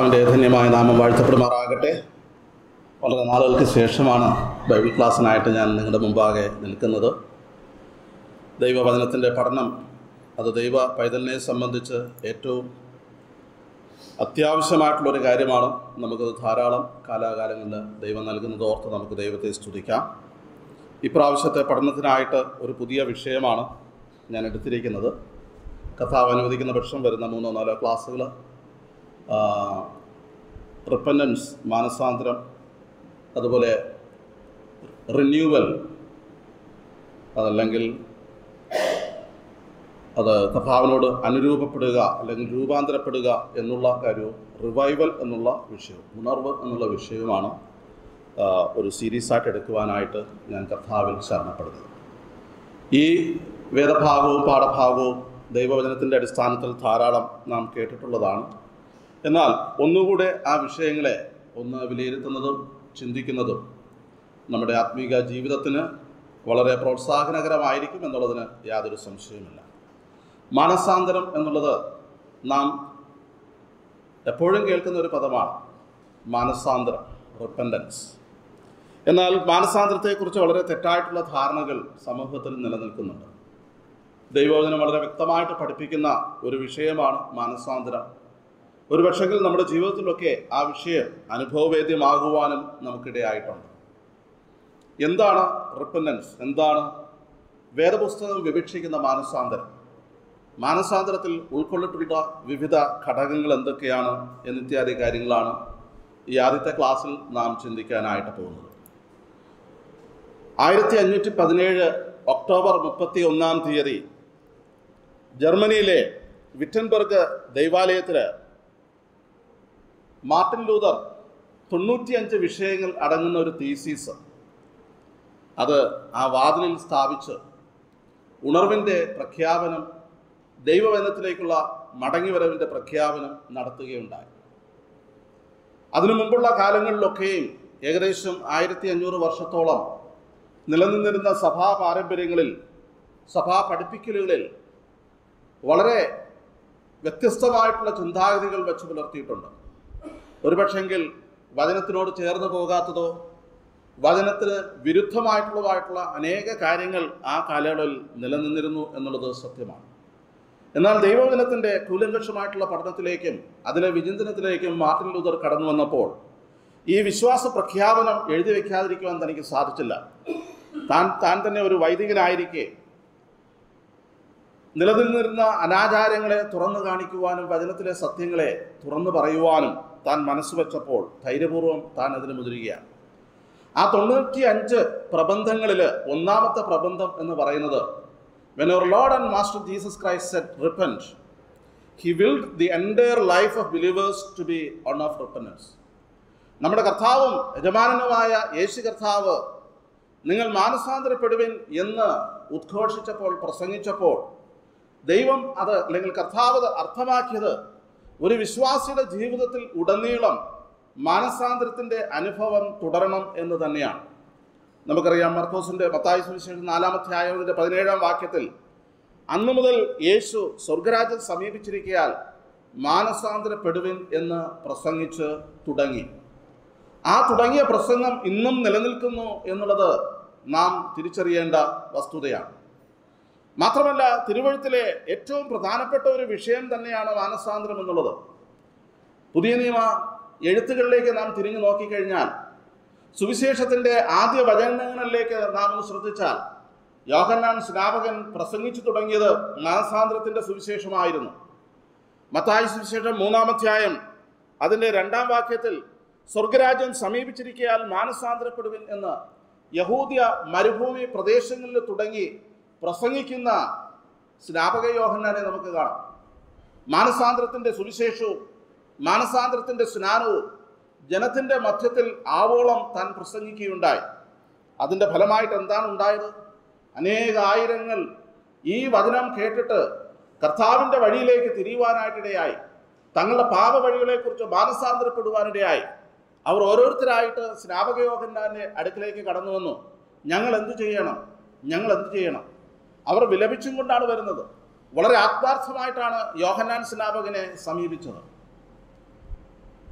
കർത്താവിൻ്റെ ധന്യമായ നാമം വാഴ്ത്തപ്പെടുമാറാകട്ടെ വളരെ നാളുകൾക്ക് ശേഷമാണ് ബൈബിൾ ക്ലാസ്സിനായിട്ട് ഞാൻ നിങ്ങളുടെ മുമ്പാകെ നിൽക്കുന്നത് ദൈവവചനത്തിൻ്റെ പഠനം അത് ദൈവ പൈതലിനെ സംബന്ധിച്ച് ഏറ്റവും അത്യാവശ്യമായിട്ടുള്ളൊരു കാര്യമാണ് നമുക്കത് ധാരാളം കാലാകാലങ്ങളിൽ ദൈവം നൽകുന്നത് ഓർത്ത് നമുക്ക് ദൈവത്തെ സ്തുതിക്കാം ഇപ്രാവശ്യത്തെ പഠനത്തിനായിട്ട് ഒരു പുതിയ വിഷയമാണ് ഞാൻ എടുത്തിരിക്കുന്നത് കഥാവ് അനുവദിക്കുന്ന പക്ഷം വരുന്ന മൂന്നോ നാലോ ക്ലാസ്സുകൾ റിപ്പൻഡൻസ് മാനസാന്തരം അതുപോലെ റിന്യൂവൽ അതല്ലെങ്കിൽ അത് കർത്താവിനോട് അനുരൂപപ്പെടുക അല്ലെങ്കിൽ രൂപാന്തരപ്പെടുക എന്നുള്ള കാര്യവും റിവൈവൽ എന്നുള്ള വിഷയവും ഉണർവ് എന്നുള്ള വിഷയവുമാണ് ആ, ഒരു സീരീസായിട്ട് എടുക്കുവാനായിട്ട് ഞാൻ കർത്താവിൽ ശരണപ്പെടുന്നത് ഈ വേദഭാഗവും പാഠഭാഗവും ദൈവവചനത്തിൻ്റെ അടിസ്ഥാനത്തിൽ ധാരാളം നാം കേട്ടിട്ടുള്ളതാണ് എന്നാൽ ഒന്നുകൂടെ ആ വിഷയങ്ങളെ ഒന്ന് വിലയിരുത്തുന്നതും ചിന്തിക്കുന്നതും നമ്മുടെ ആത്മീക ജീവിതത്തിന് വളരെ പ്രോത്സാഹനകരമായിരിക്കും എന്നുള്ളതിന് യാതൊരു സംശയവുമില്ല മാനസാന്തരം എന്നുള്ളത് നാം എപ്പോഴും കേൾക്കുന്ന ഒരു പദമാണ് മാനസാന്തരം റിപ്പൻഡൻസ് എന്നാൽ മാനസാന്തരത്തെക്കുറിച്ച് വളരെ തെറ്റായിട്ടുള്ള ധാരണകൾ സമൂഹത്തിൽ നിലനിൽക്കുന്നുണ്ട് ദൈവവചനം വളരെ വ്യക്തമായിട്ട് പഠിപ്പിക്കുന്ന ഒരു വിഷയമാണ് മാനസാന്തരം ഒരു പക്ഷെങ്കിൽ നമ്മുടെ ജീവിതത്തിലൊക്കെ ആ വിഷയം അനുഭവവേദ്യമാകുവാനും നമുക്കിടയായിട്ടുണ്ട് എന്താണ് റിപ്പൻഡൻസ് എന്താണ് വേദപുസ്തകം വിവക്ഷിക്കുന്ന മാനസാന്തരം മാനസാന്തരത്തിൽ ഉൾക്കൊള്ളിട്ടുള്ള വിവിധ ഘടകങ്ങൾ എന്തൊക്കെയാണ് എന്നിത്യാദി കാര്യങ്ങളാണ് ഈ ആദ്യത്തെ ക്ലാസ്സിൽ നാം ചിന്തിക്കാനായിട്ട് പോകുന്നത് ആയിരത്തി അഞ്ഞൂറ്റി പതിനേഴ് ഒക്ടോബർ മുപ്പത്തി ഒന്നാം തീയതി ജർമ്മനിയിലെ വിറ്റൻബർഗ് ദൈവാലയത്തിൽ മാർട്ടിൻ ലൂതർ തൊണ്ണൂറ്റിയഞ്ച് വിഷയങ്ങൾ അടങ്ങുന്ന ഒരു തീസീസ് അത് ആ വാതിലിൽ സ്ഥാപിച്ച് ഉണർവിൻ്റെ പ്രഖ്യാപനം ദൈവവചനത്തിലേക്കുള്ള മടങ്ങിവരവിൻ്റെ പ്രഖ്യാപനം നടത്തുകയുണ്ടായി അതിനു മുമ്പുള്ള കാലങ്ങളിലൊക്കെയും ഏകദേശം ആയിരത്തി അഞ്ഞൂറ് വർഷത്തോളം നിലനിന്നിരുന്ന സഭാ പാരമ്പര്യങ്ങളിൽ സഭാ പഠിപ്പിക്കലുകളിൽ വളരെ വ്യത്യസ്തമായിട്ടുള്ള ചിന്താഗതികൾ വെച്ച് പുലർത്തിയിട്ടുണ്ട് ഒരുപക്ഷെങ്കിൽ വചനത്തിനോട് ചേർന്ന് പോകാത്തതോ വചനത്തിന് വിരുദ്ധമായിട്ടുള്ളതായിട്ടുള്ള അനേക കാര്യങ്ങൾ ആ കാലയളവിൽ നിലനിന്നിരുന്നു എന്നുള്ളത് സത്യമാണ് എന്നാൽ ദൈവവചനത്തിൻ്റെ കൂലങ്കഷമായിട്ടുള്ള പഠനത്തിലേക്കും അതിലെ വിചിന്തനത്തിലേക്കും മാർട്ടിൻ ലൂതർ കടന്നു വന്നപ്പോൾ ഈ വിശ്വാസ പ്രഖ്യാപനം എഴുതി വെക്കാതിരിക്കുവാൻ തനിക്ക് സാധിച്ചില്ല താൻ താൻ തന്നെ ഒരു വൈദികനായിരിക്കെ നിലനിന്നിരുന്ന അനാചാരങ്ങളെ തുറന്നു കാണിക്കുവാനും വചനത്തിലെ സത്യങ്ങളെ തുറന്നു പറയുവാനും താൻ മനസ്സ് വെച്ചപ്പോൾ ധൈര്യപൂർവ്വം താൻ അതിന് മുതിരുകയാണ് ആ തൊണ്ണൂറ്റി അഞ്ച് പ്രബന്ധങ്ങളിൽ ഒന്നാമത്തെ പ്രബന്ധം എന്ന് പറയുന്നത് when our Lord and master Jesus Christ said repent he willed the entire life of believers to be one of repentance നമ്മുടെ കർത്താവും യജമാനനുമായ യേശു കർത്താവ് നിങ്ങൾ മാനസാന്തരപ്പെടുവിൻ എന്ന് ഉദ്ഘോഷിച്ചപ്പോൾ പ്രസംഗിച്ചപ്പോൾ ദൈവം അത് അല്ലെങ്കിൽ കർത്താവ് അത് അർത്ഥമാക്കിയത് ഒരു വിശ്വാസിയുടെ ജീവിതത്തിൽ ഉടനീളം മാനസാന്തരത്തിൻ്റെ അനുഭവം തുടരണം എന്ന് തന്നെയാണ് നമുക്കറിയാം മർക്കോസിൻ്റെ മത്തായി സുവിശേഷം നാലാമത്തെ ആയതിൻ്റെ പതിനേഴാം വാക്യത്തിൽ അന്നു മുതൽ യേശു സ്വർഗരാജ്യം സമീപിച്ചിരിക്കയാൽ മാനസാന്തരപ്പെടുവിൻ എന്ന് പ്രസംഗിച്ച് തുടങ്ങി ആ തുടങ്ങിയ പ്രസംഗം ഇന്നും നിലനിൽക്കുന്നു എന്നുള്ളത് നാം തിരിച്ചറിയേണ്ട വസ്തുതയാണ് മാത്രമല്ല തിരുവഴുത്തിലെ ഏറ്റവും പ്രധാനപ്പെട്ട ഒരു വിഷയം തന്നെയാണ് മാനസാന്തരം എന്നുള്ളത് പുതിയ നിയമ എഴുത്തുകളിലേക്ക് നാം തിരിഞ്ഞു നോക്കിക്കഴിഞ്ഞാൽ സുവിശേഷത്തിൻ്റെ ആദ്യ വചനങ്ങളിലേക്ക് നാം ഒന്ന് ശ്രദ്ധിച്ചാൽ യോഹന്നാൻ സ്നാപകൻ പ്രസംഗിച്ചു തുടങ്ങിയത് മാനസാന്തരത്തിൻ്റെ സുവിശേഷമായിരുന്നു മത്തായി സുവിശേഷം മൂന്നാമധ്യായം അതിൻ്റെ രണ്ടാം വാക്യത്തിൽ സ്വർഗരാജ്യം സമീപിച്ചിരിക്കയാൽ മാനസാന്തരപ്പെടുവിൻ എന്ന് യഹൂദ്യ മരുഭൂമി പ്രദേശങ്ങളിൽ തുടങ്ങി പ്രസംഗിക്കുന്ന സ്നാപക യോഹന്നാനെ നമുക്ക് കാണാം മാനസാന്തരത്തിൻ്റെ സുവിശേഷവും മാനസാന്തരത്തിൻ്റെ സ്നാനവും ജനത്തിൻ്റെ മധ്യത്തിൽ ആവോളം താൻ പ്രസംഗിക്കുകയുണ്ടായി അതിൻ്റെ ഫലമായിട്ട് എന്താണ് ഉണ്ടായത് അനേകായിരങ്ങൾ ഈ വചനം കേട്ടിട്ട് കർത്താവിൻ്റെ വഴിയിലേക്ക് തിരിയുവാനായിട്ടിടയായി തങ്ങളുടെ പാപ വഴികളെക്കുറിച്ച് മാനസാന്തരപ്പെടുവാനിടയായി അവർ ഓരോരുത്തരായിട്ട് സ്നാപകയോഹന്നാൻ്റെ അടുക്കിലേക്ക് കടന്നു വന്നു ഞങ്ങൾ എന്തു ചെയ്യണം ഞങ്ങൾ എന്തു ചെയ്യണം അവർ വിലപിച്ചും കൊണ്ടാണ് വരുന്നത് വളരെ ആത്മാർത്ഥമായിട്ടാണ് യോഹന്നാൻ സ്നാപകനെ സമീപിച്ചത്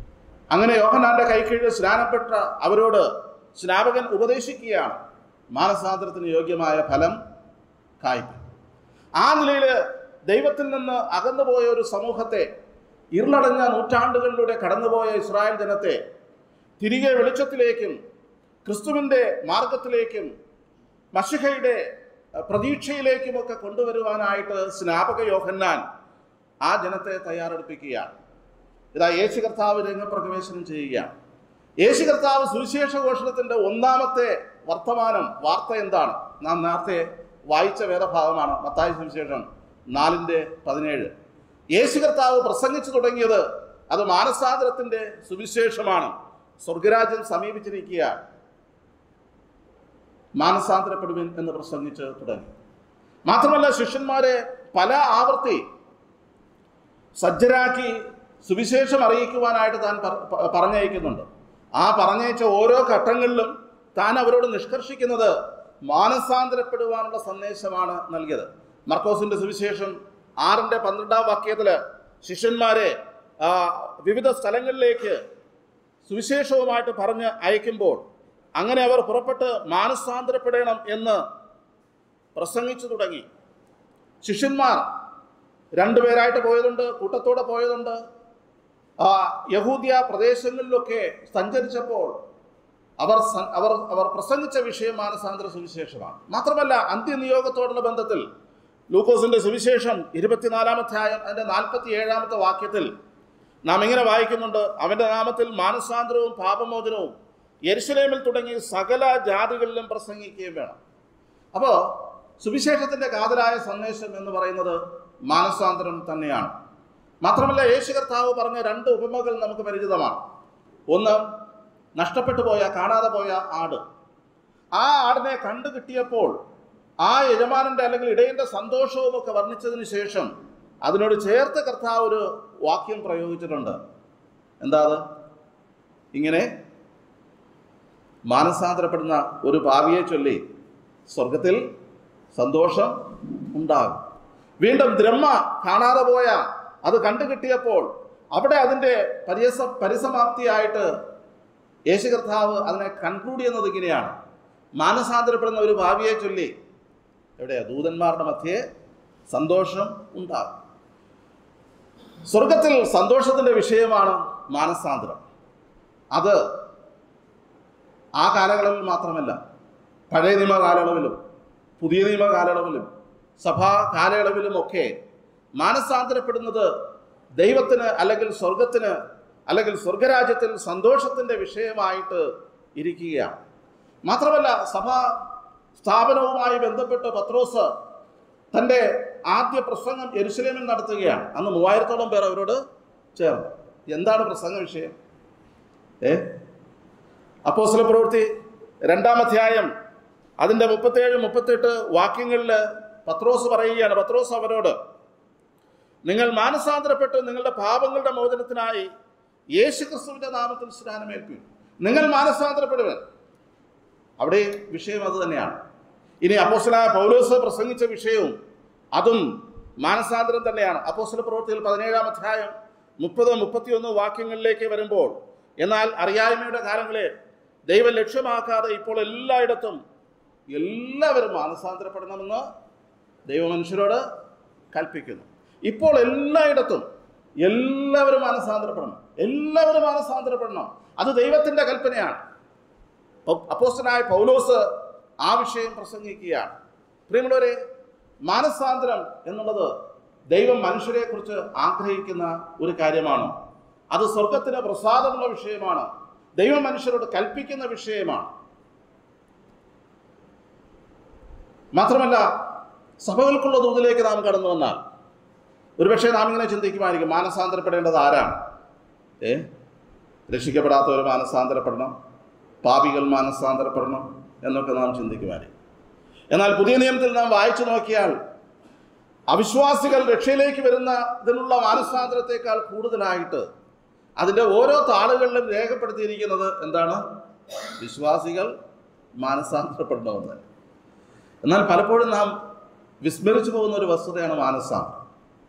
അങ്ങനെ യോഹനാന്റെ കൈക്കീഴിൽ സ്നാനപ്പെട്ട അവരോട് സ്നാപകൻ ഉപദേശിക്കുകയാണ് മാനസാന്തരത്തിന് യോഗ്യമായ ഫലം കായ്പ ആ നിലയിൽ ദൈവത്തിൽ നിന്ന് അകന്നുപോയ ഒരു സമൂഹത്തെ ഇരുളടഞ്ഞ നൂറ്റാണ്ടുകളിലൂടെ കടന്നുപോയ ഇസ്രായേൽ ജനത്തെ തിരികെ വെളിച്ചത്തിലേക്കും ക്രിസ്തുവിൻ്റെ മാർഗത്തിലേക്കും മഷിഹയുടെ പ്രതീക്ഷയിലേക്കുമൊക്കെ കൊണ്ടുവരുവാനായിട്ട് സ്നാപക യോഹന്നാൻ ആ ജനത്തെ തയ്യാറെടുപ്പിക്കുകയാണ് ഇതാ യേശു കർത്താവ് രംഗപ്രവേശനം ചെയ്യുകയാണ് യേശു കർത്താവ് സുവിശേഷ ഘോഷണത്തിൻ്റെ ഒന്നാമത്തെ വർത്തമാനം വാർത്ത എന്താണ് നാം നേരത്തെ വായിച്ച വേദഭാഗമാണ് മത്തായ സുവിശേഷം നാലിൻ്റെ പതിനേഴ് യേശു കർത്താവ് പ്രസംഗിച്ചു തുടങ്ങിയത് അത് മാനസാന്തരത്തിൻ്റെ സുവിശേഷമാണ് സ്വർഗരാജ്യം സമീപിച്ചിരിക്കുകയാണ് മാനസാന്തരപ്പെടുവിൻ എന്ന് പ്രസംഗിച്ച് തുടങ്ങി മാത്രമല്ല ശിഷ്യന്മാരെ പല ആവർത്തി സജ്ജരാക്കി സുവിശേഷം അറിയിക്കുവാനായിട്ട് താൻ പറ- പ- പറഞ്ഞയക്കുന്നുണ്ട് ആ പറഞ്ഞയച്ച ഓരോ ഘട്ടങ്ങളിലും താൻ അവരോട് നിഷ്കർഷിക്കുന്നത് മാനസാന്തരപ്പെടുവാനുള്ള സന്ദേശമാണ് നൽകിയത് മർക്കോസിന്റെ സുവിശേഷം ആറിന്റെ പന്ത്രണ്ടാം വാക്യത്തിൽ ശിഷ്യന്മാരെ ആ, വിവിധ സ്ഥലങ്ങളിലേക്ക് സുവിശേഷവുമായിട്ട് പറഞ്ഞ് അയക്കുമ്പോൾ അങ്ങനെ അവർ പുറപ്പെട്ട് മാനസാന്തരപ്പെടണം എന്ന് പ്രസംഗിച്ചു തുടങ്ങി ശിഷ്യന്മാർ രണ്ടുപേരായിട്ട് പോയതുണ്ട് കൂട്ടത്തോടെ പോയതുണ്ട് ആ യഹൂദിയ പ്രദേശങ്ങളിലൊക്കെ സഞ്ചരിച്ചപ്പോൾ അവർ സ- അവർ അവർ പ്രസംഗിച്ച വിഷയം മാനസാന്തര സുവിശേഷമാണ് മാത്രമല്ല അന്ത്യനിയോഗത്തോടുള്ള ബന്ധത്തിൽ ലൂക്കോസിന്റെ സുവിശേഷം ഇരുപത്തിനാലാമധ്യായം അതിന്റെ നാൽപ്പത്തി ഏഴാമത്തെ വാക്യത്തിൽ നാം ഇങ്ങനെ വായിക്കുന്നുണ്ട് അവന്റെ നാമത്തിൽ മാനസാന്തരവും പാപമോചനവും യെരുശലേമിൽ തുടങ്ങി സകല ജാതികളിലും പ്രസംഗിക്കുകയും വേണം അപ്പോൾ സുവിശേഷത്തിന്റെ കാതലായ സന്ദേശം എന്ന് പറയുന്നത് മാനസാന്തരം തന്നെയാണ് മാത്രമല്ല യേശു കർത്താവ് പറഞ്ഞ രണ്ട് ഉപമകൾ നമുക്ക് പരിചിതമാണ് ഒന്ന് നഷ്ടപ്പെട്ടു പോയ കാണാതെ പോയ ആട് ആ ആടിനെ കണ്ടു കിട്ടിയപ്പോൾ ആ യജമാനന്റെ അല്ലെങ്കിൽ ഇടയന്റെ സന്തോഷവും ഒക്കെ വർണ്ണിച്ചതിന് ശേഷം അതിനോട് ചേർത്ത് കർത്താവ് ഒരു വാക്യം പ്രയോഗിച്ചിട്ടുണ്ട് എന്താ അത് ഇങ്ങനെ മാനസാന്തരപ്പെടുന്ന ഒരു പാവിയെ ചൊല്ലി സ്വർഗത്തിൽ സന്തോഷം ഉണ്ടാകും വീണ്ടും ബ്രഹ്മ കാണാതെ പോയ അത് കണ്ടു കിട്ടിയപ്പോൾ അവിടെ അതിൻ്റെ പരിസ പരിസമാപ്തിയായിട്ട് യേശു കർത്താവ് അതിനെ കൺക്ലൂഡ് ചെയ്യുന്നത് ഇങ്ങനെയാണ് മാനസാന്തരപ്പെടുന്ന ഒരു ഭാവിയെ ചൊല്ലി എവിടെയാ ദൂതന്മാരുടെ മധ്യേ സന്തോഷം ഉണ്ടാകും സ്വർഗത്തിൽ സന്തോഷത്തിൻ്റെ വിഷയമാണ് മാനസാന്തരം അത് ആ കാലയളവിൽ മാത്രമല്ല പഴയ നിയമ കാലയളവിലും പുതിയ നിയമ കാലയളവിലും സഭാ കാലയളവിലുമൊക്കെ മാനസാന്തരപ്പെടുന്നത് ദൈവത്തിന് അല്ലെങ്കിൽ സ്വർഗത്തിന് അല്ലെങ്കിൽ സ്വർഗരാജ്യത്തിൽ സന്തോഷത്തിൻ്റെ വിഷയമായിട്ട് ഇരിക്കുകയാണ് മാത്രമല്ല സഭാ സ്ഥാപനവുമായി ബന്ധപ്പെട്ട് പത്രോസ് തൻ്റെ ആദ്യ പ്രസംഗം എരുസലേമിൽ നടത്തുകയാണ് അന്ന് മൂവായിരത്തോളം പേർ അവരോട് ചേർന്നു എന്താണ് പ്രസംഗ വിഷയം ഏ അപ്പോസ്തല പ്രവൃത്തി രണ്ടാം അധ്യായം അതിൻ്റെ മുപ്പത്തേഴ് മുപ്പത്തെട്ട് വാക്യങ്ങളിൽ പത്രോസ് പറയുകയാണ് പത്രോസ് അവരോട് നിങ്ങൾ മാനസാന്തരപ്പെട്ട് നിങ്ങളുടെ പാപങ്ങളുടെ മോചനത്തിനായി യേശു ക്രിസ്തുവിൻ്റെ നാമത്തിൽ സ്നാനമേൽപ്പി നിങ്ങൾ മാനസാന്തരപ്പെടുവൻ അവിടെ വിഷയം അത് തന്നെയാണ് ഇനി അപ്പോസ്തലായ പൗലോസ് പ്രസംഗിച്ച വിഷയവും അതും മാനസാന്തരം തന്നെയാണ് അപ്പോസ്തല പ്രവൃത്തിയിൽ പതിനേഴാം അധ്യായം മുപ്പത് മുപ്പത്തിയൊന്ന് വാക്യങ്ങളിലേക്ക് വരുമ്പോൾ എന്നാൽ അറിയായ്മയുടെ കാലങ്ങളെ ദൈവം ലക്ഷ്യമാക്കാതെ ഇപ്പോൾ എല്ലായിടത്തും എല്ലാവരും മാനസാന്തരപ്പെടണമെന്ന് ദൈവമനുഷ്യരോട് കൽപ്പിക്കുന്നു ഇപ്പോൾ എല്ലായിടത്തും എല്ലാവരും മാനസാന്തരപ്പെടണം എല്ലാവരും മാനസാന്തരപ്പെടണം അത് ദൈവത്തിൻ്റെ കൽപ്പനയാണ് പൗ- അപ്പോസ്തലനായ പൗലോസ് ആ വിഷയം പ്രസംഗിക്കുകയാണ് പ്രിയമുള്ളവരെ മാനസാന്തരം എന്നുള്ളത് ദൈവം മനുഷ്യരെക്കുറിച്ച് ആഗ്രഹിക്കുന്ന ഒരു കാര്യമാണ് അത് സ്വർഗത്തിന് പ്രസാദമുള്ള വിഷയമാണ് ദൈവം മനുഷ്യരോട് കൽപ്പിക്കുന്ന വിഷയമാണ് മാത്രമല്ല സഭകൾക്കുള്ള ദൂതിലേക്ക് നാം കടന്നു വന്നാൽ ഒരുപക്ഷെ നാം ഇങ്ങനെ ചിന്തിക്കുമായിരിക്കും മാനസാന്തരപ്പെടേണ്ടത് ആരാണ് ഏ രക്ഷിക്കപ്പെടാത്തവർ മാനസാന്തരപ്പെടണം പാപികൾ മാനസാന്തരപ്പെടണം എന്നൊക്കെ നാം ചിന്തിക്കുമായിരിക്കും എന്നാൽ പുതിയ നിയമത്തിൽ നാം വായിച്ചു നോക്കിയാൽ അവിശ്വാസികൾ രക്ഷയിലേക്ക് വരുന്ന ഇതിനുള്ള മാനസാന്തരത്തെക്കാൾ കൂടുതലായിട്ട് അതിൻ്റെ ഓരോ താളുകളിലും രേഖപ്പെടുത്തിയിരിക്കുന്നത് എന്താണ് വിശ്വാസികൾ മാനസാന്തരപ്പെടണമെന്ന് എന്നാൽ പലപ്പോഴും നാം വിസ്മരിച്ചു പോകുന്ന ഒരു വസ്തുതയാണ് മാനസാന്തരം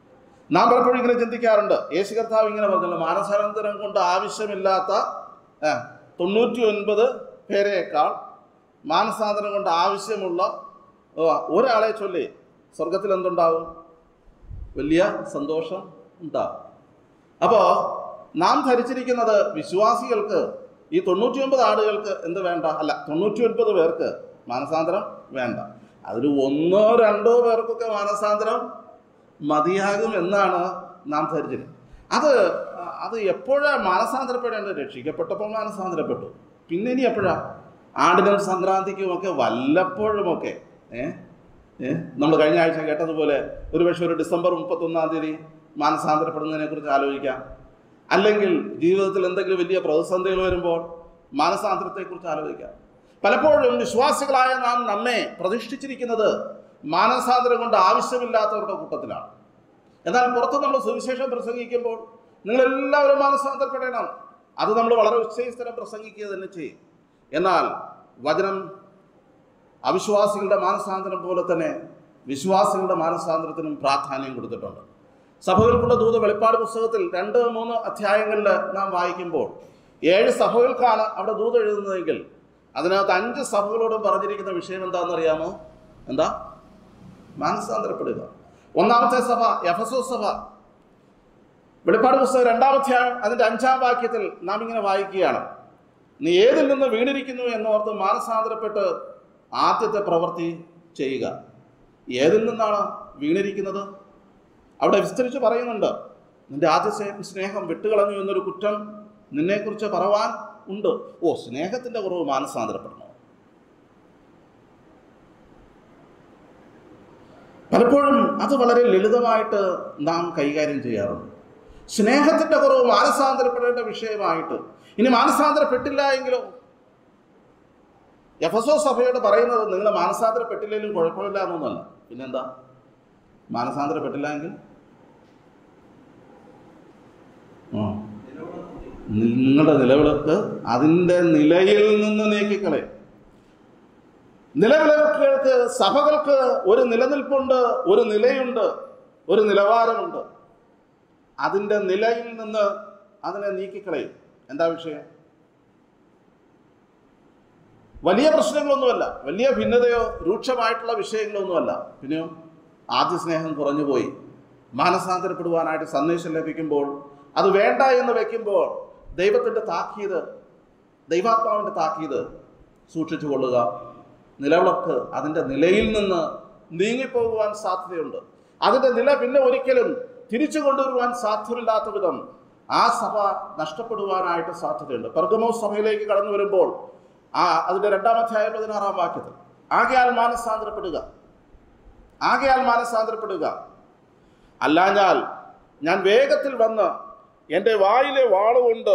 നാം പലപ്പോഴും ഇങ്ങനെ ചിന്തിക്കാറുണ്ട് യേശു കർത്താവ് ഇങ്ങനെ പറഞ്ഞല്ലോ മാനസാനന്തരം കൊണ്ട് ആവശ്യമില്ലാത്ത ഏ, തൊണ്ണൂറ്റി ഒൻപത് പേരെക്കാൾ മാനസാന്തരം കൊണ്ട് ആവശ്യമുള്ള ഓ, ഒരാളെ ചൊല്ലി സ്വർഗത്തിൽ എന്തുണ്ടാവും വലിയ സന്തോഷം ഉണ്ടാവും അപ്പോൾ നാം ധരിച്ചിരിക്കുന്നത് വിശ്വാസികൾക്ക് ഈ തൊണ്ണൂറ്റി ഒൻപത് ആളുകൾക്ക് എന്ത് വേണ്ട അല്ല തൊണ്ണൂറ്റി ഒൻപത് പേർക്ക് മാനസാന്തരം വേണ്ട അതിൽ ഒന്നോ രണ്ടോ പേർക്കൊക്കെ മാനസാന്തരം മതിയാകും എന്നാണ് നാം ധരിച്ചത് അത് അത് എപ്പോഴാണ് മാനസാന്തരപ്പെടേണ്ടത് രക്ഷിക്കപ്പെട്ടപ്പോൾ മാനസാന്തരപ്പെട്ടു പിന്നെ ഇനി എപ്പോഴാ ആടിനും സംക്രാന്തിക്കും ഒക്കെ വല്ലപ്പോഴുമൊക്കെ ഏ ഏ നമ്മൾ കഴിഞ്ഞ ആഴ്ച കേട്ടതുപോലെ ഒരുപക്ഷെ ഒരു ഡിസംബർ മുപ്പത്തൊന്നാം തീയതി മാനസാന്തരപ്പെടുന്നതിനെ കുറിച്ച് ആലോചിക്കാം അല്ലെങ്കിൽ ജീവിതത്തിൽ എന്തെങ്കിലും വലിയ പ്രതിസന്ധികൾ വരുമ്പോൾ മാനസാന്തരത്തെക്കുറിച്ച് ആലോചിക്കാം പലപ്പോഴും വിശ്വാസികളായ നാം നമ്മെ പ്രതിഷ്ഠിച്ചിരിക്കുന്നത് മാനസാന്തരം കൊണ്ട് ആവശ്യമില്ലാത്തവരുടെ കൂട്ടത്തിലാണ് എന്നാൽ പുറത്ത് നമ്മൾ സുവിശേഷം പ്രസംഗിക്കുമ്പോൾ നിങ്ങളെല്ലാവരും മാനസാന്തരപ്പെടണം അത് നമ്മൾ വളരെ ഉച്ചസ്ഥലം പ്രസംഗിക്കുക തന്നെ ചെയ്യും എന്നാൽ വചനം അവിശ്വാസികളുടെ മാനസാന്തരം പോലെ തന്നെ വിശ്വാസികളുടെ മാനസാന്തരത്തിനും പ്രാധാന്യം കൊടുത്തിട്ടുണ്ട് സഭകൾക്കുള്ള ദൂത വെളിപ്പാട് പുസ്തകത്തിൽ രണ്ട് മൂന്ന് അധ്യായങ്ങളിൽ നാം വായിക്കുമ്പോൾ ഏഴ് സഭകൾക്കാണ് അവിടെ ദൂത് എഴുതുന്നതെങ്കിൽ അതിനകത്ത് അഞ്ച് സഭകളോടും പറഞ്ഞിരിക്കുന്ന വിഷയം എന്താണെന്ന് അറിയാമോ എന്താ മാനസാന്തരപ്പെടുക ഒന്നാമത്തെ സഭ എഫസോ സഭ വെളിപ്പാട് പുസ്തകം രണ്ടാം അധ്യായം അതിൻ്റെ അഞ്ചാം വാക്യത്തിൽ നാം ഇങ്ങനെ വായിക്കുകയാണ് നീ ഏതിൽ നിന്ന് വീണിരിക്കുന്നു എന്നോർത്ത് മാനസാന്തരപ്പെട്ട് ആദ്യത്തെ പ്രവൃത്തി ചെയ്യുക ഏതിൽ നിന്നാണ് വീണിരിക്കുന്നത് അവിടെ വിസ്തരിച്ച് പറയുന്നുണ്ട് നിന്റെ ആദ്യ സ്നേ- സ്നേഹം വിട്ടുകളഞ്ഞു എന്നൊരു കുറ്റം നിന്നെക്കുറിച്ച് പറവാൻ ഉണ്ട് ഓ സ്നേഹത്തിൻ്റെ കുറവ് മാനസാന്തരപ്പെടണോ പലപ്പോഴും അത് വളരെ ലളിതമായിട്ട് നാം കൈകാര്യം ചെയ്യാറുണ്ട് സ്നേഹത്തിൻ്റെ കുറവ് മാനസാന്തരപ്പെടേണ്ട വിഷയമായിട്ട് ഇനി മാനസാന്തരപ്പെട്ടില്ല എങ്കിലോ എഫസോ സഭയോട് പറയുന്നത് നിങ്ങൾ മാനസാന്തരപ്പെട്ടില്ലെങ്കിലും കുഴപ്പമില്ല എന്നൊന്നല്ല പിന്നെന്താ മാനസാന്തരപ്പെട്ടില്ല എങ്കിൽ ആ. നിങ്ങളുടെ നിലവിളക്ക് അതിൻ്റെ നിലയിൽ നിന്ന് നീക്കിക്കളെ നിലവിളക്കുകൾക്ക് സഭകൾക്ക് ഒരു നിലനിൽപ്പുണ്ട് ഒരു നിലയുണ്ട് ഒരു നിലവാരമുണ്ട് അതിൻ്റെ നിലയിൽ നിന്ന് അതിനെ നീക്കിക്കളയും എന്താ വിഷയം വലിയ പ്രശ്നങ്ങളൊന്നുമല്ല വലിയ ഭിന്നതയോ രൂക്ഷമായിട്ടുള്ള വിഷയങ്ങളൊന്നുമല്ല പിന്നെയോ ആദ്യ സ്നേഹം കുറഞ്ഞു പോയി മാനസാന്തരപ്പെടുവാനായിട്ട് സന്ദേശം ലഭിക്കുമ്പോൾ അത് വേണ്ട എന്ന് വെക്കുമ്പോൾ ദൈവത്തിൻ്റെ താക്കീത് ദൈവാത്മാവിൻ്റെ താക്കീത് സൂക്ഷിച്ചു കൊള്ളുക നിലവിളക്ക് അതിൻ്റെ നിലയിൽ നിന്ന് നീങ്ങിപ്പോകുവാൻ സാധ്യതയുണ്ട് അതിൻ്റെ നില പിന്നെ ഒരിക്കലും തിരിച്ചു കൊണ്ടുവരുവാൻ സാധ്യമില്ലാത്ത വിധം ആ സഭ നഷ്ടപ്പെടുവാനായിട്ട് സാധ്യതയുണ്ട് പെർഗമോ സഭയിലേക്ക് കടന്നു വരുമ്പോൾ ആ അതിൻ്റെ രണ്ടാമധ്യായ പതിനാറാം വാക്യത്തിൽ ആകയാൽ മാനസാന്തരപ്പെടുക ആകയാൽ മാനസാന്തരപ്പെടുക അല്ലാഞ്ഞാൽ ഞാൻ വേഗത്തിൽ വന്ന് എൻ്റെ വായിലെ വാളുകൊണ്ട്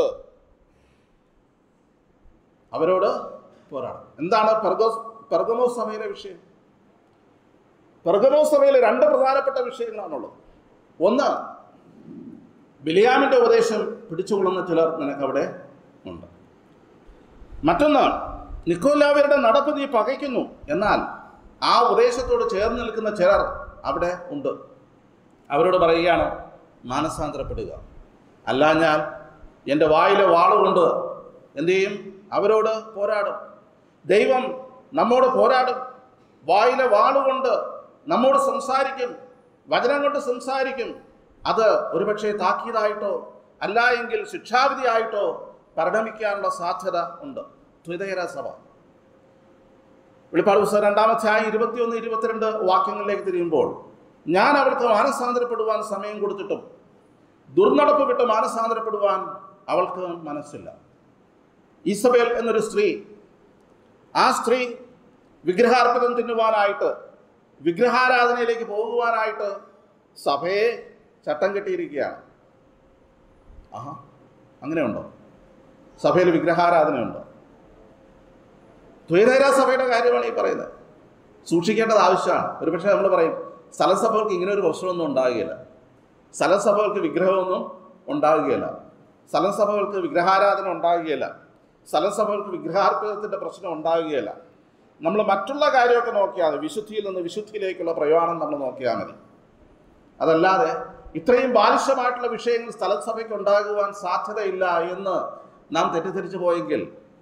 അവരോട് പോരാടും എന്താണ് പെർഗോസ് പെർഗമോ സഭയിലെ വിഷയം പെർഗമോ സഭയിലെ രണ്ട് പ്രധാനപ്പെട്ട വിഷയങ്ങളാണുള്ളത് ഒന്ന് ബിലിയാമിൻ്റെ ഉപദേശം പിടിച്ചുകൊള്ളുന്ന ചിലർ നിനക്കവിടെ ഉണ്ട് മറ്റൊന്ന് നിക്കോലാവരുടെ നടപ്പ് നീ പകയ്ക്കുന്നു എന്നാൽ ആ ഉപദേശത്തോട് ചേർന്ന് നിൽക്കുന്ന ചിലർ അവിടെ ഉണ്ട് അവരോട് പറയുകയാണ് മാനസാന്തരപ്പെടുക അല്ല ഞാൻ എൻ്റെ വായിലെ വാളുകൊണ്ട് എന്തു ചെയ്യും അവരോട് പോരാടും ദൈവം നമ്മോട് പോരാടും വായിലെ വാളുകൊണ്ട് നമ്മോട് സംസാരിക്കും വചനം കൊണ്ട് സംസാരിക്കും അത് ഒരുപക്ഷെ താക്കീതായിട്ടോ അല്ല എങ്കിൽ ശിക്ഷാവിധിയായിട്ടോ പരിണമിക്കാനുള്ള സാധ്യത ഉണ്ട് ത്രിതയര സഭ വെളിപ്പാട് പുസ്തകം രണ്ടാമധ്യായം ഇരുപത്തിയൊന്ന് ഇരുപത്തിരണ്ട് വാക്യങ്ങളിലേക്ക് തിരിയുമ്പോൾ ഞാൻ അവൾക്ക് മാനസാന്തരപ്പെടുവാൻ സമയം കൊടുത്തിട്ടും ദുർനടപ്പ് വിട്ട് മാനസാന്തരപ്പെടുവാൻ അവൾക്ക് മനസ്സില്ല ഈസബേൽ എന്നൊരു സ്ത്രീ ആ സ്ത്രീ വിഗ്രഹാർപ്പിതം തിന്നുവാനായിട്ട് വിഗ്രഹാരാധനയിലേക്ക് പോകുവാനായിട്ട് സഭയെ ചട്ടം കെട്ടിയിരിക്കുകയാണ് ആഹാ അങ്ങനെയുണ്ടോ സഭയിൽ വിഗ്രഹാരാധനയുണ്ടോ ദ്വൈതേര സഭയുടെ കാര്യമാണ് ഈ പറയുന്നത് സൂക്ഷിക്കേണ്ടത് ആവശ്യമാണ് ഒരുപക്ഷെ നമ്മൾ പറയും സ്ഥലസഭകൾക്ക് ഇങ്ങനെ ഒരു പ്രശ്നമൊന്നും ഉണ്ടാകുകയില്ല സ്ഥലസഭകൾക്ക് വിഗ്രഹമൊന്നും ഉണ്ടാകുകയില്ല സ്ഥലസഭകൾക്ക് വിഗ്രഹാരാധന ഉണ്ടാകുകയില്ല സ്ഥലസഭകൾക്ക് വിഗ്രഹാർപ്പിതത്തിൻ്റെ പ്രശ്നം ഉണ്ടാകുകയില്ല നമ്മൾ മറ്റുള്ള കാര്യമൊക്കെ നോക്കിയാൽ മതി വിശുദ്ധിയിൽ നിന്ന് വിശുദ്ധിയിലേക്കുള്ള പ്രയാണം നമ്മൾ നോക്കിയാൽ മതി അതല്ലാതെ ഇത്രയും ബാലിശമായിട്ടുള്ള വിഷയങ്ങൾ സ്ഥലസഭയ്ക്ക് ഉണ്ടാകുവാൻ സാധ്യതയില്ല എന്ന് നാം തെറ്റിദ്ധരിച്ചു പോയെങ്കിൽ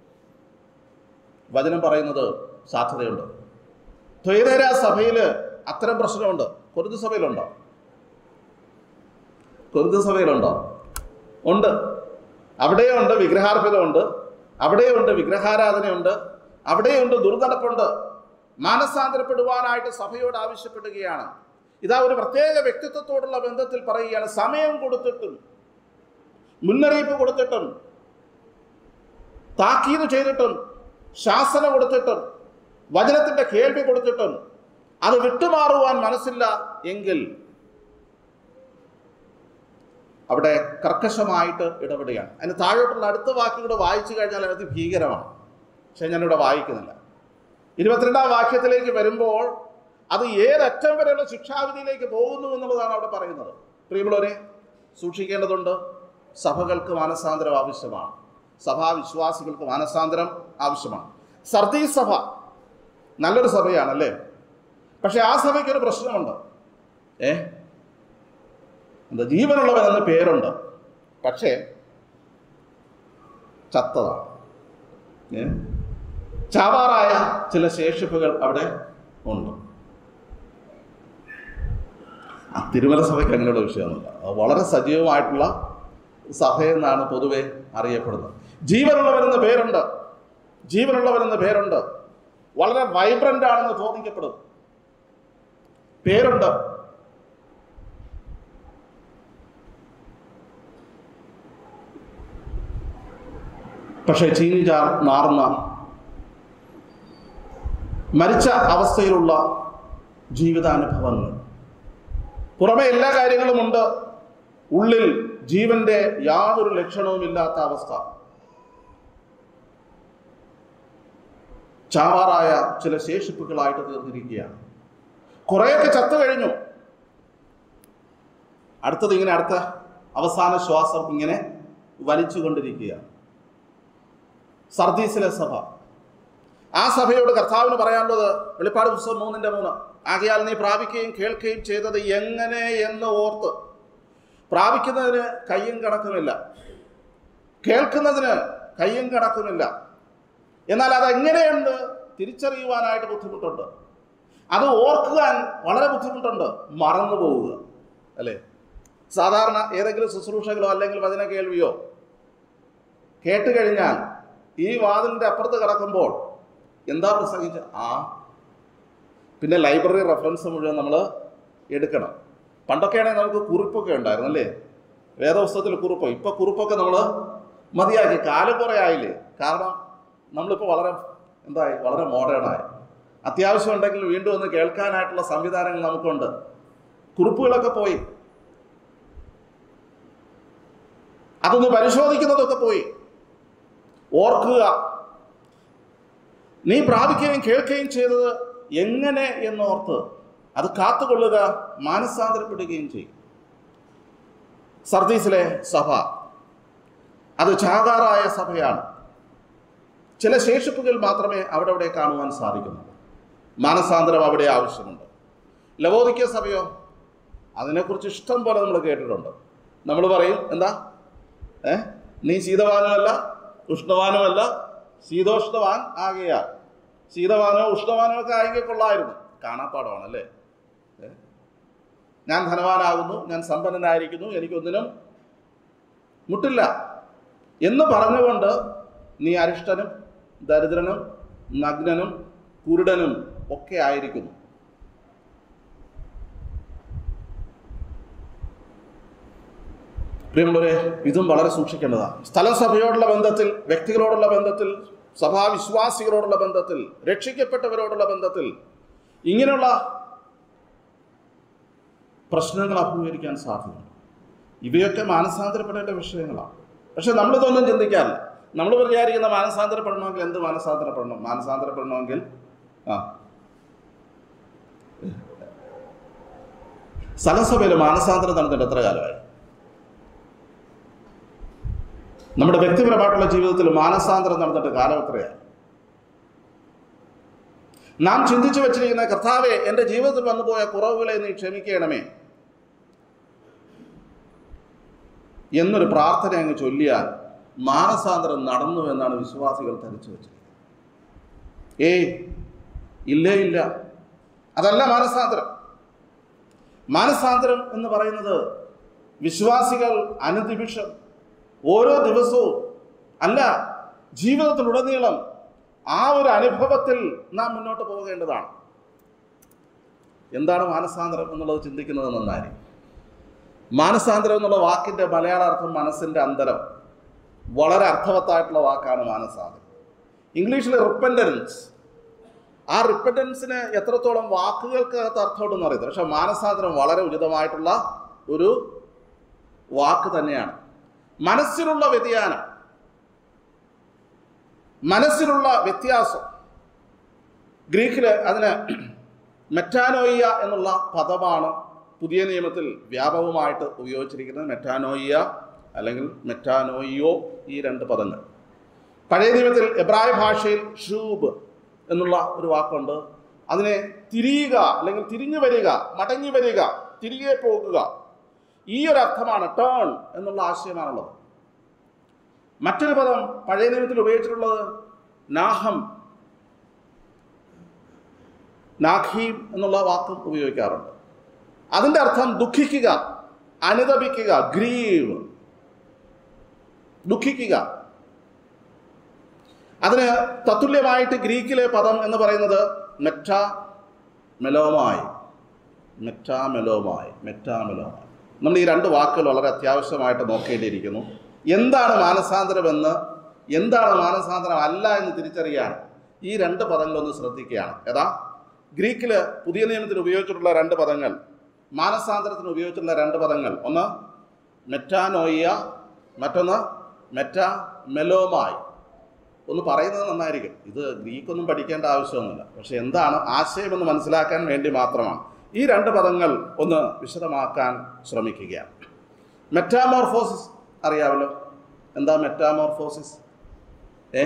വചനം പറയുന്നത് സാധ്യതയുണ്ട് ത്വൈതേര സഭയിൽ അത്തരം പ്രശ്നമുണ്ട് കുരുത് സഭയിലുണ്ടോ കുരുത് സഭയിലുണ്ടോ ഉണ്ട് അവിടെയുണ്ട് വിഗ്രഹാർപ്പിതമുണ്ട് അവിടെയുണ്ട് വിഗ്രഹാരാധനയുണ്ട് അവിടെയുണ്ട് ദുർനടപ്പുണ്ട് മാനസാന്തരപ്പെടുവാനായിട്ട് സഭയോട് ആവശ്യപ്പെടുകയാണ് ഇതാ ഒരു പ്രത്യേക വ്യക്തിത്വത്തോടുള്ള ബന്ധത്തിൽ പറയുകയാണ് സമയം കൊടുത്തിട്ടും മുന്നറിയിപ്പ് കൊടുത്തിട്ടും താക്കീത് ചെയ്തിട്ടും ശാസന കൊടുത്തിട്ടും വചനത്തിന്റെ കേൾവി കൊടുത്തിട്ടും അത് വിട്ടുമാറുവാൻ മനസ്സില്ല എങ്കിൽ അവിടെ കർക്കശമായിട്ട് ഇടപെടുകയാണ് അതിന് താഴോട്ടുള്ള അടുത്ത വാക്കുകൂടെ വായിച്ചു കഴിഞ്ഞാൽ അത് ഭീകരമാണ് പക്ഷെ ഞാനിവിടെ വായിക്കുന്നില്ല ഇരുപത്തിരണ്ടാം വാക്യത്തിലേക്ക് വരുമ്പോൾ അത് ഏതറ്റം വരെയുള്ള ശിക്ഷാവിധിയിലേക്ക് പോകുന്നു എന്നുള്ളതാണ് അവിടെ പറയുന്നത് പ്രിയമുള്ളവരെ സൂക്ഷിക്കേണ്ടതുണ്ട് സഭകൾക്ക് മാനസാന്തരം ആവശ്യമാണ് സഭാവിശ്വാസികൾക്ക് മാനസാന്തരം ആവശ്യമാണ് സർദീ സഭ നല്ലൊരു സഭയാണല്ലേ പക്ഷെ ആ സഭയ്ക്കൊരു പ്രശ്നമുണ്ട് ഏ എന്താ ജീവനുള്ളവൻ എന്ന പേരുണ്ട് പക്ഷേ ചത്തതാണ് ഏ ചാവാറായ ചില ശേഷിപ്പുകൾ അവിടെ ഉണ്ട് ആ തിരുമല സഭയ്ക്ക് അങ്ങനെയുള്ള വിഷയമൊന്നുമില്ല അത് വളരെ സജീവമായിട്ടുള്ള സഭയെന്നാണ് പൊതുവെ അറിയപ്പെടുന്നത് ജീവനുള്ളവരെന്ന പേരുണ്ട് ജീവനുള്ളവരെന്ന പേരുണ്ട് വളരെ വൈബ്രന്റ് ആണെന്ന് തോന്നിക്കപ്പെടും പേരുണ്ട് പക്ഷേ ചീനിചാർ നാർന്ന മരിച്ച അവസ്ഥയിലുള്ള ജീവിതാനുഭവങ്ങൾ പുറമെ എല്ലാ കാര്യങ്ങളുമുണ്ട് ഉള്ളിൽ ജീവന്റെ യാതൊരു ലക്ഷണവുമില്ലാത്ത അവസ്ഥ ചാവാറായ ചില ശേഷിപ്പുകളായിട്ട് തീർന്നിരിക്കുകയാണ് കുറേയൊക്കെ ചത്തു കഴിഞ്ഞു അടുത്തത് ഇങ്ങനെ അടുത്ത അവസാന ശ്വാസം ഇങ്ങനെ വലിച്ചുകൊണ്ടിരിക്കുകയാണ് സർദീസിലെ സഭ ആ സഭയോട് കർത്താവിന് പറയാനുള്ളത് വെളിപ്പാട് പുസ്തകം മൂന്നിന്റെ മൂന്ന് ആകയാൽ നീ പ്രാപിക്കുകയും കേൾക്കുകയും ചെയ്തത് എങ്ങനെ എന്ന് ഓർത്ത് പ്രാപിക്കുന്നതിന് കയ്യും കണക്കുമില്ല കേൾക്കുന്നതിന് കയ്യും കണക്കുമില്ല എന്നാൽ അതെങ്ങനെയെന്ന് തിരിച്ചറിയുവാനായിട്ട് ബുദ്ധിമുട്ടുണ്ട് അത് ഓർക്കുവാൻ വളരെ ബുദ്ധിമുട്ടുണ്ട് മറന്നു പോവുക അല്ലേ സാധാരണ ഏതെങ്കിലും ശുശ്രൂഷകളോ അല്ലെങ്കിൽ വചന കേൾവിയോ കേട്ട് കഴിഞ്ഞാൽ ഈ വാതിലിൻ്റെ അപ്പുറത്ത് കിടക്കുമ്പോൾ എന്താ പ്രസംഗിച്ച ആ പിന്നെ ലൈബ്രറി റെഫറൻസ് മുഴുവൻ നമ്മൾ എടുക്കണം പണ്ടൊക്കെയാണെങ്കിൽ നമുക്ക് കുറിപ്പൊക്കെ ഉണ്ടായിരുന്നു അല്ലേ വേദപുസ്തകത്തിൽ കുറിപ്പ് ഇപ്പൊ കുറിപ്പൊക്കെ നമ്മൾ മതിയാക്കി കാലം കുറേ ആയില്ലേ കാരണം നമ്മളിപ്പോൾ വളരെ എന്തായി വളരെ മോഡേണായി അത്യാവശ്യം ഉണ്ടെങ്കിൽ വീണ്ടും ഒന്ന് കേൾക്കാനായിട്ടുള്ള സംവിധാനങ്ങൾ നമുക്കുണ്ട് കുറിപ്പുകളൊക്കെ പോയി അതൊന്ന് പരിശോധിക്കുന്നതൊക്കെ പോയി ഓർക്കുക നീ പ്രാപിക്കുകയും കേൾക്കുകയും ചെയ്തത് എങ്ങനെ എന്നോർത്ത് അത് കാത്തുകൊള്ളുക മാനസാന്തരപ്പെടുകയും ചെയ്യും സർദീസിലെ സഭ അത് ചാകാറായ സഭയാണ് ചില ശേഷിപ്പുകൾ മാത്രമേ അവിടെ അവിടെ കാണുവാൻ സാധിക്കുന്നുള്ളൂ മാനസാന്തരം അവിടെ ആവശ്യമുണ്ട് ലവോദിക്ക സഭയോ അതിനെക്കുറിച്ച് ഇഷ്ടം പോലെ നമ്മൾ കേട്ടിട്ടുണ്ട് നമ്മൾ പറയും എന്താ ഏ നീ ശീതവാനുമല്ല ഉഷ്ണവാനുമല്ല ശീതോഷ്ണവാൻ ആകയാൽ ശീതവാനോ ഉഷ്ണവാനോ ഒക്കെ ആയെങ്കിൽ കൊള്ളായിരുന്നു കാണാപ്പാടമാണല്ലേ ഏ? ഞാൻ ധനവാനാകുന്നു ഞാൻ സമ്പന്നനായിരിക്കുന്നു എനിക്കൊന്നിനും മുട്ടില്ല എന്ന് പറഞ്ഞുകൊണ്ട് നീ അരിഷ്ടനും ദരിദ്രനും നഗ്നനും കുരുടനും ഒക്കെ ആയിരിക്കുന്നു പ്രിയമുള്ളവരെ ഇതും വളരെ സൂക്ഷിക്കേണ്ടതാണ് സ്ഥലസഭയോടുള്ള ബന്ധത്തിൽ വ്യക്തികളോടുള്ള ബന്ധത്തിൽ സഭാവിശ്വാസികളോടുള്ള ബന്ധത്തിൽ രക്ഷിക്കപ്പെട്ടവരോടുള്ള ബന്ധത്തിൽ ഇങ്ങനെയുള്ള പ്രശ്നങ്ങൾ അഭിമുഖീകരിക്കാൻ സാധ്യതയുണ്ട് ഇവയൊക്കെ മാനസാന്തരപ്പെടേണ്ട വിഷയങ്ങളാണ് പക്ഷെ നമ്മളിതൊന്നും ചിന്തിക്കാറില്ല നമ്മൾ വിചാരിക്കുന്ന മാനസാന്തരപ്പെടണമെങ്കിൽ എന്ത് മാനസാന്തരപ്പെടണം മാനസാന്തരപ്പെടണമെങ്കിൽ ആ സ്ഥലസഭയിൽ മാനസാന്തരം നടന്നിട്ട് എത്ര കാലമായി നമ്മുടെ വ്യക്തിപരമായിട്ടുള്ള ജീവിതത്തിൽ മാനസാന്തരം നടന്നിട്ട് കാലം എത്രയാണ് നാം ചിന്തിച്ചു വെച്ചിരിക്കുന്ന കർത്താവെ എൻ്റെ ജീവിതത്തിൽ വന്നുപോയ കുറവുകളെ നീ ക്ഷമിക്കണമേ എന്നൊരു പ്രാർത്ഥന അങ്ങ് ചൊല്ലിയാൽ മാനസാന്തരം നടന്നു എന്നാണ് വിശ്വാസികൾ ധരിച്ചു വെച്ചത് ഏയ് ഇല്ലേ ഇല്ല അതല്ല മാനസാന്തരം മാനസാന്തരം എന്ന് പറയുന്നത് വിശ്വാസികൾ അനുദിവിഷം ഓരോ ദിവസവും അല്ല ജീവിതത്തിലുടനീളം ആ ഒരു അനുഭവത്തിൽ നാം മുന്നോട്ട് പോകേണ്ടതാണ് എന്താണ് മാനസാന്തരം എന്നുള്ളത് ചിന്തിക്കുന്നത് നന്നായിരിക്കും മാനസാന്തരം എന്നുള്ള വാക്കിൻ്റെ മലയാള അർത്ഥം മനസ്സിൻ്റെ അന്തരം വളരെ അർത്ഥവത്തായിട്ടുള്ള വാക്കാണ് മാനസാന്തരം ഇംഗ്ലീഷിൽ റിപ്പൻഡൻസ് ആ റിപ്പൻഡൻസിന് എത്രത്തോളം വാക്കുകൾക്കകത്ത് അർത്ഥമുണ്ടെന്ന് അറിയത്തില്ല പക്ഷെ മാനസാന്തരം വളരെ ഉചിതമായിട്ടുള്ള ഒരു വാക്ക് തന്നെയാണ് മനസ്സിലുള്ള വ്യതിയാനം മനസ്സിലുള്ള വ്യത്യാസം ഗ്രീക്കിൽ അതിന് മെറ്റാനോയിയ എന്നുള്ള പദമാണ് പുതിയ നിയമത്തിൽ വ്യാപകമായിട്ട് ഉപയോഗിച്ചിരിക്കുന്നത് മെറ്റാനോയിയ അല്ലെങ്കിൽ മെറ്റാനോയിയോ ഈ രണ്ട് പദങ്ങൾ പഴയ നിയമത്തിൽ എബ്രായ ഭാഷയിൽ ഷൂബ് എന്നുള്ള ഒരു വാക്കുണ്ട് അതിനെ തിരിയുക അല്ലെങ്കിൽ തിരിഞ്ഞു വരിക മടങ്ങി വരിക തിരികെ പോകുക ഈ ഒരു അർത്ഥമാണ് ടേൺ എന്നുള്ള ആശയമാണുള്ളത് മറ്റൊരു പദം പഴയ നിയമത്തിൽ ഉപയോഗിച്ചിട്ടുള്ളത് നാഹം നാഖീം എന്നുള്ള വാക്കും ഉപയോഗിക്കാറുണ്ട് അതിൻ്റെ അർത്ഥം ദുഃഖിക്കുക അനുതപിക്കുക ഗ്രീവ് ദുഃഖിക്കുക അതിന് തത്തുല്യമായിട്ട് ഗ്രീക്കിലെ പദം എന്ന് പറയുന്നത് മെറ്റ മെലോമായി മെറ്റാ മെലോമായി മെറ്റാ മെലോമായി നമ്മൾ ഈ രണ്ട് വാക്കുകൾ വളരെ അത്യാവശ്യമായിട്ട് നോക്കേണ്ടിയിരിക്കുന്നു എന്താണ് മാനസാന്തരമെന്ന് എന്താണ് മാനസാന്തരം അല്ല എന്ന് തിരിച്ചറിയാൻ ഈ രണ്ട് പദങ്ങളൊന്ന് ശ്രദ്ധിക്കുകയാണ് ഏതാ ഗ്രീക്കിൽ പുതിയ നിയമത്തിൽ ഉപയോഗിച്ചിട്ടുള്ള രണ്ട് പദങ്ങൾ മാനസാന്തരത്തിന് ഉപയോഗിച്ചിട്ടുള്ള രണ്ട് പദങ്ങൾ ഒന്ന് മെറ്റാനോയിയ മറ്റൊന്ന് മെറ്റാ മെലോമായി ഒന്ന് പറയുന്നത് നന്നായിരിക്കും ഇത് ഗ്രീക്കൊന്നും പഠിക്കേണ്ട ആവശ്യമൊന്നുമില്ല പക്ഷെ എന്താണ് ആശയമെന്ന് മനസ്സിലാക്കാൻ വേണ്ടി മാത്രമാണ് ഈ രണ്ട് പദങ്ങൾ ഒന്ന് വിശദമാക്കാൻ ശ്രമിക്കുകയാണ് മെറ്റാമോർഫോസിസ് അറിയാമല്ലോ എന്താ മെറ്റാമോർഫോസിസ് ഏ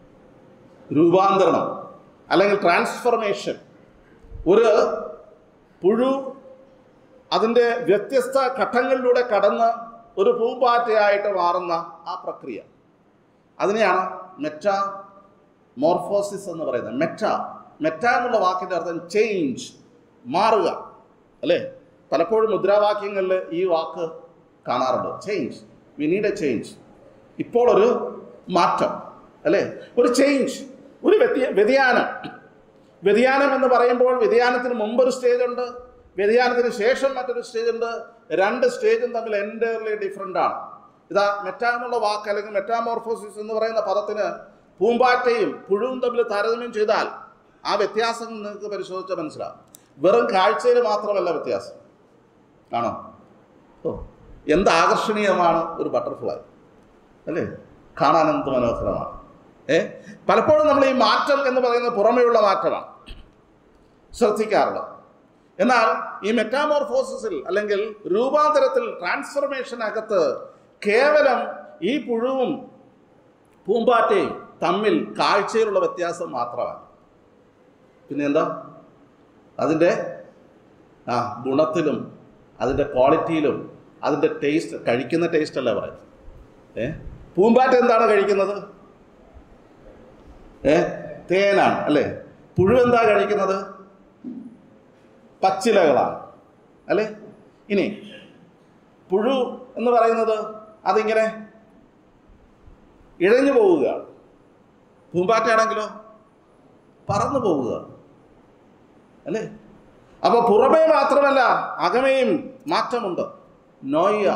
രൂപാന്തരണം അല്ലെങ്കിൽ ട്രാൻസ്ഫർമേഷൻ ഒരു പുഴു അതിൻ്റെ വ്യത്യസ്ത ഘട്ടങ്ങളിലൂടെ കടന്ന് ഒരു പൂമ്പാറ്റയായിട്ട് മാറുന്ന ആ പ്രക്രിയ അതിനെയാണ് മെറ്റ മോർഫോസിസ് എന്ന് പറയുന്നത് മെറ്റ മെറ്റ എന്നുള്ള വാക്കിൻ്റെ അർത്ഥം ചേഞ്ച് മാറുക അല്ലേ പലപ്പോഴും മുദ്രാവാക്യങ്ങളിൽ ഈ വാക്ക് കാണാറുണ്ട് change we need a change ഇപ്പോൾ ഒരു മാറ്റം അല്ലേ ഒരു ചേഞ്ച് ഒരു വ്യത്യ വ്യതിയാനം വ്യതിയാനം എന്ന് പറയുമ്പോൾ വ്യതിയാനത്തിന് മുമ്പൊരു സ്റ്റേജ് ഉണ്ട് വ്യതിയാനത്തിന് ശേഷം മറ്റൊരു സ്റ്റേജ് ഉണ്ട് രണ്ട് സ്റ്റേജും തമ്മിൽ എൻറ്റയർലി ഡിഫറെൻ്റ് ആണ് ഇതാ മെറ്റാ എന്നുള്ള വാക്ക് അല്ലെങ്കിൽ മെറ്റാമോർഫോസിസ് എന്ന് പറയുന്ന പദത്തിന് പൂമ്പാറ്റയും പുഴുവും തമ്മിൽ താരതമ്യം ചെയ്താൽ ആ വ്യത്യാസം നിങ്ങൾക്ക് പരിശോധിച്ചാൽ മനസ്സിലാവും വെറും കാഴ്ചയിൽ മാത്രമല്ല വ്യത്യാസം ആണോ ഓ എന്ത് ആകർഷണീയമാണ് ഒരു ബട്ടർഫ്ലൈ അല്ലേ കാണാൻ എന്ത് മനോഹരമാണ് ഏ പലപ്പോഴും നമ്മൾ ഈ മാറ്റം എന്ന് പറയുന്നത് പുറമേയുള്ള മാറ്റമാണ് ശ്രദ്ധിക്കാറുള്ളത് എന്നാൽ ഈ മെറ്റാമോർഫോസിസിൽ അല്ലെങ്കിൽ രൂപാന്തരത്തിൽ ട്രാൻസ്ഫർമേഷനകത്ത് കേവലം ഈ പുഴുവും പൂമ്പാറ്റയും തമ്മിൽ കാഴ്ചയിലുള്ള വ്യത്യാസം മാത്രമാണ് പിന്നെ എന്താ അതിൻ്റെ ആ ഗുണത്തിലും അതിൻ്റെ ക്വാളിറ്റിയിലും അതിൻ്റെ ടേസ്റ്റ് കഴിക്കുന്ന ടേസ്റ്റ് അല്ല പറയുന്നത് ഏ പൂമ്പാറ്റ എന്താണ് കഴിക്കുന്നത് ഏ തേനാണ് അല്ലേ പുഴു എന്താ കഴിക്കുന്നത് പച്ചിലകളാണ് അല്ലേ ഇനി പുഴു എന്ന് പറയുന്നത് അതിങ്ങനെ ഇഴഞ്ഞു പോവുകയാണ് പൂമ്പാറ്റയാണെങ്കിലോ പറന്നു പോവുക അല്ലേ അപ്പോൾ പുറമേ മാത്രമല്ല അകമേയും മാറ്റമുണ്ട് നോയ്യ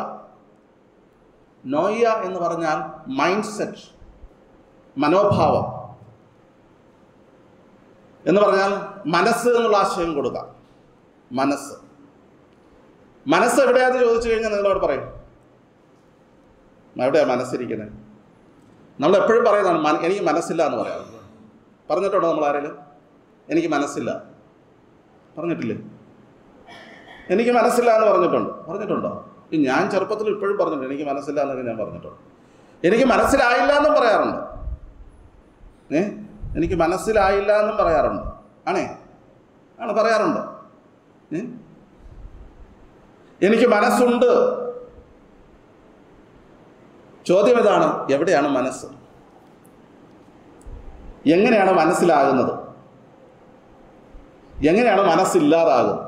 നോയ്യ എന്ന് പറഞ്ഞാൽ മൈൻഡ് സെറ്റ് മനോഭാവം എന്ന് പറഞ്ഞാൽ മനസ്സ് എന്നുള്ള ആശയം കൊടുക്കാം മനസ്സ് മനസ്സ് എവിടെയാന്ന് ചോദിച്ചു കഴിഞ്ഞാൽ നിങ്ങളോട് പറയും എവിടെയാ മനസ്സിരിക്കുന്നത് നമ്മൾ എപ്പോഴും പറയുന്നതാണ് "മന- എനിക്ക് മനസ്സില്ല എന്ന് പറയാം പറഞ്ഞിട്ടുണ്ടോ നമ്മൾ ആരെങ്കിലും എനിക്ക് മനസ്സില്ല പറഞ്ഞിട്ടില്ലേ എനിക്ക് മനസ്സില്ല എന്ന് പറഞ്ഞിട്ടുണ്ട് പറഞ്ഞിട്ടുണ്ടോ ഈ ഞാൻ ചെറുപ്പത്തിൽ ഇപ്പോഴും പറഞ്ഞിട്ടുണ്ട് എനിക്ക് മനസ്സില്ല എന്നൊക്കെ ഞാൻ പറഞ്ഞിട്ടുണ്ട് എനിക്ക് മനസ്സിലായില്ല എന്നും പറയാറുണ്ട് ഏ എനിക്ക് മനസ്സിലായില്ല എന്നും പറയാറുണ്ട് ആണേ ആണ് പറയാറുണ്ട് ഏ എനിക്ക് മനസ്സുണ്ട് ചോദ്യം ഇതാണ് എവിടെയാണ് മനസ്സ് എങ്ങനെയാണ് മനസ്സിലാകുന്നത് എങ്ങനെയാണ് മനസ്സില്ലാതാകുന്നത്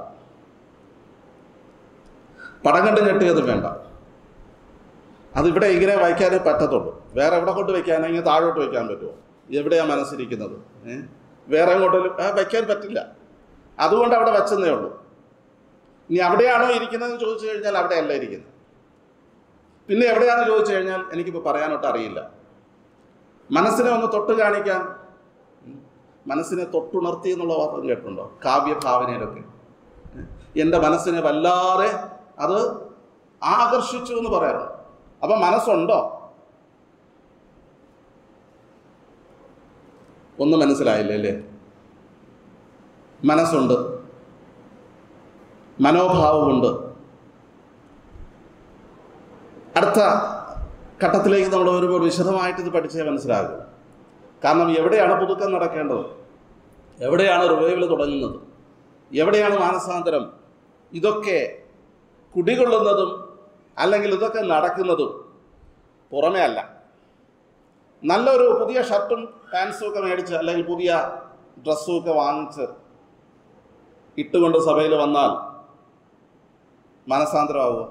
പടം കണ്ട് ഞെട്ടിയത് വേണ്ട അതിവിടെ ഇങ്ങനെ വയ്ക്കാനേ പറ്റത്തുള്ളൂ വേറെ എവിടെ കൊണ്ട് വയ്ക്കാനെങ്കിൽ താഴോട്ട് വയ്ക്കാൻ പറ്റുമോ എവിടെയാണ് മനസ്സിരിക്കുന്നത് ഏ? വേറെ എങ്ങോട്ടും ആ, വയ്ക്കാൻ പറ്റില്ല അതുകൊണ്ട് അവിടെ വച്ചെന്നേ ഉള്ളൂ ഇനി അവിടെയാണോ ഇരിക്കുന്നതെന്ന് ചോദിച്ചു കഴിഞ്ഞാൽ അവിടെയല്ല ഇരിക്കുന്നത് പിന്നെ എവിടെയാണെന്ന് ചോദിച്ചു കഴിഞ്ഞാൽ എനിക്കിപ്പോൾ പറയാനൊട്ട് അറിയില്ല മനസ്സിനെ ഒന്ന് തൊട്ട് കാണിക്കാൻ ഉം, മനസ്സിനെ തൊട്ടുണർത്തി എന്നുള്ള വാർത്ത കേട്ടിട്ടുണ്ടോ കാവ്യഭാവനയിലൊക്കെ ഏ? എൻ്റെ മനസ്സിനെ വല്ലാതെ അത് ആകർഷിച്ചു എന്ന് പറയാറുണ്ട് അപ്പം മനസ്സുണ്ടോ ഒന്നും മനസ്സിലായില്ലേ അല്ലേ മനസ്സുണ്ട് മനോഭാവമുണ്ട് അടുത്ത ഘട്ടത്തിലേക്ക് നമ്മൾ വരുമ്പോൾ വിശദമായിട്ട് ഇത് പഠിച്ചേ മനസ്സിലാകും കാരണം എവിടെയാണ് പുതുക്കം നടക്കേണ്ടത് എവിടെയാണ് റിവൈവൽ തുടങ്ങുന്നത് എവിടെയാണ് മാനസാന്തരം ഇതൊക്കെ കുടികൊള്ളുന്നതും അല്ലെങ്കിൽ ഇതൊക്കെ നടക്കുന്നതും പുറമേ അല്ല നല്ലൊരു പുതിയ ഷർട്ടും പാൻസും ഒക്കെ മേടിച്ച് അല്ലെങ്കിൽ പുതിയ ഡ്രസ്സും ഒക്കെ വാങ്ങിച്ച് ഇട്ടുകൊണ്ട് സഭയിൽ വന്നാൽ മനസാന്തരമാവുക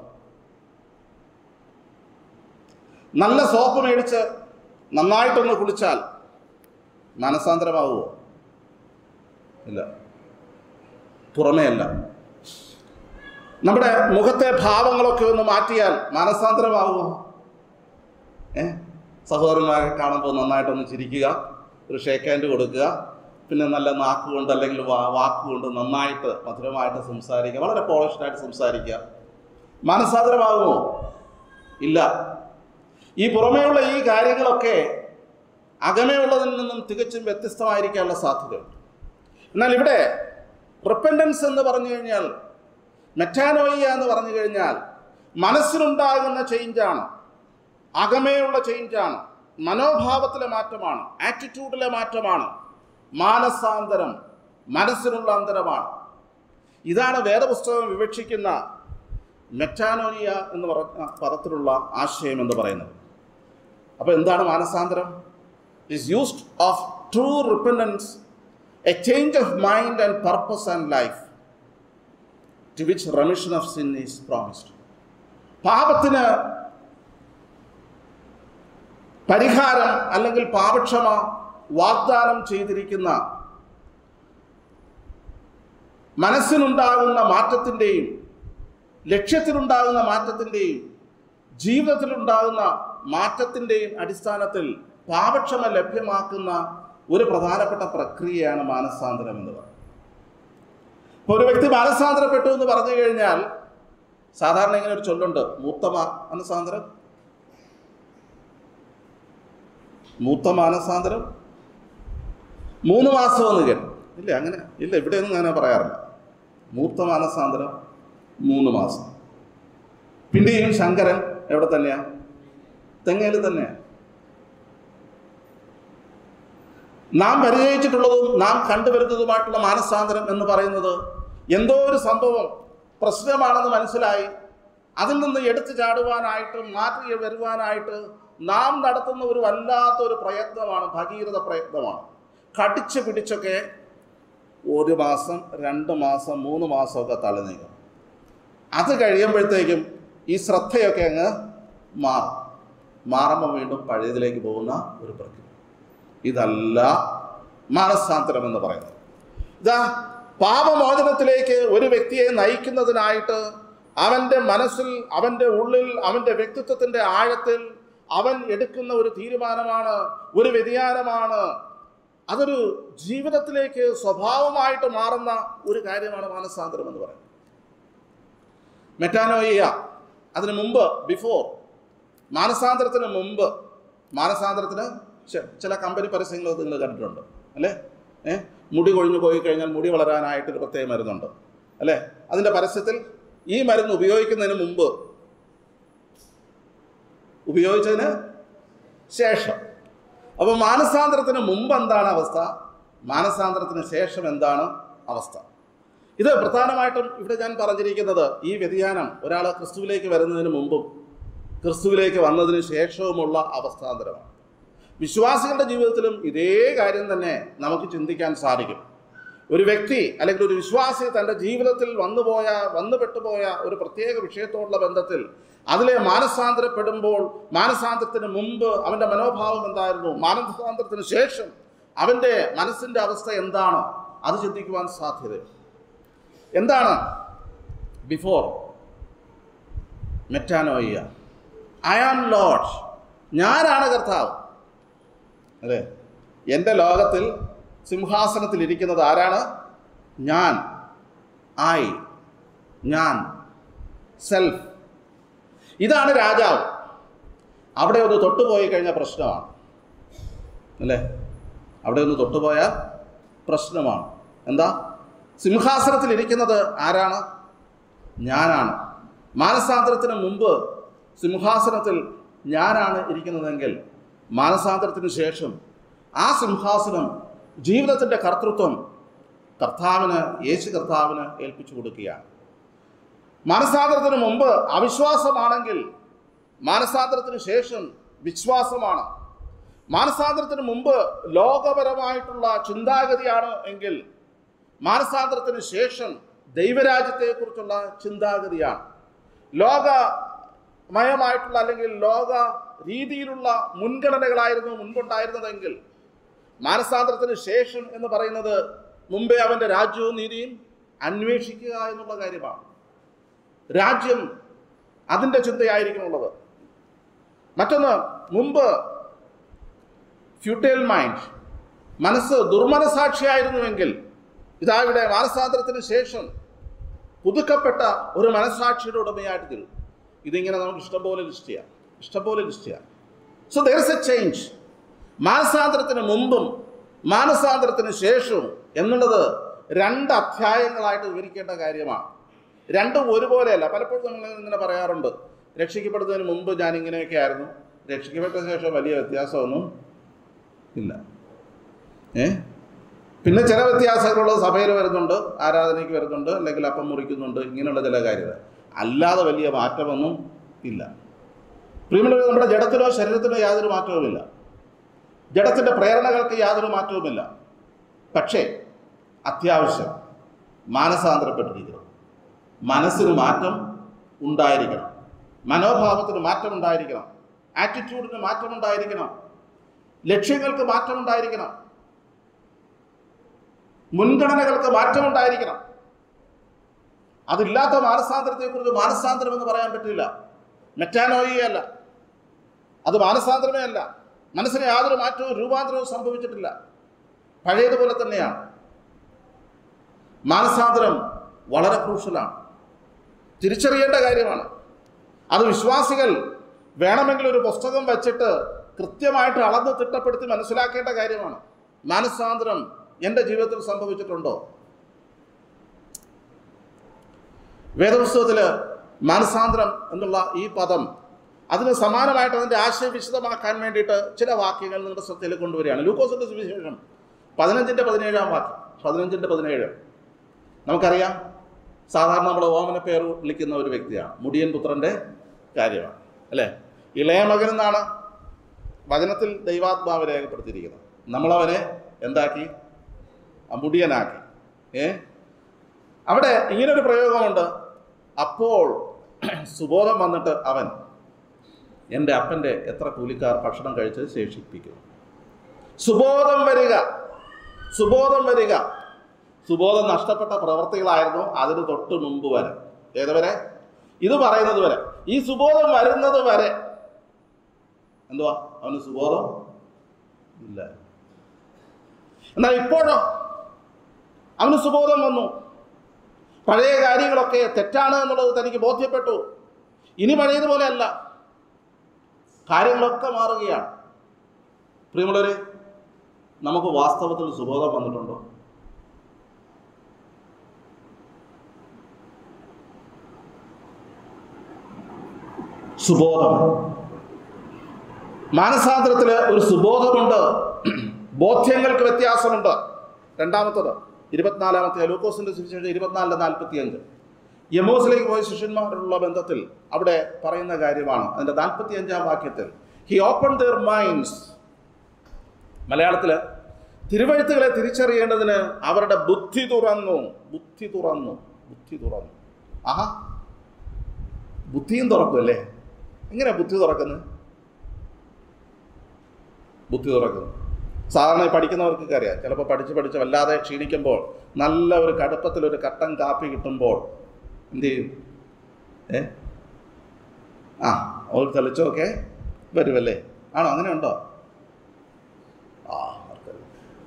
നല്ല സോപ്പ് മേടിച്ച് നന്നായിട്ടൊന്ന് കുളിച്ചാൽ മനസാന്തരമാവുമോ ഇല്ല പുറമേ അല്ല നമ്മുടെ മുഖത്തെ ഭാവങ്ങളൊക്കെ ഒന്ന് മാറ്റിയാൽ മനസാന്തരമാവുമോ ഏ സഹോദരന്മാരെ കാണുമ്പോൾ നന്നായിട്ടൊന്ന് ചിരിക്കുക ഒരു ഷേക്ക് ഹാൻഡ് കൊടുക്കുക പിന്നെ നല്ല നാക്കുകൊണ്ട് അല്ലെങ്കിൽ വാ വാക്കുകൊണ്ട് നന്നായിട്ട് മധുരമായിട്ട് സംസാരിക്കുക വളരെ പോളിഷ്ഡായിട്ട് സംസാരിക്കുക മനസാന്തരമാകുമോ ഇല്ല ഈ പുറമേയുള്ള ഈ കാര്യങ്ങളൊക്കെ അകമേയുള്ളതിൽ നിന്നും തികച്ചും വ്യത്യസ്തമായിരിക്കാനുള്ള സാധ്യതയുണ്ട് എന്നാൽ ഇവിടെ റിപ്പൻഡൻസ് എന്ന് പറഞ്ഞു കഴിഞ്ഞാൽ മെറ്റാനോയിയ എന്ന് പറഞ്ഞു കഴിഞ്ഞാൽ മനസ്സിലുണ്ടാകുന്ന ചേഞ്ചാണ് അകമേയുള്ള ചേഞ്ചാണ് മനോഭാവത്തിലെ മാറ്റമാണ് ആറ്റിറ്റ്യൂഡിലെ മാറ്റമാണ് മാനസാന്തരം മനസ്സിനുള്ള അന്തരമാണ് ഇതാണ് വേദപുസ്തകം വിവക്ഷിക്കുന്ന മെറ്റാനോനിയ എന്ന് പറഞ്ഞ പദത്തിലുള്ള ആശയം എന്ന് പറയുന്നത് അപ്പോൾ എന്താണ് മാനസാന്തരം is used of true repentance a change of mind and purpose and life to which remission of sin is promised പാപത്തിന് പരിഹാരം അല്ലെങ്കിൽ പാപക്ഷമ വാഗ്ദാനം ചെയ്തിരിക്കുന്ന മനസ്സിനുണ്ടാകുന്ന മാറ്റത്തിൻ്റെയും ലക്ഷ്യത്തിലുണ്ടാകുന്ന മാറ്റത്തിൻ്റെയും ജീവിതത്തിലുണ്ടാകുന്ന മാറ്റത്തിൻ്റെയും അടിസ്ഥാനത്തിൽ പാപക്ഷമ ലഭ്യമാക്കുന്ന ഒരു പ്രധാനപ്പെട്ട പ്രക്രിയയാണ് മാനസാന്തരം എന്ന് പറയുന്നത് ഇപ്പോൾ ഒരു വ്യക്തി മാനസാന്തരപ്പെട്ടു എന്ന് പറഞ്ഞു കഴിഞ്ഞാൽ സാധാരണ ഇങ്ങനെ ഒരു ചൊല്ലുണ്ട് മൂത്ത മാനസാന്തരം മൂത്ത മാനസാന്തരം മൂന്ന് മാസം എന്ന് കേട്ടു ഇല്ല അങ്ങനെ ഇല്ല ഇവിടെയൊന്നും അങ്ങനെ പറയാറില്ല മൂത്ത മാനസാന്തരം മൂന്ന് മാസം പിന്നെയും ശങ്കരൻ എവിടെ തന്നെയാ തെങ്ങയിൽ തന്നെയാണ് നാം പരിചയിച്ചിട്ടുള്ളതും നാം കണ്ടുവരുന്നതുമായിട്ടുള്ള മാനസാന്തരം എന്ന് പറയുന്നത് എന്തോ ഒരു സംഭവം പ്രശ്നമാണെന്ന് മനസ്സിലായി അതിൽ നിന്ന് എടുത്തു ചാടുവാനായിട്ട് മാറ്റി വരുവാനായിട്ട് നാം നടത്തുന്ന ഒരു വല്ലാത്ത ഒരു പ്രയത്നമാണ് ഭഗീരഥ പ്രയത്നമാണ് കടിച്ചു പിടിച്ചൊക്കെ ഒരു മാസം രണ്ട് മാസം മൂന്ന് മാസമൊക്കെ തള്ളി നീങ്ങും അത് കഴിയുമ്പോഴത്തേക്കും ഈ ശ്രദ്ധയൊക്കെ അങ്ങ് മാറും മാറുമ്പോൾ വീണ്ടും പഴയതിലേക്ക് പോകുന്ന ഒരു പ്രക്രിയ ഇതല്ല മാനസാന്തരം എന്ന് പറയുന്നത് ഇതാ പാപമോചനത്തിലേക്ക് ഒരു വ്യക്തിയെ നയിക്കുന്നതിനായിട്ട് അവൻ്റെ മനസ്സിൽ അവൻ്റെ ഉള്ളിൽ അവൻ്റെ വ്യക്തിത്വത്തിൻ്റെ ആഴത്തിൽ അവൻ എടുക്കുന്ന ഒരു തീരുമാനമാണ് ഒരു വ്യതിയാനമാണ് അതൊരു ജീവിതത്തിലേക്ക് സ്വഭാവമായിട്ട് മാറുന്ന ഒരു കാര്യമാണ് മാനസാന്തരം എന്ന് പറയുന്നത് മെറ്റാനോയിയ അതിനു മുമ്പ് ബിഫോർ മാനസാന്തരത്തിന് മുമ്പ് മാനസാന്തരത്തിന് ചെ- ചില കമ്പനി പരസ്യങ്ങൾ നിങ്ങൾ കണ്ടിട്ടുണ്ട് അല്ലേ ഏ മുടി കൊഴിഞ്ഞു പോയി കഴിഞ്ഞാൽ മുടി വളരാനായിട്ടൊരു പ്രത്യേക മരുന്നുണ്ട് അല്ലേ അതിൻ്റെ പരസ്യത്തിൽ ഈ മരുന്ന് ഉപയോഗിക്കുന്നതിന് മുമ്പ് ഉപയോഗിച്ചതിന് ശേഷം അപ്പോൾ മാനസാന്തരത്തിന് മുമ്പ് എന്താണ് അവസ്ഥ മാനസാന്തരത്തിന് ശേഷം എന്താണ് അവസ്ഥ ഇത് പ്രധാനമായിട്ടും ഇവിടെ ഞാൻ പറഞ്ഞിരിക്കുന്നത് ഈ വ്യതിയാനം ഒരാൾ ക്രിസ്തുവിലേക്ക് വരുന്നതിന് മുമ്പും ക്രിസ്തുവിലേക്ക് വന്നതിന് ശേഷവുമുള്ള അവസ്ഥാന്തരമാണ് വിശ്വാസികളുടെ ജീവിതത്തിലും ഇതേ കാര്യം തന്നെ നമുക്ക് ചിന്തിക്കാൻ സാധിക്കും ഒരു വ്യക്തി അല്ലെങ്കിൽ ഒരു വിശ്വാസി തൻ്റെ ജീവിതത്തിൽ വന്നുപോയ വന്നുപെട്ടുപോയ ഒരു പ്രത്യേക വിഷയത്തോടുള്ള ബന്ധത്തിൽ അതിലെ മാനസാന്തരപ്പെടുമ്പോൾ മാനസാന്തരത്തിന് മുമ്പ് അവൻ്റെ മനോഭാവം എന്തായിരുന്നു മാനസാന്തരത്തിന് ശേഷം അവൻ്റെ മനസ്സിൻ്റെ അവസ്ഥ എന്താണ് അത് ചിന്തിക്കുവാൻ സാധ്യത എന്താണ് ബിഫോർ മെറ്റാനോയ്യ ഐ ആം ലോഡ് ഞാനാണ് കർത്താവ് അല്ലേ എൻ്റെ ലോകത്തിൽ സിംഹാസനത്തിൽ ഇരിക്കുന്നത് ആരാണ് ഞാൻ ആയി ഞാൻ സെൽഫ് ഇതാണ് രാജാവ് അവിടെ ഒന്ന് തൊട്ടുപോയി കഴിഞ്ഞ പ്രശ്നമാണ് അല്ലേ അവിടെ ഒന്ന് തൊട്ടുപോയാൽ പ്രശ്നമാണ് എന്താ സിംഹാസനത്തിൽ ഇരിക്കുന്നത് ആരാണ് ഞാനാണ് മാനസാന്തരത്തിന് മുമ്പ് സിംഹാസനത്തിൽ ഞാനാണ് ഇരിക്കുന്നതെങ്കിൽ മാനസാന്തരത്തിന് ശേഷം ആ സിംഹാസനം ജീവിതത്തിൻ്റെ കർത്തൃത്വം കർത്താവിന് യേശു കർത്താവിന് ഏൽപ്പിച്ചു കൊടുക്കുകയാണ് മാനസാന്തരത്തിന് മുമ്പ് അവിശ്വാസമാണെങ്കിൽ മാനസാന്തരത്തിന് ശേഷം വിശ്വാസമാണ് മാനസാന്തരത്തിന് മുമ്പ് ലോകപരമായിട്ടുള്ള ചിന്താഗതിയാണ് എങ്കിൽ മാനസാന്തരത്തിന് ശേഷം ദൈവരാജ്യത്തെക്കുറിച്ചുള്ള ചിന്താഗതിയാണ് ലോകമയമായിട്ടുള്ള അല്ലെങ്കിൽ ലോക രീതിയിലുള്ള മുൻഗണനകളായിരുന്നു മുൻപുണ്ടായിരുന്നതെങ്കിൽ മാനസാന്തരത്തിന് ശേഷം എന്ന് പറയുന്നത് മുമ്പേ അവൻ്റെ രാജ്യവും നീതിയും അന്വേഷിക്കുക എന്നുള്ള കാര്യമാണ് രാജ്യം അതിൻ്റെ ചിന്തയായിരിക്കുമുള്ളത് മറ്റൊന്ന് മുമ്പ് ഫ്യൂട്ടേൽ മൈൻഡ് മനസ്സ് ദുർമനസാക്ഷിയായിരുന്നുവെങ്കിൽ ഇതാ ഇവിടെ മാനസാന്തരത്തിന് ശേഷം പുതുക്കപ്പെട്ട ഒരു മനസ്സാക്ഷിയുടെ ഉടമയായിട്ട് തീരും ഇതിങ്ങനെ നമുക്ക് ഇഷ്ടംപോലെ ലിസ്റ്റ് ചെയ്യാം ഇഷ്ടംപോലെ ലിസ്റ്റ് ചെയ്യാം so there is a change മാനസാന്തരത്തിന് മുമ്പും മാനസാന്തരത്തിന് ശേഷവും എന്നുള്ളത് രണ്ട് അധ്യായങ്ങളായിട്ട് വിവരിക്കേണ്ട കാര്യമാണ് രണ്ടും ഒരുപോലെയല്ല പലപ്പോഴും നമ്മൾ ഇങ്ങനെ പറയാറുണ്ട് രക്ഷിക്കപ്പെടുന്നതിന് മുമ്പ് ഞാൻ ഇങ്ങനെയൊക്കെ ആയിരുന്നു രക്ഷിക്കപ്പെട്ട ശേഷം വലിയ വ്യത്യാസമൊന്നും ഇല്ല ഏ പിന്നെ ചില വ്യത്യാസങ്ങളുള്ള സഭയിൽ വരുന്നുണ്ട് ആരാധനയ്ക്ക് വരുന്നുണ്ട് അല്ലെങ്കിൽ അപ്പം മുറിക്കുന്നുണ്ട് ഇങ്ങനെയുള്ള ചില കാര്യങ്ങൾ അല്ലാതെ വലിയ മാറ്റമൊന്നും ഇല്ല പ്രിയമുള്ളവർ നമ്മുടെ ജഡത്തിനോ ശരീരത്തിനോ യാതൊരു മാറ്റവുമില്ല ജഡത്തിൻ്റെ പ്രേരണകൾക്ക് യാതൊരു മാറ്റവുമില്ല പക്ഷേ അത്യാവശ്യം മാനസാന്തരപ്പെട്ടിരിക്കണം മനസ്സിന് മാറ്റം ഉണ്ടായിരിക്കണം മനോഭാവത്തിന് മാറ്റം ഉണ്ടായിരിക്കണം ആറ്റിറ്റ്യൂഡിന് മാറ്റം ഉണ്ടായിരിക്കണം ലക്ഷ്യങ്ങൾക്ക് മാറ്റം ഉണ്ടായിരിക്കണം മുൻഗണനകൾക്ക് മാറ്റം ഉണ്ടായിരിക്കണം അതില്ലാത്ത മാനസാന്തരത്തെക്കുറിച്ച് മാനസാന്തരം എന്ന് പറയാൻ പറ്റില്ല മെറ്റാനോയിയല്ല അത് മാനസാന്തരമേ അല്ല മനസ്സിന് യാതൊരു മാറ്റവും രൂപാന്തരവും സംഭവിച്ചിട്ടില്ല പഴയതുപോലെ തന്നെയാണ് മാനസാന്തരം വളരെ ക്രൂഷ്യലാണ് തിരിച്ചറിയേണ്ട കാര്യമാണ് അത് വിശ്വാസികൾ വേണമെങ്കിൽ ഒരു പുസ്തകം വച്ചിട്ട് കൃത്യമായിട്ട് അളന്ന് തിട്ടപ്പെടുത്തി മനസ്സിലാക്കേണ്ട കാര്യമാണ് മാനസാന്തരം എൻ്റെ ജീവിതത്തിൽ സംഭവിച്ചിട്ടുണ്ടോ വേദപുസ്തകത്തിൽ മാനസാന്തരം എന്നുള്ള ഈ പദം അതിന് സമാനമായിട്ട് അതിൻ്റെ ആശയം വിശദമാക്കാൻ വേണ്ടിയിട്ട് ചില വാക്യങ്ങൾ നിങ്ങളുടെ ശ്രദ്ധയിൽ കൊണ്ടുവരികയാണ് ലൂക്കോസിൻ്റെ സുവിശേഷം പതിനഞ്ചിൻ്റെ പതിനേഴാം വാക്യം പതിനഞ്ചിൻ്റെ പതിനേഴ് നമുക്കറിയാം സാധാരണ നമ്മൾ ഓമന പേർ വിളിക്കുന്ന ഒരു വ്യക്തിയാണ് മുടിയൻ പുത്രൻ്റെ കാര്യമാണ് അല്ലേ ഇളയ മകൻ എന്നാണ് വചനത്തിൽ ദൈവാത്മാവ് രേഖപ്പെടുത്തിയിരിക്കുന്നത് നമ്മളവനെ എന്താക്കി മുടിയനാക്കി ഏ അവിടെ ഇങ്ങനൊരു പ്രയോഗമുണ്ട് അപ്പോൾ സുബോധം വന്നിട്ട് അവൻ എൻ്റെ അപ്പൻ്റെ എത്ര കൂലിക്കാർ ഭക്ഷണം കഴിച്ച് ശേഷിപ്പിക്കും സുബോധം വരിക സുബോധം വരിക സുബോധം നഷ്ടപ്പെട്ട പ്രവർത്തികളായിരുന്നു അതിന് തൊട്ട് മുമ്പ് വരെ ഏതുവരെ ഇത് പറയുന്നത് വരെ ഈ സുബോധം വരുന്നത് വരെ എന്തുവാ അവന് സുബോധം ഇല്ല എന്നാൽ ഇപ്പോഴോ അവന് സുബോധം വന്നു പഴയ കാര്യങ്ങളൊക്കെ തെറ്റാണ് എന്നുള്ളത് തനിക്ക് ബോധ്യപ്പെട്ടു ഇനി പഴയതുപോലെ അല്ല കാര്യങ്ങളൊക്കെ മാറുകയാണ് പ്രിയമുള്ളവരെ നമുക്ക് വാസ്തവത്തിൽ സുബോധം വന്നിട്ടുണ്ടോ സുബോധം മാനസാന്തരത്തിൽ ഒരു സുബോധമുണ്ട് ബോധ്യങ്ങൾക്ക് വ്യത്യാസമുണ്ട് രണ്ടാമത്തത് ഇരുപത്തിനാലാമത്തെ ലൂക്കോസിന്റെ സുവിശേഷം ഇരുപത്തിനാലിലെ നാൽപ്പത്തി അഞ്ച് യമോസിലേക്ക് പോയ ശിഷ്യന്മാരുള്ള ബന്ധത്തിൽ അവിടെ പറയുന്ന കാര്യമാണ് അതിൻ്റെ നാൽപ്പത്തി അഞ്ചാം വാക്യത്തിൽ ഹി ഓപ്പൺ ദർ മൈൻഡ്സ് മലയാളത്തിൽ തിരുവഴുത്തുകളെ തിരിച്ചറിയേണ്ടതിന് അവരുടെ ബുദ്ധി തുറന്നു ബുദ്ധി തുറന്നു ബുദ്ധി തുറന്നു ആഹാ ബുദ്ധിയും തുറക്കും അല്ലേ എങ്ങനെയാ ബുദ്ധി തുറക്കുന്നത് ബുദ്ധി തുറക്കുന്നു സാധാരണ ഈ പഠിക്കുന്നവർക്കൊക്കെ അറിയാം ചിലപ്പോൾ പഠിച്ച് പഠിച്ച് വല്ലാതെ ക്ഷീണിക്കുമ്പോൾ നല്ല ഒരു കടുപ്പത്തിൽ ഒരു കട്ടൻ കാപ്പി കിട്ടുമ്പോൾ എന്ത് ചെയ്യും ഏ ആ ഒരു തെളിച്ചമൊക്കെ വരുമല്ലേ ആണോ അങ്ങനെ ഉണ്ടോ ആ ആർക്കറിയാം.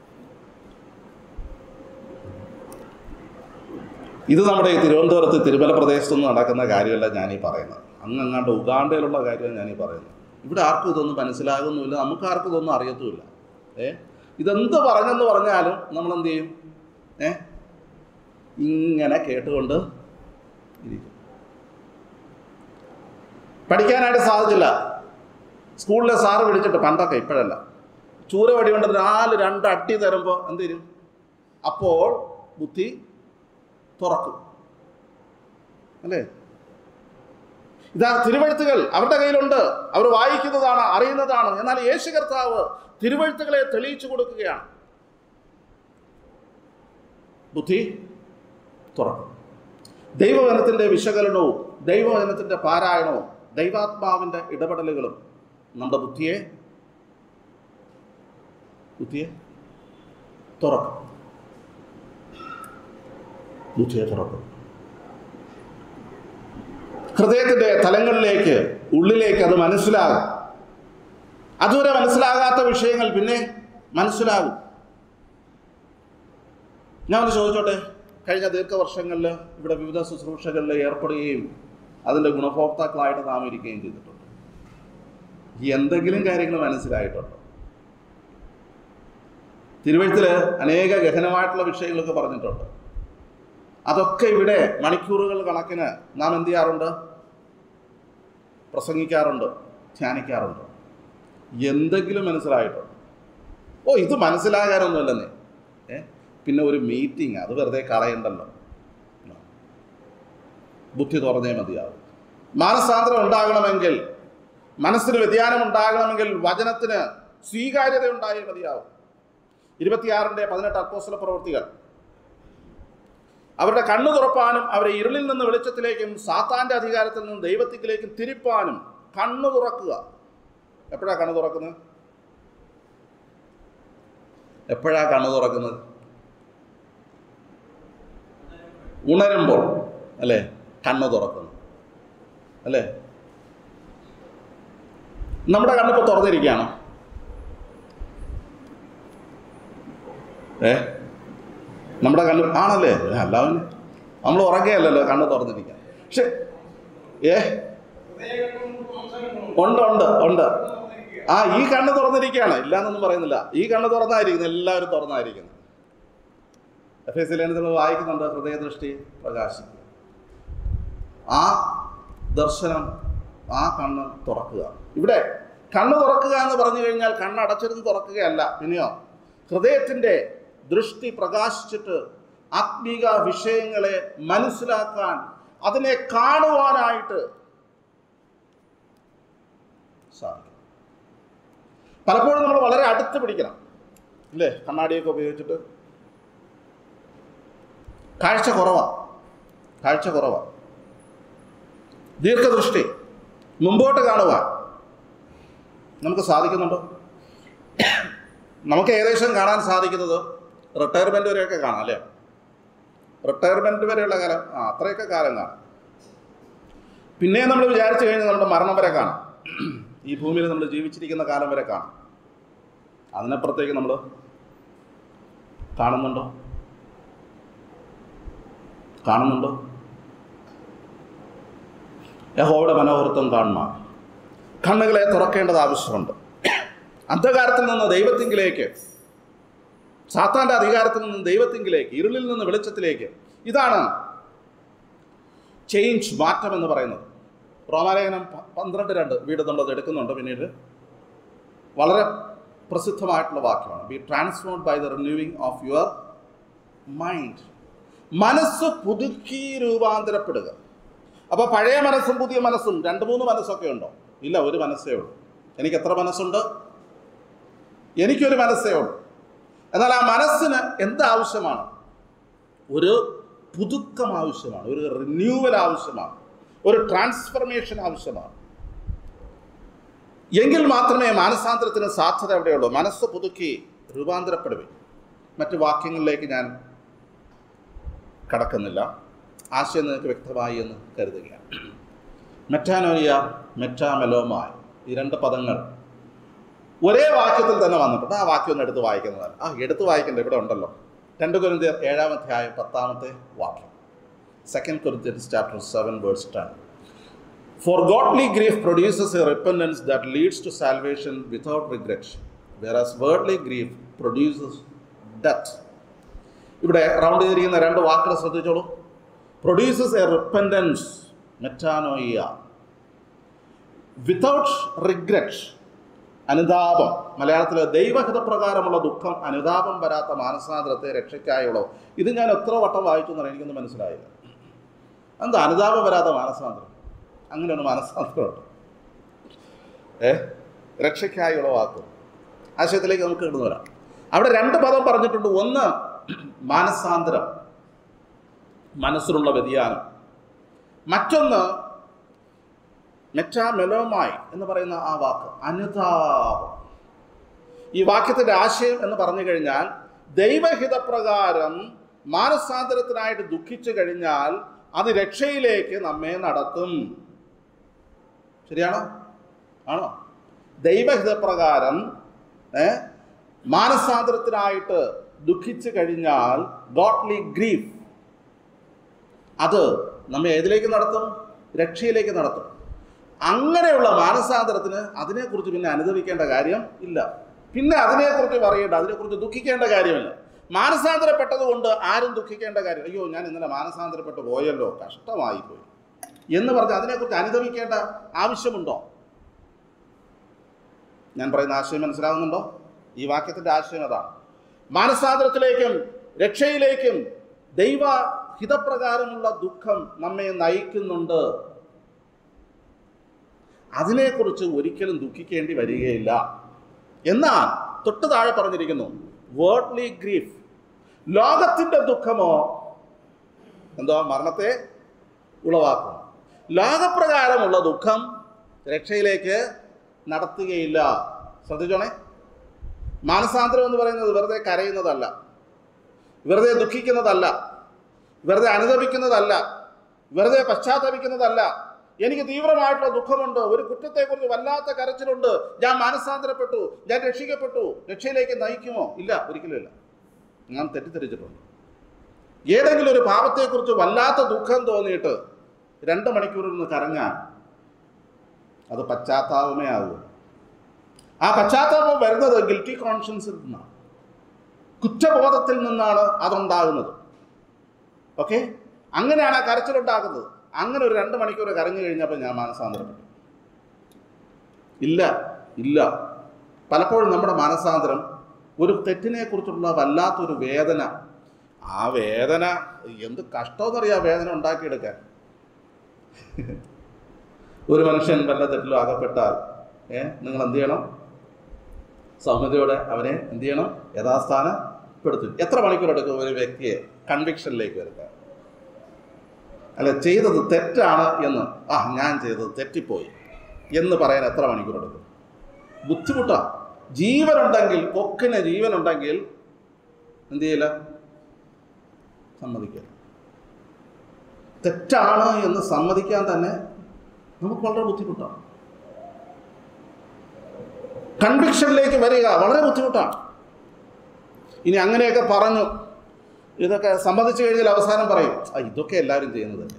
ഇത് നമ്മുടെ ഈ തിരുവനന്തപുരത്ത് തിരുമല പ്രദേശത്തൊന്നും നടക്കുന്ന കാര്യമല്ല ഞാനീ പറയുന്നത് അങ്ങ് അങ്ങാണ്ട് ഉഗാണ്ടയിലുള്ള കാര്യമാണ് ഞാനീ പറയുന്നത് ഇവിടെ ആർക്കും ഇതൊന്നും മനസ്സിലാകുന്നുമില്ല നമുക്ക് ആർക്കും ഇതൊന്നും അറിയത്തുമില്ല ഏ ഇതെന്ത് പറഞ്ഞെന്ന് പറഞ്ഞാലും നമ്മൾ എന്ത് ചെയ്യും ഏ ഇങ്ങനെ കേട്ടുകൊണ്ട് ഇരിക്കും പഠിക്കാനായിട്ട് സാധിച്ചില്ല സ്കൂളിലെ സാറ് വിളിച്ചിട്ട് പണ്ടൊക്കെ ഇപ്പോഴല്ല ചൂര വടി കൊണ്ട് നാല് രണ്ട് അട്ടി തരുമ്പോൾ എന്ത് ചെയ്യും അപ്പോൾ ബുദ്ധി തുറക്കും അല്ലേ ഇതാ തിരുവഴുത്തുകൾ അവരുടെ കയ്യിലുണ്ട് അവർ വായിക്കുന്നതാണ് അറിയുന്നതാണ് എന്നാൽ യേശു കർത്താവ് തിരുവഴുത്തുകളെ തെളിയിച്ചു കൊടുക്കുകയാണ് ബുദ്ധി തുറക്കും ദൈവവചനത്തിൻ്റെ വിശകലനവും ദൈവവചനത്തിൻ്റെ പാരായണവും ദൈവാത്മാവിൻ്റെ ഇടപെടലുകളും നമ്മുടെ ബുദ്ധിയെ ബുദ്ധിയെ തുറക്കും ബുദ്ധിയെ തുറക്കും ഹൃദയത്തിൻ്റെ തലങ്ങളിലേക്ക് ഉള്ളിലേക്ക് അത് മനസ്സിലാകും അതുവരെ മനസ്സിലാകാത്ത വിഷയങ്ങൾ പിന്നെ മനസ്സിലാകും ഞാൻ ഒന്ന് ചോദിച്ചോട്ടെ കഴിഞ്ഞ ദീർഘവർഷങ്ങളിൽ ഇവിടെ വിവിധ ശുശ്രൂഷകളിൽ ഏർപ്പെടുകയും അതിൻ്റെ ഗുണഭോക്താക്കളായിട്ട് നാം ഇരിക്കുകയും ചെയ്തിട്ടുണ്ട് എന്തെങ്കിലും കാര്യങ്ങൾ മനസ്സിലായിട്ടുണ്ടോ തിരുവഴുത്തിൽ അനേക ഗഹനമായിട്ടുള്ള വിഷയങ്ങളൊക്കെ പറഞ്ഞിട്ടുണ്ട് അതൊക്കെ ഇവിടെ മണിക്കൂറുകൾ കണക്കിന് നാം എന്ത് ചെയ്യാറുണ്ട് പ്രസംഗിക്കാറുണ്ട് ധ്യാനിക്കാറുണ്ട് എന്തെങ്കിലും മനസ്സിലായിട്ടുണ്ടോ ഓ ഇത് മനസ്സിലാകാനൊന്നുമല്ലെന്നേ ഏ പിന്നെ ഒരു മീറ്റിംഗ് അത് വെറുതെ കളയണ്ടല്ലോ ബുദ്ധി തുറന്നേ മതിയാവും മാനസാന്തരം ഉണ്ടാകണമെങ്കിൽ മനസ്സിന് വ്യതിയാനം ഉണ്ടാകണമെങ്കിൽ വചനത്തിന് സ്വീകാര്യത ഉണ്ടായേ മതിയാവും ഇരുപത്തിയാറിൻ്റെ പതിനെട്ട് അപ്പോസ്തല പ്രവൃത്തികൾ അവരുടെ കണ്ണു തുറപ്പാനും അവരെ ഇരുളിൽ നിന്ന് വെളിച്ചത്തിലേക്കും സാത്താന്റെ അധികാരത്തിൽ നിന്ന് ദൈവത്തിലേക്കും തിരിപ്പാനും കണ്ണു തുറക്കുക എപ്പോഴാ കണ്ണു തുറക്കുന്നത് എപ്പോഴാ കണ്ണു തുറക്കുന്നത് ഉണരുമ്പോൾ അല്ലേ കണ്ണ് തുറക്കുന്നു അല്ലേ നമ്മുടെ കണ്ണിപ്പോൾ തുറന്നിരിക്കുകയാണ് ഏ നമ്മുടെ കണ്ണ് ആണല്ലേ അല്ലാതെ നമ്മൾ ഉറങ്ങുകയല്ലല്ലോ കണ്ണ് തുറന്നിരിക്കാൻ പക്ഷെ ഏ ഉണ്ട് ഉണ്ട് ഉണ്ട് ആ ഈ കണ്ണ് തുറന്നിരിക്കുകയാണ് ഇല്ലാന്നൊന്നും പറയുന്നില്ല ഈ കണ്ണ് തുറന്നായിരിക്കുന്നു എല്ലാവരും തുറന്നായിരിക്കുന്നു എഫ് എസ് ലേനത്തിൽ വായിക്കുന്നുണ്ട് ഹൃദയദൃഷ്ടി പ്രകാശിക്കുക ആ ദർശനം ആ കണ്ണ് തുറക്കുക ഇവിടെ കണ്ണ് തുറക്കുക എന്ന് പറഞ്ഞു കഴിഞ്ഞാൽ കണ്ണ് അടച്ചിരുന്ന് തുറക്കുകയല്ല പിന്നെയോ ഹൃദയത്തിൻ്റെ ദൃഷ്ടി പ്രകാശിച്ചിട്ട് ആത്മീക വിഷയങ്ങളെ മനസ്സിലാക്കാൻ അതിനെ കാണുവാനായിട്ട് സാധിക്കും പലപ്പോഴും നമ്മൾ വളരെ അടുത്ത് പിടിക്കണം അല്ലേ കണ്ണാടിയൊക്കെ ഉപയോഗിച്ചിട്ട് കാഴ്ച കുറവാണ് കാഴ്ച കുറവാണ് ദീർഘദൃഷ്ടി മുമ്പോട്ട് കാണുവാൻ നമുക്ക് സാധിക്കുന്നുണ്ടോ നമുക്ക് ഏകദേശം കാണാൻ സാധിക്കുന്നത് റിട്ടയർമെൻറ്റ് വരെയൊക്കെ കാണാം അല്ലേ റിട്ടയർമെൻറ്റ് വരെയുള്ള കാലം ആ അത്രയൊക്കെ കാലം കാണാം പിന്നെ നമ്മൾ വിചാരിച്ചു കഴിഞ്ഞാൽ നമ്മുടെ മരണം വരെ കാണാം ഈ ഭൂമിയിൽ നമ്മൾ ജീവിച്ചിരിക്കുന്ന കാലം വരെ കാണാം അതിനപ്പുറത്തേക്ക് നമ്മൾ കാണുന്നുണ്ടോ കാണുന്നുണ്ടോ യഹോയുടെ മനോഹരത്വം കാണുക കണ്ണുകളെ തുറക്കേണ്ടത് ആവശ്യമുണ്ട് അന്ധകാരത്തിൽ നിന്ന് ദൈവത്തിങ്കിലേക്ക് സാത്താന്റെ അധികാരത്തിൽ നിന്ന് ദൈവത്തിങ്കിലേക്ക് ഇരുളിൽ നിന്ന് വെളിച്ചത്തിലേക്ക് ഇതാണ് ചേഞ്ച് മാറ്റം എന്ന് പറയുന്നത് റോമാലേഖനം പ- പന്ത്രണ്ട് രണ്ട് വീട് നമ്മളത് എടുക്കുന്നുണ്ട് പിന്നീട് വളരെ പ്രസിദ്ധമായിട്ടുള്ള വാക്യമാണ് be transformed by the renewing of your mind മനസ്സ് പുതുക്കി രൂപാന്തരപ്പെടുക അപ്പോൾ പഴയ മനസ്സും പുതിയ മനസ്സും രണ്ട് മൂന്ന് മനസ്സൊക്കെ ഉണ്ടോ ഇല്ല ഒരു മനസ്സേ ഉള്ളൂ എനിക്ക് എത്ര മനസ്സുണ്ട് എനിക്കൊരു മനസ്സേ ഉള്ളൂ എന്നാൽ ആ മനസ്സിന് എന്ത് ആവശ്യമാണ് ഒരു പുതുക്കം ആവശ്യമാണ് ഒരു റിന്യൂവൽ ആവശ്യമാണ് ഒരു ട്രാൻസ്ഫർമേഷൻ ആവശ്യമാണ് എങ്കിൽ മാത്രമേ മാനസാന്തരത്തിന് സാധ്യത എവിടെയുള്ളൂ മനസ്സ് പുതുക്കി രൂപാന്തരപ്പെടുവേ മറ്റു വാക്യങ്ങളിലേക്ക് ഞാൻ കടക്കുന്നില്ല ആശയം നിങ്ങൾക്ക് വ്യക്തമായി എന്ന് കരുതുകയാണ് മെറ്റാനോയ മെറ്റാമെലോമായ ഈ രണ്ട് പദങ്ങൾ ഒരേ വാക്യത്തിൽ തന്നെ വന്നിട്ടുണ്ട് ആ വാക്യം ഒന്ന് എടുത്ത് വായിക്കുന്നതല്ല ആ എടുത്ത് വായിക്കേണ്ട ഇവിടെ ഉണ്ടല്ലോ രണ്ട് കുരുന്തിയർ ഏഴാം അധ്യായം പത്താമത്തെ വാക്യം second Corinthians chapter seven verse ten For godly grief produces a repentance that leads to salvation without regret, whereas worldly grief produces death. ഇവിടെ റൗണ്ട് ചെയ്തിരിക്കുന്ന രണ്ട് വാക്കുകൾ ശ്രദ്ധിച്ചോളൂ പ്രൊഡ്യൂസസ് എ റിപ്പൻഡൻസ് മെറ്റാനോയിയ വിത്തൗട്ട് റിഗ്രറ്റ് അനുതാപം മലയാളത്തിൽ ദൈവഹിതപ്രകാരമുള്ള ദുഃഖം അനുതാപം വരാത്ത മാനസാന്തരത്തെ രക്ഷയ്ക്കായുള്ളൂ ഇത് ഞാൻ എത്ര വട്ടം വായിച്ചു എന്നാണ് എനിക്കൊന്നും മനസ്സിലായില്ല എന്താ അനുതാപം വരാത്ത മാനസാന്തരം അങ്ങനെ ഒരു മാനസാന്തരമുണ്ട് ഏ രക്ഷയ്ക്കായുള്ള വാക്കും ആശയത്തിലേക്ക് നമുക്ക് കിടന്നു വരാം അവിടെ രണ്ട് പദം പറഞ്ഞിട്ടുണ്ട് ഒന്ന് മാനസാന്തരം മനസ്സിലുള്ള വ്യതിയാനം മറ്റൊന്ന് മെറ്റാമെലോമായി എന്ന് പറയുന്ന ആ വാക്ക് അനുതാപം ഈ വാക്യത്തിൻ്റെ ആശയം എന്ന് പറഞ്ഞു കഴിഞ്ഞാൽ ദൈവഹിതപ്രകാരം മാനസാന്തരത്തിനായിട്ട് ദുഃഖിച്ചു കഴിഞ്ഞാൽ അത് രക്ഷയിലേക്ക് നമ്മെ നടത്തും ശരിയാണോ ആണോ ദൈവഹിതപ്രകാരം ഏ മാനസാന്തരത്തിനായിട്ട് ദുഃഖിച്ചു കഴിഞ്ഞാൽ ഗോഡ്ലി ഗ്രീഫ് അത് നമ്മെ ഏതിലേക്ക് നടത്തും രക്ഷയിലേക്ക് നടത്തും അങ്ങനെയുള്ള മാനസാന്തരത്തിന് അതിനെക്കുറിച്ച് പിന്നെ അനുദവിക്കേണ്ട കാര്യം ഇല്ല പിന്നെ അതിനെക്കുറിച്ച് പറയേണ്ട അതിനെക്കുറിച്ച് ദുഃഖിക്കേണ്ട കാര്യമില്ല മാനസാന്തരപ്പെട്ടത് കൊണ്ട് ആരും ദുഃഖിക്കേണ്ട കാര്യം അയ്യോ ഞാൻ ഇന്നലെ മാനസാന്തരപ്പെട്ട് പോയല്ലോ കഷ്ടമായി പോയി എന്ന് പറഞ്ഞ് അതിനെക്കുറിച്ച് അനുദവിക്കേണ്ട ആവശ്യമുണ്ടോ ഞാൻ പറയുന്ന ആശയം മനസ്സിലാകുന്നുണ്ടോ ഈ വാക്യത്തിൻ്റെ ആശയം അതാണ് മാനസാന്തരത്തിലേക്കും രക്ഷയിലേക്കും ദൈവ ഹിതപ്രകാരമുള്ള ദുഃഖം നമ്മെ നയിക്കുന്നുണ്ട് അതിനെക്കുറിച്ച് ഒരിക്കലും ദുഃഖിക്കേണ്ടി വരികയില്ല എന്നാൽ തൊട്ട് താഴെ പറഞ്ഞിരിക്കുന്നു വേർഡ്ലി ഗ്രീഫ് ലോകത്തിൻ്റെ ദുഃഖമോ എന്തോ മരണത്തെ ഉളവാക്കും ലോകപ്രകാരമുള്ള ദുഃഖം രക്ഷയിലേക്ക് നടത്തുകയില്ല ശ്രദ്ധിച്ചോണേ മാനസാന്തരം എന്ന് പറയുന്നത് വെറുതെ കരയുന്നതല്ല വെറുതെ ദുഃഖിക്കുന്നതല്ല വെറുതെ അനുദപിക്കുന്നതല്ല വെറുതെ പശ്ചാത്തപിക്കുന്നതല്ല എനിക്ക് തീവ്രമായിട്ടുള്ള ദുഃഖമുണ്ട് ഒരു കുറ്റത്തെക്കുറിച്ച് വല്ലാത്ത കരച്ചിലുണ്ട് ഞാൻ മാനസാന്തരപ്പെട്ടു ഞാൻ രക്ഷിക്കപ്പെട്ടു രക്ഷയിലേക്ക് നയിക്കുമോ ഇല്ല ഒരിക്കലും ഇല്ല ഞാൻ തെറ്റിദ്ധരിച്ചിട്ടുണ്ട് ഏതെങ്കിലും ഒരു പാപത്തെക്കുറിച്ച് വല്ലാത്ത ദുഃഖം തോന്നിയിട്ട് രണ്ട് മണിക്കൂറിൽ നിന്ന് കരഞ്ഞാൽ അത് പശ്ചാത്താപമേ ആകൂ ആ പശ്ചാത്താപം വരുന്നത് ഗിൽറ്റി കോൺഷ്യൻസിൽ നിന്നാണ് കുറ്റബോധത്തിൽ നിന്നാണ് അതുണ്ടാകുന്നത് ഓക്കെ അങ്ങനെയാണ് ആ കരച്ചിലുണ്ടാകുന്നത് അങ്ങനെ ഒരു രണ്ട് മണിക്കൂർ കരഞ്ഞു കഴിഞ്ഞപ്പോൾ ഞാൻ മാനസാന്തരപ്പെട്ടു ഇല്ല ഇല്ല പലപ്പോഴും നമ്മുടെ മാനസാന്തരം ഒരു തെറ്റിനെ കുറിച്ചുള്ള വല്ലാത്തൊരു വേദന ആ വേദന എന്ത് കഷ്ടമെന്നറിയാം വേദന ഉണ്ടാക്കിയെടുക്കാൻ ഒരു മനുഷ്യൻ വല്ല തെറ്റിലും അകപ്പെട്ടാൽ ഏ നിങ്ങൾ എന്ത് ചെയ്യണം സൗമ്യതയോടെ അവനെ എന്ത് ചെയ്യണം യഥാസ്ഥാനപ്പെടുത്തും എത്ര മണിക്കൂർ എടുക്കും ഒരു വ്യക്തിയെ കൺവിക്ഷനിലേക്ക് വരുത്താൻ അല്ല ചെയ്തത് തെറ്റാണ് എന്ന് ആ ഞാൻ ചെയ്തത് തെറ്റിപ്പോയി എന്ന് പറയാൻ എത്ര മണിക്കൂർ എടുക്കും ബുദ്ധിമുട്ടാ ജീവനുണ്ടെങ്കിൽ കൊക്കിന് ജീവനുണ്ടെങ്കിൽ എന്ത് ചെയ്യില്ല സമ്മതിക്കില്ല തെറ്റാണ് എന്ന് സമ്മതിക്കാൻ തന്നെ നമുക്ക് വളരെ ബുദ്ധിമുട്ടാണ് കൺവിക്ഷനിലേക്ക് വരിക വളരെ ബുദ്ധിമുട്ടാണ് ഇനി അങ്ങനെയൊക്കെ പറഞ്ഞു ഇതൊക്കെ സമ്മതിച്ചു കഴിഞ്ഞാൽ അവസാനം പറയും ആ ഇതൊക്കെ എല്ലാവരും ചെയ്യുന്നതല്ലേ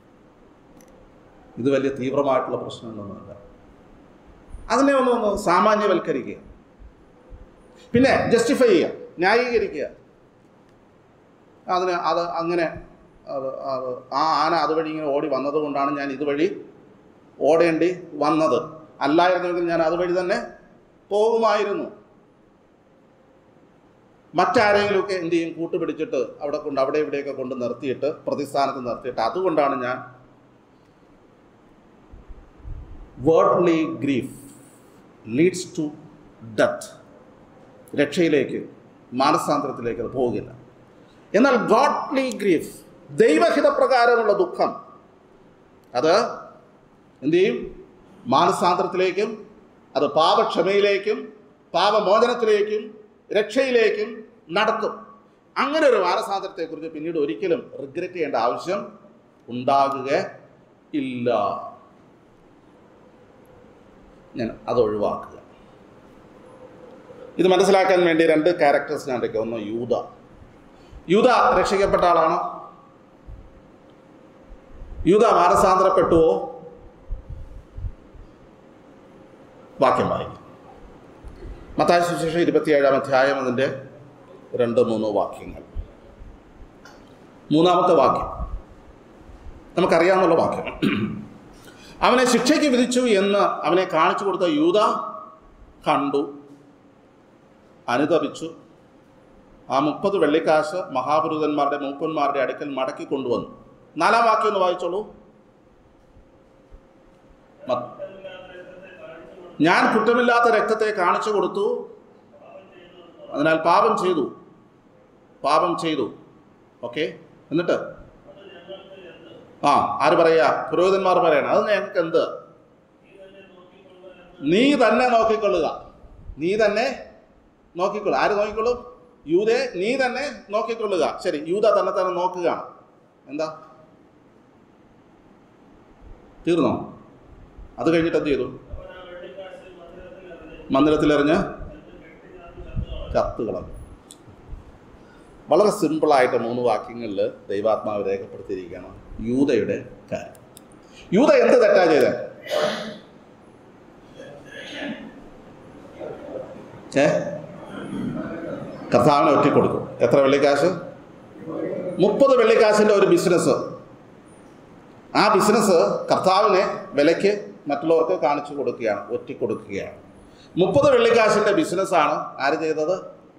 ഇത് വലിയ തീവ്രമായിട്ടുള്ള പ്രശ്നങ്ങളൊന്നുമല്ല അതിനെ ഒന്ന് ഒന്ന് സാമാന്യവൽക്കരിക്കുക പിന്നെ ജസ്റ്റിഫൈ ചെയ്യുക ന്യായീകരിക്കുക അതിന് അത് അങ്ങനെ അത് അത് ആ ആന അതുവഴി ഇങ്ങനെ ഓടി വന്നത് കൊണ്ടാണ് ഞാൻ ഇതുവഴി ഓടേണ്ടി വന്നത് അല്ലായിരുന്നുവെങ്കിൽ ഞാൻ അതുവഴി തന്നെ പോകുമായിരുന്നു മറ്റാരെങ്കിലുമൊക്കെ എന്ത് ചെയ്യും കൂട്ടുപിടിച്ചിട്ട് അവിടെ കൊണ്ട് അവിടെ ഇവിടെയൊക്കെ കൊണ്ട് നിർത്തിയിട്ട് പ്രതിസ്ഥാനത്ത് നിർത്തിയിട്ട് അതുകൊണ്ടാണ് ഞാൻ worldly grief leads to death രക്ഷയിലേക്ക് മാനസാന്തരത്തിലേക്ക് അത് പോകില്ല എന്നാൽ ഗോഡ്ലി ഗ്രീഫ് ദൈവഹിതപ്രകാരമുള്ള ദുഃഖം അത് എന്തു ചെയ്യും മാനസാന്തരത്തിലേക്കും അത് പാപക്ഷമയിലേക്കും പാപമോചനത്തിലേക്കും രക്ഷയിലേക്കും നടത്തും അങ്ങനെ ഒരു മാനസാന്തരത്തെക്കുറിച്ച് പിന്നീട് ഒരിക്കലും റിഗ്രറ്റ് ചെയ്യേണ്ട ആവശ്യം ഉണ്ടാകുക ഇല്ല ഞാൻ അത് ഒഴിവാക്കുക ഇത് മനസ്സിലാക്കാൻ വേണ്ടി രണ്ട് ക്യാരക്ടേഴ്സ് ഞാൻ എടുക്കുക ഒന്ന് യൂത യൂത രക്ഷിക്കപ്പെട്ട ആളാണോ യൂത മാനസാന്തരപ്പെട്ടുവോ വാക്യം വായിക്കും മത്തായ സുശേഷം ഇരുപത്തിയേഴാം അധ്യായം അതിൻ്റെ രണ്ട് മൂന്ന് വാക്യങ്ങൾ മൂന്നാമത്തെ വാക്യം നമുക്കറിയാവുന്ന വാക്യം അവനെ ശിക്ഷയ്ക്ക് വിധിച്ചു എന്ന് അവനെ കാണിച്ചു കൊടുത്ത യൂത കണ്ടു അനുതപിച്ചു ആ മുപ്പത് വെള്ളിക്കാശ് മഹാപുരുതന്മാരുടെ മൂപ്പന്മാരുടെ അടുക്കൽ മടക്കി കൊണ്ടുവന്നു നാലാം വാക്യം ഒന്ന് വായിച്ചോളൂ മ- ഞാൻ കുറ്റമില്ലാത്ത രക്തത്തെ കാണിച്ചു കൊടുത്തു അതിനാൽ പാപം ചെയ്തു പാപം ചെയ്തു ഓക്കെ എന്നിട്ട് ആ ആര് പറയാ പുരോഹിതന്മാർ പറയണം അത് ഞങ്ങൾക്ക് എന്ത് നീ തന്നെ നോക്കിക്കൊള്ളുക നീ തന്നെ നോക്കിക്കൊള്ളുക ആര് നോക്കിക്കൊള്ളും യൂതെ നീ തന്നെ നോക്കിക്കൊള്ളുക ശരി യൂത തന്നെ തന്നെ നോക്കുകയാണ് എന്താ തീർന്നോ അത് കഴിഞ്ഞിട്ട് എന്ത് ചെയ്തു മന്ദിരത്തിലെറിഞ്ഞ് ചത്തുകളഞ്ഞു വളരെ സിമ്പിളായിട്ട് മൂന്ന് വാക്യങ്ങളിൽ ദൈവാത്മാവ് രേഖപ്പെടുത്തിയിരിക്കുകയാണ് യൂതയുടെ കാര്യം യൂത എന്ത് തെറ്റാ ചെയ്തത് ഏ കർത്താവിനെ ഒറ്റിക്കൊടുക്കും എത്ര വെള്ളിക്കാശ് മുപ്പത് വെള്ളിക്കാശിൻ്റെ ഒരു ബിസിനസ് ആ ബിസിനസ് കർത്താവിനെ വിലയ്ക്ക് മറ്റുള്ളവർക്ക് കാണിച്ചു കൊടുക്കുകയാണ് ഒറ്റിക്കൊടുക്കുകയാണ് മുപ്പത് വെള്ളിക്കാശിൻ്റെ ബിസിനസ്സാണ് ആര് ചെയ്തത്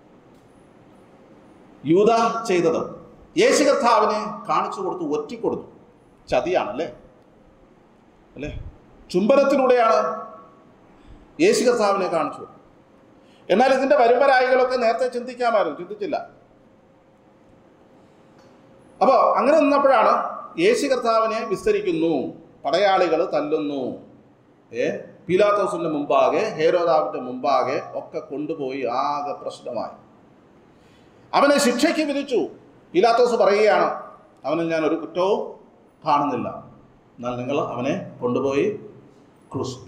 യൂത ചെയ്തത് യേശു കർത്താവിനെ കാണിച്ചു കൊടുത്തു ഒറ്റിക്കൊടുത്തു ചതിയാണല്ലേ അല്ലേ ചുംബനത്തിലൂടെയാണ് യേശു കർത്താവിനെ കാണിച്ചു കൊടുത്തത്. എന്നാൽ ഇതിന്റെ വരുമ്പരായികളൊക്കെ നേരത്തെ ചിന്തിക്കാമായിരുന്നു ചിന്തിച്ചില്ല അപ്പോൾ അങ്ങനെ നിന്നപ്പോഴാണ് യേശു കർത്താവിനെ വിസ്തരിക്കുന്നു പടയാളികൾ തല്ലുന്നു ഏ പീലാത്തോസിന്റെ മുമ്പാകെ ഹേരോദാവിന്റെ മുമ്പാകെ ഒക്കെ കൊണ്ടുപോയി ആകെ പ്രശ്നമായി അവനെ ശിക്ഷയ്ക്ക് വിധിച്ചു പീലാത്തോസ് പറയുകയാണ് അവനിൽ ഞാൻ ഒരു കുറ്റവും കാണുന്നില്ല എന്നാൽ നിങ്ങൾ അവനെ കൊണ്ടുപോയി ക്രൂസ്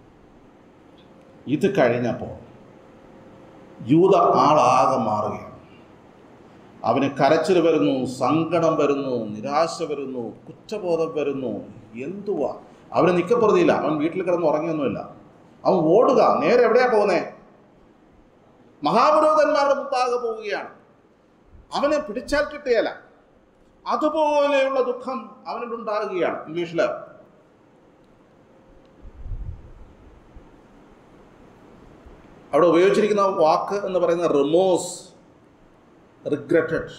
ഇത് കഴിഞ്ഞപ്പോൾ യൂത ആളാകെ മാറുകയാണ് അവന് കരച്ചിൽ വരുന്നു സങ്കടം വരുന്നു നിരാശ വരുന്നു കുറ്റബോധം വരുന്നു എന്തുവാ അവന് നിക്കപ്രതിയില്ല അവൻ വീട്ടിൽ കിടന്ന് ഉറങ്ങിയൊന്നുമില്ല അവൻ ഓടുക നേരെ എവിടെയാ പോകുന്നേ മഹാപുരോധന്മാരുടെ മുമ്പാകെ പോവുകയാണ് അവനെ പിടിച്ചാൽ കിട്ടിയല്ല അതുപോലെയുള്ള ദുഃഖം അവനിലുണ്ടാകുകയാണ് ഇംഗ്ലീഷിൽ അവിടെ ഉപയോഗിച്ചിരിക്കുന്ന വാക്ക് എന്ന് പറയുന്നത് റിമോസ് റിഗ്രറ്റഡ്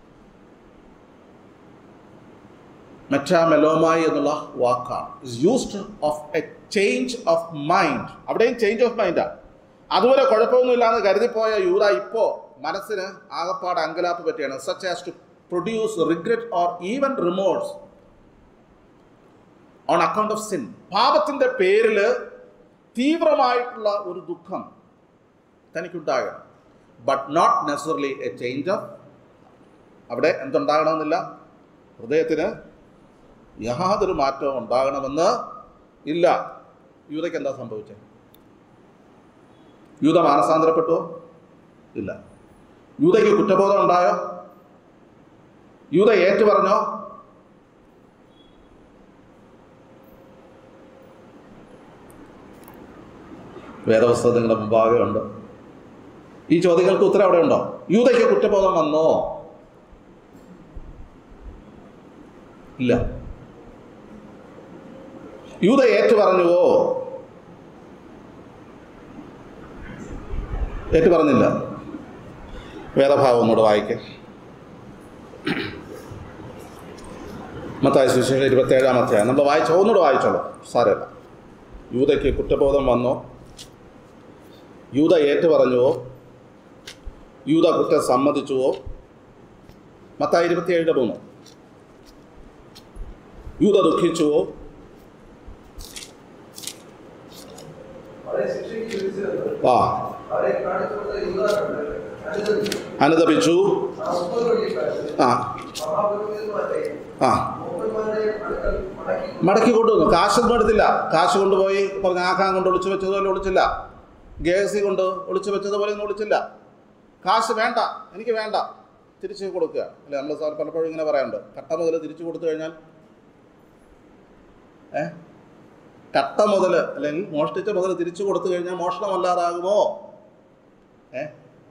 മെറ്റാമെലോമായി എന്നുള്ള വാക്കാണ് is used of a change of mind അവിടെയും ചേഞ്ച് ഓഫ് മൈൻഡാണ് അതുപോലെ കുഴപ്പമൊന്നുമില്ലാന്ന് കരുതിപ്പോയ യൂത ഇപ്പോൾ മനസ്സിന് ആകപ്പാട് അങ്കലാപ്പ് പറ്റിയാണ് such as to produce regret or even remorse on account of sin പാപത്തിൻ്റെ പേരിൽ തീവ്രമായിട്ടുള്ള ഒരു ദുഃഖം തനിക്കുണ്ടാകണം but not necessarily a change of അവിടെ എന്തുണ്ടാകണമെന്നില്ല ഹൃദയത്തിന് യാതൊരു മാറ്റവും ഉണ്ടാകണമെന്ന് ഇല്ല യൂതയ്ക്ക് എന്താ സംഭവിച്ചത് യൂത മാനസാന്തരപ്പെട്ടോ ഇല്ല യൂതയ്ക്ക് കുറ്റബോധം ഉണ്ടായോ യൂത ഏറ്റു പറഞ്ഞോ വേദപുസ്തകം നിങ്ങളുടെ മുമ്പാകെ ഉണ്ട് ഈ ചോദ്യങ്ങൾക്ക് ഉത്തരം അവിടെ ഉണ്ടോ യൂതയ്ക്ക് കുറ്റബോധം വന്നോ ഇല്ല യൂത ഏറ്റു പറഞ്ഞുവോ ഏറ്റു പറഞ്ഞില്ല വേദഭാഗം ഒന്നുകൂടെ വായിക്കാം മത്തായ സുവിശേഷം ഇരുപത്തേഴാം അധ്യായം നമ്മൾ വായിച്ചോ ഒന്നുകൂടെ വായിച്ചോളൂ സാരമില്ല യൂതയ്ക്ക് കുറ്റബോധം വന്നോ യൂത ഏറ്റുപറഞ്ഞുവോ യൂത കുറ്റം സമ്മതിച്ചുവോ മത്തായി ഇരുപത്തിയേഴിൻ്റെ മൂന്ന് യൂത ദുഃഖിച്ചുവോ അവരെ ശിക്ഷയ്ക്ക് വിധിച്ചത് ആ അവരെ കാണിച്ചു കൊടുത്ത യൂദാ കണ്ട് അനുദപിച്ചു. അനുദപിച്ചു ആ മുപ്പത് വെള്ളിക്കാശ് ആ മഹാപുരോഹിതന്മാരെയും ആ മൂപ്പന്മാരെയും അടുക്കൽ മടക്കി മടക്കി കൊണ്ടുവന്നു കാശൊന്നും എടുത്തില്ല കാശ് കൊണ്ടുപോയി പറഞ്ഞ ആക്കാൻ കൊണ്ട് ഒളിച്ചു വെച്ചതുപോലെ ഒളിച്ചില്ല ഗേസി കൊണ്ട് ഒളിച്ചു വെച്ചതുപോലെ ഒന്നും ഒളിച്ചില്ല കാശ് വേണ്ട എനിക്ക് വേണ്ട തിരിച്ച് കൊടുക്കുക അല്ലെ നമ്മൾ സാർ പലപ്പോഴും ഇങ്ങനെ പറയാറുണ്ട് കട്ട മുതൽ തിരിച്ചു കൊടുത്തു കഴിഞ്ഞാൽ ഏ കട്ട മുതൽ അല്ലെങ്കിൽ മോഷ്ടിച്ച മുതൽ തിരിച്ചു കൊടുത്തു കഴിഞ്ഞാൽ മോഷണമല്ലാതാകുമോ ഏ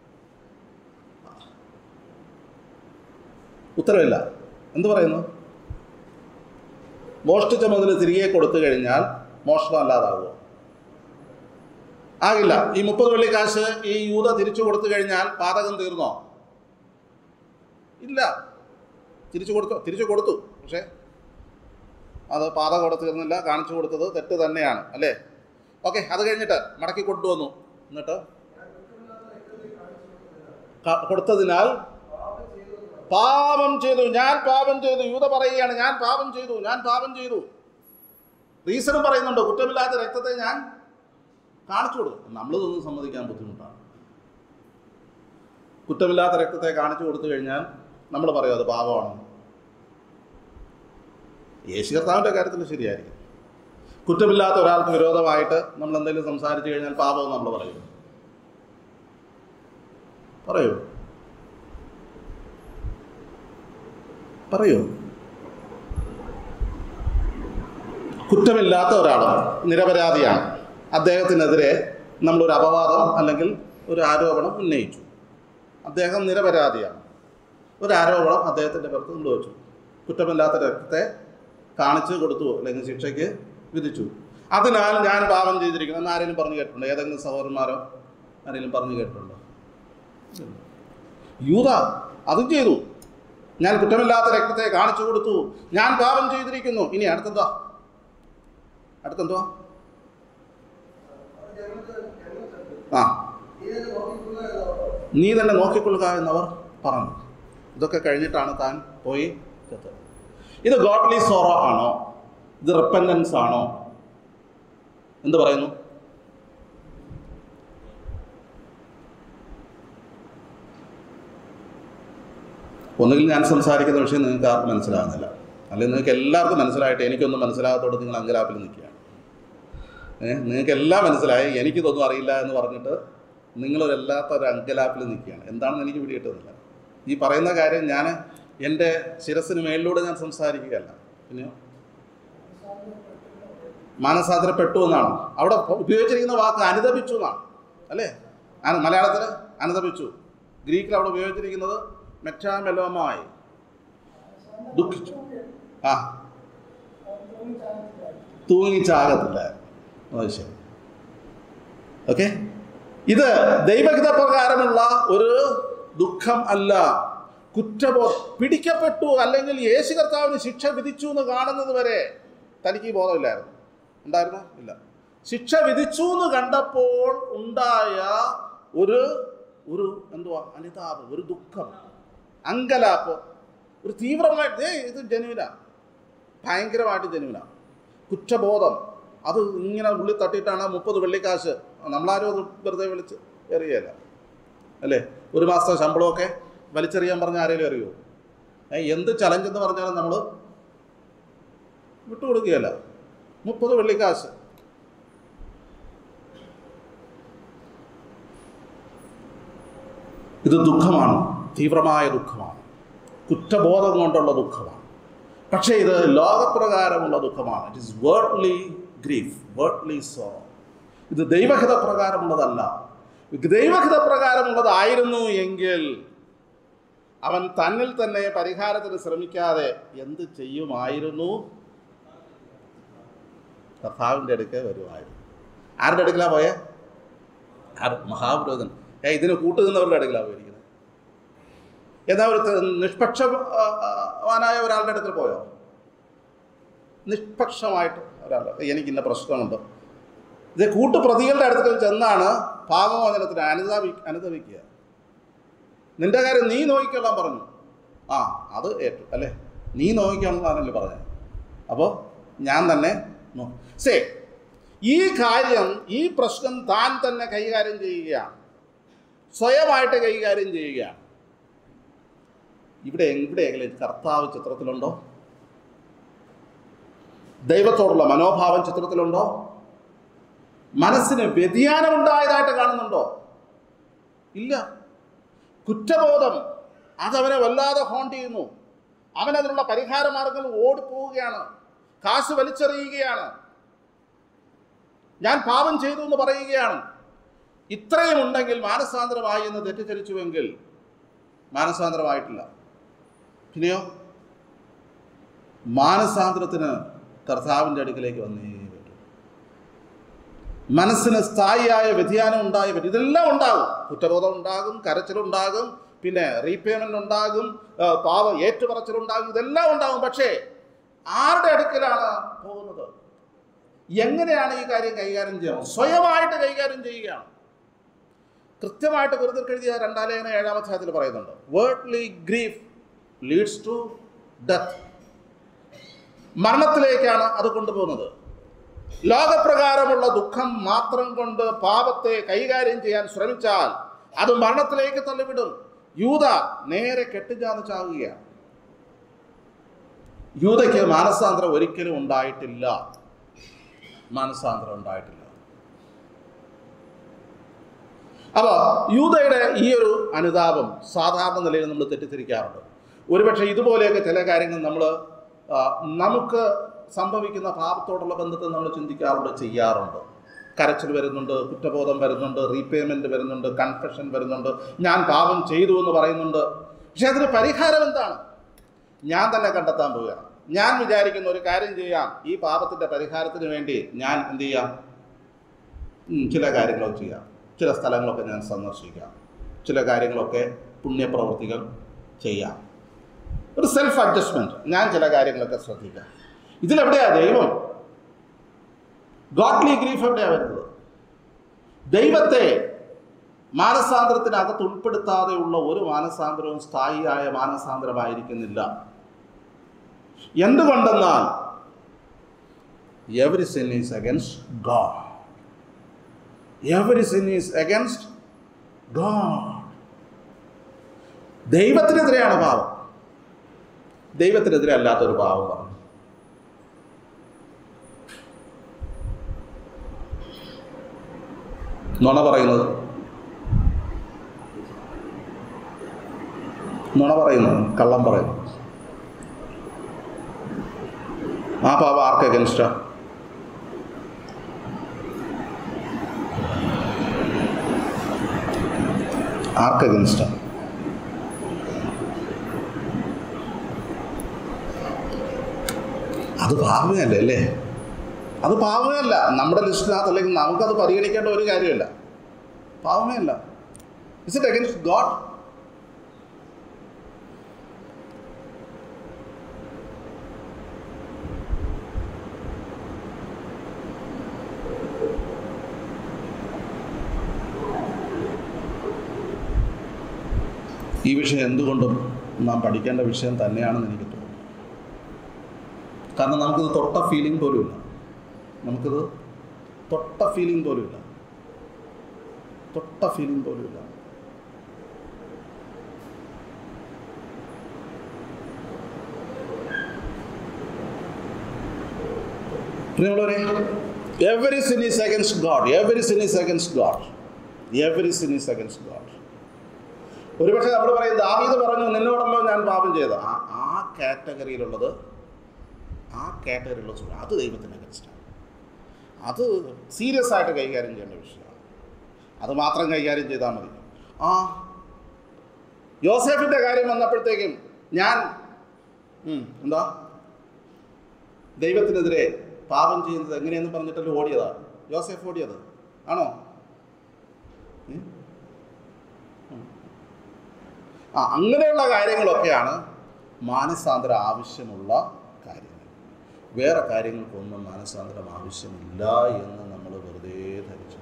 ഉത്തരവില്ല എന്ത് പറയുന്നു മോഷ്ടിച്ച മുതൽ തിരികെ കൊടുത്തു കഴിഞ്ഞാൽ മോഷണം അല്ലാതാകുമോ ആകില്ല ഈ മുപ്പത് വെള്ളി കാശ് ഈ യൂത തിരിച്ചു കൊടുത്തു കഴിഞ്ഞാൽ പാതകം തീർന്നോ ഇല്ല തിരിച്ചു കൊടുത്തു തിരിച്ചു കൊടുത്തു പക്ഷേ അത് പാതകം അവിടെ തീർന്നില്ല കാണിച്ചു കൊടുത്തത് തെറ്റ് തന്നെയാണ് അല്ലേ ഓക്കെ അത് കഴിഞ്ഞിട്ട് മടക്കി കൊണ്ടുവന്നു എന്നിട്ട് ക- കൊടുത്തതിനാൽ പാപം ചെയ്തു ഞാൻ പാപം ചെയ്തു യൂത പറയുകയാണ് ഞാൻ പാപം ചെയ്തു ഞാൻ പാപം ചെയ്തു റീസണും പറയുന്നുണ്ട് കുറ്റമില്ലാത്ത രക്തത്തെ ഞാൻ കാണിച്ചു കൊടുക്കും നമ്മളിതൊന്നും സമ്മതിക്കാൻ ബുദ്ധിമുട്ടാണ് കുറ്റമില്ലാത്ത രക്തത്തെ കാണിച്ചു കൊടുത്തു കഴിഞ്ഞാൽ നമ്മൾ പറയും അത് പാപമാണ് യേശു കർത്താവിൻ്റെ കാര്യത്തിൽ ശരിയായിരിക്കും കുറ്റമില്ലാത്ത ഒരാൾക്ക് വിരോധമായിട്ട് നമ്മൾ എന്തെങ്കിലും സംസാരിച്ചു കഴിഞ്ഞാൽ പാപം നമ്മൾ പറയും പറയൂ പറയൂ കുറ്റമില്ലാത്ത ഒരാൾ നിരപരാധിയാണ് അദ്ദേഹത്തിനെതിരെ നമ്മളൊരു അപവാദം അല്ലെങ്കിൽ ഒരു ആരോപണം ഉന്നയിച്ചു അദ്ദേഹം നിരപരാധിയാണ് ഒരു ആരോപണം അദ്ദേഹത്തിൻ്റെ പുറത്ത് നമ്മൾ വെച്ചു കുറ്റമില്ലാത്ത രക്തത്തെ കാണിച്ചു കൊടുത്തു അല്ലെങ്കിൽ ശിക്ഷയ്ക്ക് വിധിച്ചു അതിനാൽ ഞാൻ പാപം ചെയ്തിരിക്കുന്നു എന്ന് ആരെങ്കിലും പറഞ്ഞു കേട്ടിട്ടുണ്ടോ ഏതെങ്കിലും സഹോദരന്മാരോ ആരെങ്കിലും പറഞ്ഞു കേട്ടിട്ടുണ്ടോ യൂത അതും ചെയ്തു ഞാൻ കുറ്റമില്ലാത്ത രക്തത്തെ കാണിച്ചു കൊടുത്തു ഞാൻ പാപം ചെയ്തിരിക്കുന്നു ഇനി അടുത്തെന്താ അടുത്തെന്തുവാ ആ ഇതിനെ നോക്കിക്കൊള്ളുക എന്നവർ നീ തന്നെ നോക്കിക്കൊള്ളുക എന്നവർ പറഞ്ഞു ഇതൊക്കെ കഴിഞ്ഞിട്ടാണ് താൻ പോയി ചത്തത് ഇത് ഗോഡ്ലി സോറോ ആണോ ഇത് റിപ്പൻഡൻസ് ആണോ എന്ത് പറയുന്നു ഒന്നുകിൽ ഞാൻ സംസാരിക്കുന്ന വിഷയം നിങ്ങൾക്ക് ആർക്കും മനസ്സിലാകുന്നില്ല അല്ലെങ്കിൽ നിങ്ങൾക്ക് എല്ലാവർക്കും മനസ്സിലായിട്ട് എനിക്കൊന്നും മനസ്സിലാകാത്തോട് നിങ്ങൾ അങ്കലാപ്പിൽ നിൽക്കുകയാണ് ഏഹ് നിങ്ങൾക്ക് എല്ലാം മനസ്സിലായി എനിക്കിതൊന്നും അറിയില്ല എന്ന് പറഞ്ഞിട്ട് നിങ്ങളൊരല്ലാത്ത ഒരു അങ്കലാപ്പിൽ നിൽക്കുകയാണ് എന്താണെന്ന് എനിക്ക് പിടികിട്ടുന്നില്ല ഈ പറയുന്ന കാര്യം ഞാൻ എൻ്റെ ശിരസിന് മേളിലൂടെ ഞാൻ സംസാരിക്കുകയല്ല പിന്നെയോ മാനസാന്തരപ്പെട്ടു എന്നാണ് അവിടെ ഉപയോഗിച്ചിരിക്കുന്ന വാക്ക് അനുദപിച്ചു എന്നാണ് അല്ലേ അന- മലയാളത്തിൽ അനുദപിച്ചു ഗ്രീക്കിൽ അവിടെ ഉപയോഗിച്ചിരിക്കുന്നത് മെറ്റാമെലോമായി ദുഃഖിച്ചു ആ തൂങ്ങിച്ചാകത്തില്ല അത് ശരി ഓക്കെ ഇത് ദൈവഹിത പ്രകാരമുള്ള ഒരു ദുഃഖം അല്ല കുറ്റബോ പിടിക്കപ്പെട്ടു അല്ലെങ്കിൽ യേശു കർത്താവിന് ശിക്ഷ വിധിച്ചു എന്ന് കാണുന്നത് വരെ തനിക്ക് ഈ ബോധമില്ലായിരുന്നു ഉണ്ടായിരുന്നോ ഇല്ല ശിക്ഷ വിധിച്ചു എന്ന് കണ്ടപ്പോൾ ഉണ്ടായ ഒരു ഒരു എന്തുവാ അനിതാപം ഒരു ദുഃഖം അങ്കലാപ്പ് ഒരു തീവ്രമായിട്ട് ഏയ് ഇത് ജനുവിന ഭയങ്കരമായിട്ട് ജനുവിന കുറ്റബോധം അത് ഇങ്ങനെ ഉള്ളിൽ തട്ടിയിട്ടാണ് മുപ്പത് വെള്ളിക്കാശ് നമ്മളാരും അത് വെറുതെ വിളിച്ച് എറിയല്ല അല്ലേ ഒരു മാസത്തെ ശമ്പളമൊക്കെ വലിച്ചെറിയാൻ പറഞ്ഞ ആരെങ്കിലും അറിയുമോ ഏ, എന്ത് ചലഞ്ച് എന്ന് പറഞ്ഞാലും നമ്മൾ വിട്ടുകൊടുക്കുകയല്ല മുപ്പത് വെള്ളിക്കാശ് ഇത് ദുഃഖമാണ് തീവ്രമായ ദുഃഖമാണ് കുറ്റബോധം കൊണ്ടുള്ള ദുഃഖമാണ് പക്ഷേ ഇത് ലോകപ്രകാരമുള്ള ദുഃഖമാണ് it is worldly grief worldly sorrow ഇത് ദൈവഹിത പ്രകാരമുള്ളതല്ല ദൈവഹിത പ്രകാരമുള്ളതായിരുന്നു എങ്കിൽ അവൻ തന്നിൽ തന്നെ പരിഹാരത്തിന് ശ്രമിക്കാതെ എന്ത് ചെയ്യുമായിരുന്നു കർത്താവിൻ്റെ അടുക്ക് വരുമായിരുന്നു ആരുടെ അടുക്കലാ പോയേ ആർ മഹാപുരോഹിതൻ ഏ ഇതിന് കൂട്ടു നിന്നവരുടെ അടുക്കലാ പോയിരിക്കുന്നത് എന്നാ ഒരു ത- നിഷ്പക്ഷവാനായ ഒരാളുടെ അടുത്ത് പോയോ നിഷ്പക്ഷമായിട്ട് ഒരാൾ എനിക്ക് ഇന്ന പ്രശ്നമുണ്ട് ഇത് കൂട്ടുപ്രതികളുടെ അടുത്ത് ചെന്നാണ് പാപമോചനത്തിന് അനുതാപി അനുദവിക്കുക നിന്റെ കാര്യം നീ നോക്കിക്കൊള്ളാൻ പറഞ്ഞു ആ അത് ഏറ്റു അല്ലേ നീ നോക്കിക്കൊള്ളാനല്ലേ പറഞ്ഞത് അപ്പോൾ ഞാൻ തന്നെ നോ സേ ഈ കാര്യം ഈ പ്രശ്നം താൻ തന്നെ കൈകാര്യം ചെയ്യുകയാണ് സ്വയമായിട്ട് കൈകാര്യം ചെയ്യുകയാണ് ഇവിടെ എവിടെയെങ്കിലും കർത്താവ് ചിത്രത്തിലുണ്ടോ ദൈവത്തോടുള്ള മനോഭാവം ചിത്രത്തിലുണ്ടോ മനസ്സിന് വ്യതിയാനം ഉണ്ടായതായിട്ട് കാണുന്നുണ്ടോ ഇല്ല കുറ്റബോധം അതവനെ വല്ലാതെ ഹോണ്ട് ചെയ്യുന്നു അവൻ അതിനുള്ള പരിഹാര മാർഗങ്ങൾ ഓടിപ്പോവുകയാണ് കാശ് വലിച്ചെറിയുകയാണ് ഞാൻ പാപം ചെയ്തു എന്ന് പറയുകയാണ് ഇത്രയും ഉണ്ടെങ്കിൽ മാനസാന്തരമായി എന്ന് തെറ്റിദ്ധരിച്ചുവെങ്കിൽ മാനസാന്തരമായിട്ടില്ല പിന്നെയോ മാനസാന്തരത്തിന് കർത്താവിൻ്റെ അടുക്കിലേക്ക് വന്നേ പറ്റൂ മനസ്സിന് സ്ഥായിയായ വ്യതിയാനം ഉണ്ടായേ പറ്റും ഇതെല്ലാം ഉണ്ടാകും കുറ്റബോധം ഉണ്ടാകും കരച്ചിലുണ്ടാകും പിന്നെ റീപേയ്മെന്റ് ഉണ്ടാകും ആ, പാവ ഏറ്റുപറച്ചിലുണ്ടാകും ഇതെല്ലാം ഉണ്ടാകും പക്ഷേ ആരുടെ അടുക്കലാണ് പോകുന്നത് എങ്ങനെയാണ് ഈ കാര്യം കൈകാര്യം ചെയ്യുന്നത് സ്വയമായിട്ട് കൈകാര്യം ചെയ്യുകയാണ് കൃത്യമായിട്ട് കുരുതിൽ എഴുതിയ രണ്ടാം ലേഖന ഏഴാം അധ്യായത്തിൽ പറയുന്നുണ്ട് worldly grief leads to death മരണത്തിലേക്കാണ് അത് കൊണ്ടുപോകുന്നത് ലോകപ്രകാരമുള്ള ദുഃഖം മാത്രം കൊണ്ട് പാപത്തെ കൈകാര്യം ചെയ്യാൻ ശ്രമിച്ചാൽ അത് മരണത്തിലേക്ക് തള്ളിവിടും യൂത നേരെ കെട്ടിച്ചാന്ന് ചാവുകയാണ് യൂതയ്ക്ക് മാനസാന്തരം ഒരിക്കലും ഉണ്ടായിട്ടില്ല മാനസാന്തരം ഉണ്ടായിട്ടില്ല അപ്പോൾ യൂതയുടെ ഈ ഒരു അനുതാപം സാധാരണ നിലയിൽ നമ്മൾ തെറ്റിദ്ധരിക്കാറുണ്ട് ഒരുപക്ഷെ ഇതുപോലെയൊക്കെ ചില കാര്യങ്ങൾ നമ്മൾ നമുക്ക് സംഭവിക്കുന്ന പാപത്തോടുള്ള ബന്ധത്തെ നമ്മൾ ചിന്തിക്കാറുണ്ട് ചെയ്യാറുണ്ട് കരച്ചിൽ വരുന്നുണ്ട് കുറ്റബോധം വരുന്നുണ്ട് റീപേയ്മെന്റ് വരുന്നുണ്ട് കൺഫെഷൻ വരുന്നുണ്ട് ഞാൻ പാപം ചെയ്തു എന്ന് പറയുന്നുണ്ട് പക്ഷെ അതിന് പരിഹാരം എന്താണ് ഞാൻ തന്നെ കണ്ടെത്താൻ പോവുകയാണ് ഞാൻ വിചാരിക്കുന്ന ഒരു കാര്യം ചെയ്യാം ഈ പാപത്തിന്റെ പരിഹാരത്തിന് വേണ്ടി ഞാൻ എന്ത് ചെയ്യാം ഉം, ചില കാര്യങ്ങളൊക്കെ ചെയ്യാം ചില സ്ഥലങ്ങളൊക്കെ ഞാൻ സന്ദർശിക്കാം ചില കാര്യങ്ങളൊക്കെ പുണ്യപ്രവൃത്തികൾ ചെയ്യാം ഒരു സെൽഫ് അഡ്ജസ്റ്റ്മെന്റ് ഞാൻ ചില കാര്യങ്ങളൊക്കെ ശ്രദ്ധിക്കാം ഇതിലെവിടെയാ ദൈവം ഗോഡ്ലി ഗ്രീഫ് എവിടെയാ വരുന്നത് ദൈവത്തെ മാനസാന്തരത്തിനകത്ത് ഉൾപ്പെടുത്താതെയുള്ള ഒരു മാനസാന്തരവും സ്ഥായിയായ മാനസാന്തരമായിരിക്കുന്നില്ല എന്തുകൊണ്ടെന്നാൽ every sin is against God every sin is against God ദൈവത്തിനെതിരെയാണ് പാവം ദൈവത്തിനെതിരെ അല്ലാത്തൊരു പാവം പറഞ്ഞു നുണ പറയുന്നത് നുണ പറയുന്നത് കള്ളം പറയുന്നു ആ പാവം ആർക്ക് അഗൻസ്റ്റാ ആർക്ക് അഗൻസ്റ്റാ അത് പാവമേ അല്ലേ അല്ലേ അത് പാവമേ അല്ല നമ്മുടെ ലിസ്റ്റിനകത്ത് അല്ലെങ്കിൽ നമുക്കത് പരിഗണിക്കേണ്ട ഒരു കാര്യമല്ല പാവമേ അല്ല ഇസ് ഇറ്റ് അഗൻസ്റ്റ് ഗോഡ് ഈ വിഷയം എന്തുകൊണ്ടും നാം പഠിക്കേണ്ട വിഷയം തന്നെയാണെന്ന് എനിക്ക് തോന്നുന്നു കാരണം നമുക്കിത് തൊട്ട ഫീലിംഗ് പോലുമില്ല നമുക്കിത് തൊട്ട ഫീലിംഗ് പോലുമില്ല തൊട്ട ഫീലിംഗ് പോലുമില്ല പ്രിയമുള്ളവരെ every sin is against God every sin is against God every sin is against God ഒരുപക്ഷെ നമ്മൾ പറയും ദാവീദ് പറഞ്ഞു നിന്നോടല്ലോ ഞാൻ പാപം ചെയ്ത ആ ആ കാറ്റഗറിയിലുള്ളത് ആ കാറ്റഗറിയിലുള്ള സുഖം അത് ദൈവത്തിന് അഗൻസ്റ്റാണ് അത് സീരിയസ് ആയിട്ട് കൈകാര്യം ചെയ്യേണ്ട വിഷയമാണ് അത് മാത്രം കൈകാര്യം ചെയ്താൽ മതി ആ യോസേഫിൻ്റെ കാര്യം വന്നപ്പോഴത്തേക്കും ഞാൻ ഉം, എന്താ ദൈവത്തിനെതിരെ പാപം ചെയ്യുന്നത് എങ്ങനെയെന്ന് പറഞ്ഞിട്ടല്ലേ ഓടിയതാ യോസേഫ് ഓടിയത് ആണോ ഉം? ഉം. ആ അങ്ങനെയുള്ള കാര്യങ്ങളൊക്കെയാണ് മാനസാന്തരം ആവശ്യമുള്ള കാര്യങ്ങൾ വേറെ കാര്യങ്ങൾക്കൊന്നും മാനസാന്തരം ആവശ്യമില്ല എന്ന് നമ്മൾ വെറുതെ ധരിച്ചു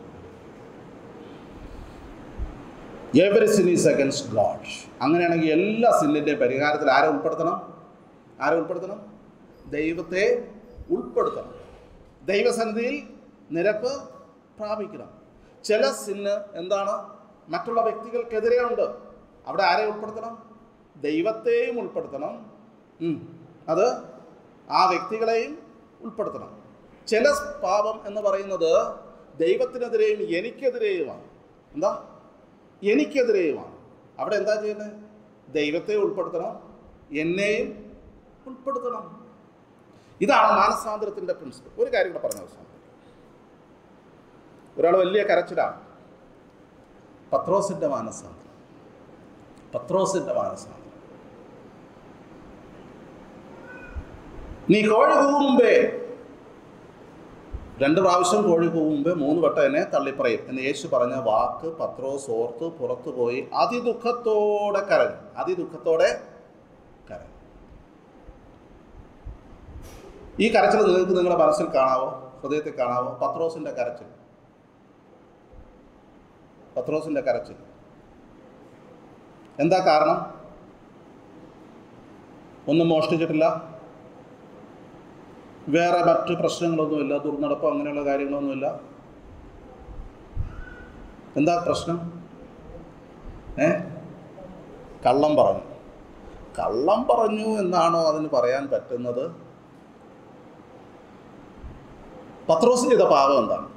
every sin is against God അങ്ങനെയാണെങ്കിൽ എല്ലാ സിന്നിൻ്റെ പരിഹാരത്തിൽ ആരെ ഉൾപ്പെടുത്തണം ആരെ ഉൾപ്പെടുത്തണം ദൈവത്തെ ഉൾപ്പെടുത്തണം ദൈവസന്നിധിയിൽ നിരപ്പ് പ്രാപിക്കണം ചില സിന്ന് എന്താണ് മറ്റുള്ള വ്യക്തികൾക്കെതിരെ ഉണ്ട് അവിടെ ആരെ ഉൾപ്പെടുത്തണം ദൈവത്തെയും ഉൾപ്പെടുത്തണം ഉം. അത് ആ വ്യക്തികളെയും ഉൾപ്പെടുത്തണം ചില പാപം എന്ന് പറയുന്നത് ദൈവത്തിനെതിരെയും എനിക്കെതിരെയുമാണ് എന്താ എനിക്കെതിരെയുമാണ് അവിടെ എന്താ ചെയ്യുന്നത് ദൈവത്തെ ഉൾപ്പെടുത്തണം എന്നെയും ഉൾപ്പെടുത്തണം ഇതാണ് മാനസാന്തരത്തിൻ്റെ പ്രിൻസിപ്പിൾ ഒരു കാര്യം കൂടെ പറഞ്ഞ അവസാനം ഒരാൾ വലിയ കരച്ചിലാണ് പത്രോസിൻ്റെ മാനസാന്തരം പത്രോസിൻ്റെ മാനസാന്തരം നീ കോഴി കൂവും മുമ്പേ രണ്ട് പ്രാവശ്യം കോഴി കൂവും മുമ്പേ മൂന്ന് വട്ടം എന്നെ തള്ളിപ്പറയും എന്ന് യേശു പറഞ്ഞ വാക്ക് പത്രോസ് ഓർത്ത് പുറത്തു പോയി അതിദുഃഖത്തോടെ കരഞ്ഞു അതിദുഃഖത്തോടെ കരഞ്ഞു ഈ കരച്ചിൽ നിങ്ങൾക്ക് നിങ്ങളുടെ മനസ്സിൽ കാണാവോ ഹൃദയത്തിൽ കാണാവോ പത്രോസിന്റെ കരച്ചിൽ പത്രോസിന്റെ കരച്ചിൽ എന്താ കാരണം ഒന്നും മോഷ്ടിച്ചിട്ടില്ല വേറെ മറ്റു പ്രശ്നങ്ങളൊന്നുമില്ല ദുർനടപ്പോ അങ്ങനെയുള്ള കാര്യങ്ങളൊന്നുമില്ല എന്താ പ്രശ്നം ഏ കള്ളം പറഞ്ഞു കള്ളം പറഞ്ഞു എന്നാണോ അതിന് പറയാൻ പറ്റുന്നത് പത്രോസ് ചെയ്ത പാപം എന്താണ്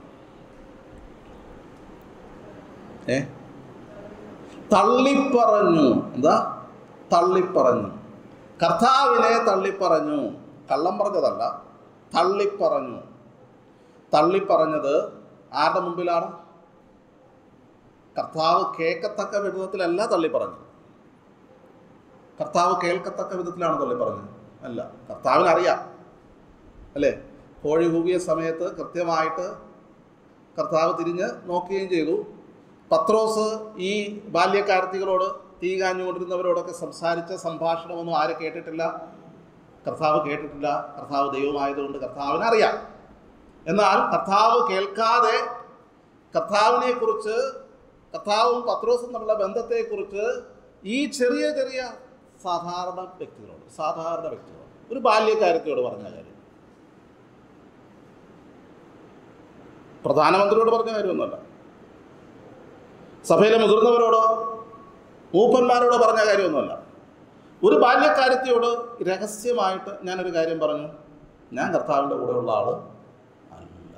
ഏ തള്ളിപ്പറഞ്ഞു എന്താ തള്ളിപ്പറഞ്ഞു കർത്താവിനെ തള്ളിപ്പറഞ്ഞു കള്ളം പറഞ്ഞതല്ല തള്ളിപ്പറഞ്ഞു തള്ളിപ്പറഞ്ഞത് ആരുടെ മുമ്പിലാണ് കർത്താവ് കേൾക്കത്തക്ക വിധത്തിലല്ല തള്ളിപ്പറഞ്ഞത് കർത്താവ് കേൾക്കത്തക്ക വിധത്തിലാണ് തള്ളിപ്പറഞ്ഞത് അല്ല കർത്താവിനറിയാം അല്ലേ കോഴി കൂകിയ സമയത്ത് കൃത്യമായിട്ട് കർത്താവ് തിരിഞ്ഞ് നോക്കുകയും ചെയ്തു പത്രോസ് ഈ ബാല്യക്കാരത്തികളോട് തീ കാഞ്ഞുകൊണ്ടിരുന്നവരോടൊക്കെ സംസാരിച്ച സംഭാഷണമൊന്നും ആരും കേട്ടിട്ടില്ല കർത്താവ് കേട്ടിട്ടില്ല കർത്താവ് ദൈവമായതുകൊണ്ട് കർത്താവിന് അറിയാം എന്നാൽ കർത്താവ് കേൾക്കാതെ കർത്താവിനെ കുറിച്ച് കർത്താവും പത്രോസും തമ്മിലുള്ള ബന്ധത്തെക്കുറിച്ച് ഈ ചെറിയ ചെറിയ സാധാരണ വ്യക്തികളോട് സാധാരണ വ്യക്തികളോട് ഒരു ബാല്യക്കാരത്തിയോട് പറഞ്ഞ കാര്യം പ്രധാനമന്ത്രിയോട് പറഞ്ഞ കാര്യമൊന്നുമല്ല സഭയിലെ മുതിർന്നവരോടോ മൂപ്പന്മാരോടോ പറഞ്ഞ കാര്യമൊന്നുമല്ല ഒരു ബാല്യക്കാരത്തിയോട് രഹസ്യമായിട്ട് ഞാനൊരു കാര്യം പറഞ്ഞു ഞാൻ കർത്താവിൻ്റെ കൂടെയുള്ള ആള് അല്ല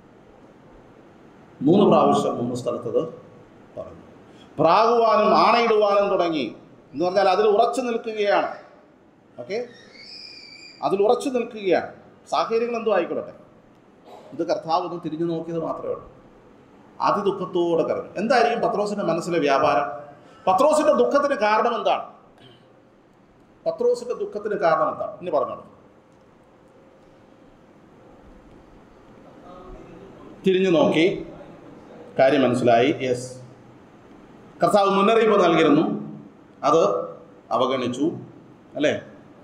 മൂന്ന് പ്രാവശ്യം മൂന്ന് സ്ഥലത്തത് പറഞ്ഞു പ്രാകുവാനും ആണയിടുവാനും തുടങ്ങി എന്ന് പറഞ്ഞാൽ അതിൽ ഉറച്ചു നിൽക്കുകയാണ് ഓക്കെ അതിൽ ഉറച്ചു നിൽക്കുകയാണ് സാഹചര്യങ്ങൾ എന്തോ ആയിക്കൊള്ളട്ടെ ഇത് കർത്താവ് ഒന്ന് തിരിഞ്ഞു നോക്കിയത് മാത്രമേ ഉള്ളൂ അതിദുഃഖത്തോടെ കരഞ്ഞു എന്തായിരിക്കും പത്രോസിന്റെ മനസ്സിലെ വ്യാപാരം പത്രോസിന്റെ ദുഃഖത്തിന് കാരണം എന്താണ് പത്രോസിന്റെ ദുഃഖത്തിന് കാരണം എന്താണ് ഇനി പറഞ്ഞോളൂ തിരിഞ്ഞു നോക്കി കാര്യം മനസ്സിലായി യെസ് കർത്താവ് മുന്നറിയിപ്പ് നൽകിയിരുന്നു അത് അവഗണിച്ചു അല്ലേ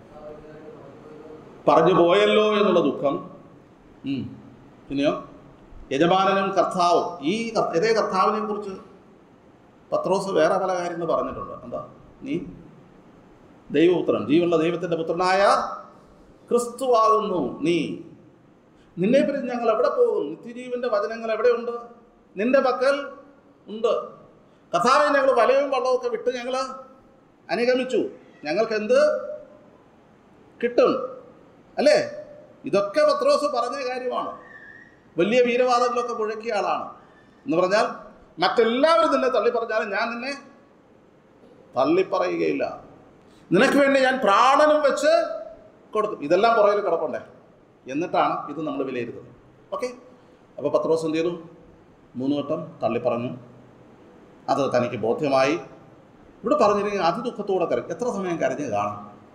പറഞ്ഞു പോയല്ലോ എന്നുള്ള ദുഃഖം ഉം. പിന്നെയോ യജമാനനും കർത്താവും ഈ കർ- ഇതേ കർത്താവിനെ കുറിച്ച് പത്രോസ് വേറെ പല കാര്യങ്ങൾ പറഞ്ഞിട്ടുണ്ട് എന്താ നീ ദൈവപുത്രൻ ജീവനുള്ള ദൈവത്തിൻ്റെ പുത്രനായ ക്രിസ്തുവാകുന്നു നീ നിന്നെ പറ്റി ഞങ്ങൾ എവിടെ പോകും നിത്യജീവന്റെ വചനങ്ങൾ എവിടെയുണ്ട് നിന്റെ പക്കൽ ഉണ്ട് കഥാവെ ഞങ്ങൾ വലയും വള്ളവും ഒക്കെ വിട്ട് ഞങ്ങൾ അനുഗമിച്ചു ഞങ്ങൾക്ക് എന്ത് കിട്ടും അല്ലേ ഇതൊക്കെ പത്രോസ് പറഞ്ഞ കാര്യമാണ് വലിയ വീരവാദങ്ങളൊക്കെ മുഴക്കിയ ആളാണ് എന്ന് പറഞ്ഞാൽ മറ്റെല്ലാവരും നിന്നെ തള്ളി പറഞ്ഞാലും ഞാൻ നിന്നെ തള്ളിപ്പറയുകയില്ല നിനക്ക് വേണ്ടി ഞാൻ പ്രാണനും വെച്ച് കൊടുക്കും ഇതെല്ലാം പുറകിൽ കിടപ്പുണ്ടേ എന്നിട്ടാണ് ഇത് നമ്മൾ വിലയിരുത്തുന്നത് ഓക്കെ അപ്പോൾ പത്രോസ് എന്ത് ചെയ്തു മൂന്ന് വട്ടം തള്ളിപ്പറഞ്ഞു അത് തനിക്ക് ബോധ്യമായി ഇവിടെ പറഞ്ഞിരിക്കുന്നത് അതിദുഃഖത്തോടെ കരഞ്ഞു എത്ര സമയം കരഞ്ഞ് കാണും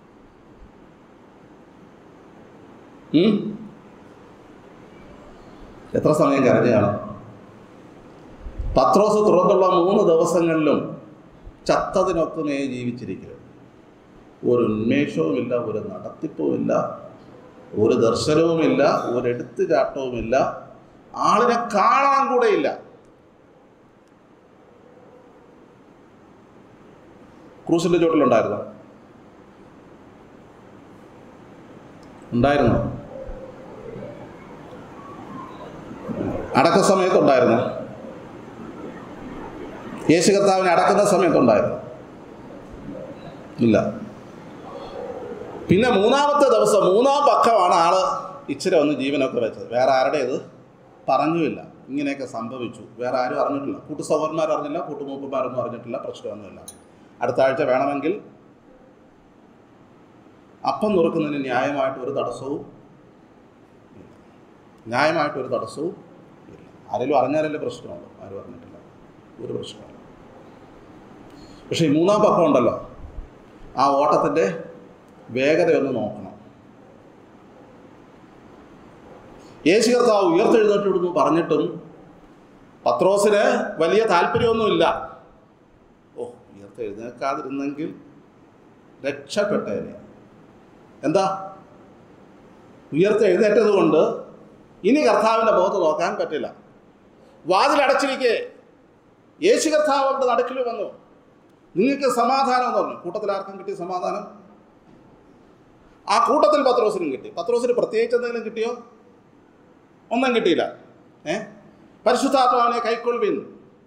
ഉം? എത്ര സമയം കരഞ്ഞ് കാണും പത്രോസ് തുറന്നുള്ള മൂന്ന് ദിവസങ്ങളിലും ചത്തതിനൊക്കമേ ജീവിച്ചിരിക്കരുത് ഒരു ഉന്മേഷവുമില്ല ഒരു നടത്തിപ്പുമില്ല ഒരു ദർശനവുമില്ല ഒരു എടുത്തുചാട്ടവുമില്ല ആളിനെ കാണാൻ കൂടെയില്ല ക്രൂസിന്റെ ചോട്ടിലുണ്ടായിരുന്നു ഉണ്ടായിരുന്നു അടക്ക സമയത്തുണ്ടായിരുന്നു യേശു കർത്താവിനെ അടക്കുന്ന സമയത്തുണ്ടായിരുന്നു ഇല്ല പിന്നെ മൂന്നാമത്തെ ദിവസം മൂന്നാം പക്കമാണ് ആള് ഇച്ചിരി ഒന്ന് ജീവനൊക്കെ വെച്ചത് വേറെ ആരുടേത് പറഞ്ഞുമില്ല ഇങ്ങനെയൊക്കെ സംഭവിച്ചു വേറെ ആരും അറിഞ്ഞിട്ടില്ല കൂട്ടു സഹോദരന്മാർ അറിഞ്ഞില്ല കൂട്ടുമൂപ്പന്മാരൊന്നും അറിഞ്ഞിട്ടില്ല പ്രശ്നമൊന്നുമില്ല അടുത്ത ആഴ്ച വേണമെങ്കിൽ അപ്പം നുറുക്കുന്നതിന് ന്യായമായിട്ട് ഒരു തടസ്സവും ഇല്ല. ന്യായമായിട്ട് ഒരു തടസ്സവും ഇല്ല ആരെങ്കിലും അറിഞ്ഞാലല്ലേ പ്രശ്നമുള്ളൂ ആരും അറിഞ്ഞിട്ടില്ല ഒരു പ്രശ്നമില്ല പക്ഷേ ഈ മൂന്നാം പക്കം ഉണ്ടല്ലോ ആ ഓട്ടത്തിൻ്റെ വേഗതയൊന്ന് നോക്കണം യേശു കർത്താവ് ഉയർത്തെഴുന്നേറ്റിടുന്നു പറഞ്ഞിട്ടും പത്രോസിന് വലിയ താല്പര്യമൊന്നുമില്ല ഓ ഉയർത്തെഴുന്നേക്കാതിരുന്നെങ്കിൽ രക്ഷപ്പെട്ടേനെ എന്താ ഉയർത്തെഴുന്നേറ്റത് കൊണ്ട് ഇനി കർത്താവിൻ്റെ മുഖത്ത് നോക്കാൻ പറ്റില്ല വാതിലടച്ചിരിക്കെ യേശു കർത്താവ് അവരുടെ നടുക്കിൽ വന്നു നിങ്ങൾക്ക് സമാധാനം എന്ന് പറഞ്ഞു കൂട്ടത്തിൽ ആർക്കും കിട്ടിയ സമാധാനം ആ കൂട്ടത്തിൽ പത്രോസിനും കിട്ടി പത്രോസിന് പ്രത്യേകിച്ച് എന്തെങ്കിലും കിട്ടിയോ ഒന്നും കിട്ടിയില്ല ഏ പരിശുദ്ധാത്മാവിനെ കൈക്കൊള്ളുവിൻ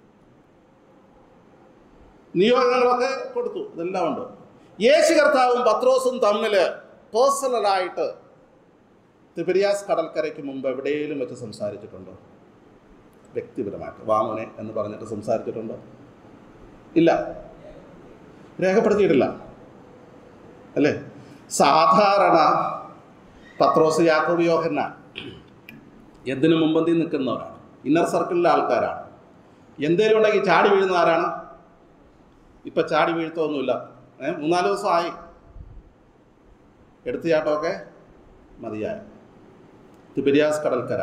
നിയോഗങ്ങളൊക്കെ കൊടുത്തു ഇതെല്ലാം ഉണ്ട് യേശു കർത്താവും പത്രോസും തമ്മിൽ പേഴ്സണലായിട്ട് തിബിരിയാസ് കടൽക്കരയ്ക്ക് മുമ്പ് എവിടെയെങ്കിലും വെച്ച് സംസാരിച്ചിട്ടുണ്ടോ വ്യക്തിപരമായിട്ട് വാമനെ എന്ന് പറഞ്ഞിട്ട് സംസാരിച്ചിട്ടുണ്ടോ ഇല്ല രേഖപ്പെടുത്തിയിട്ടില്ല അല്ലേ സാധാരണ പത്രോസ് യാക്കോബ് യോഹന്ന എന്തിനു മുമ്പന്തി നിൽക്കുന്നവരാണ് ഇന്നർ സർക്കിളിലെ ആൾക്കാരാണ് എന്തേലും ഉണ്ടെങ്കിൽ ചാടി വീഴുന്ന ആരാണ് ഇപ്പം ചാടി വീഴ്ത്തൊന്നുമില്ല ഏ മൂന്നാല് ദിവസമായി എടുത്തുചാട്ടമൊക്കെ മതിയായി തിബിരിയാസ് കടൽക്കര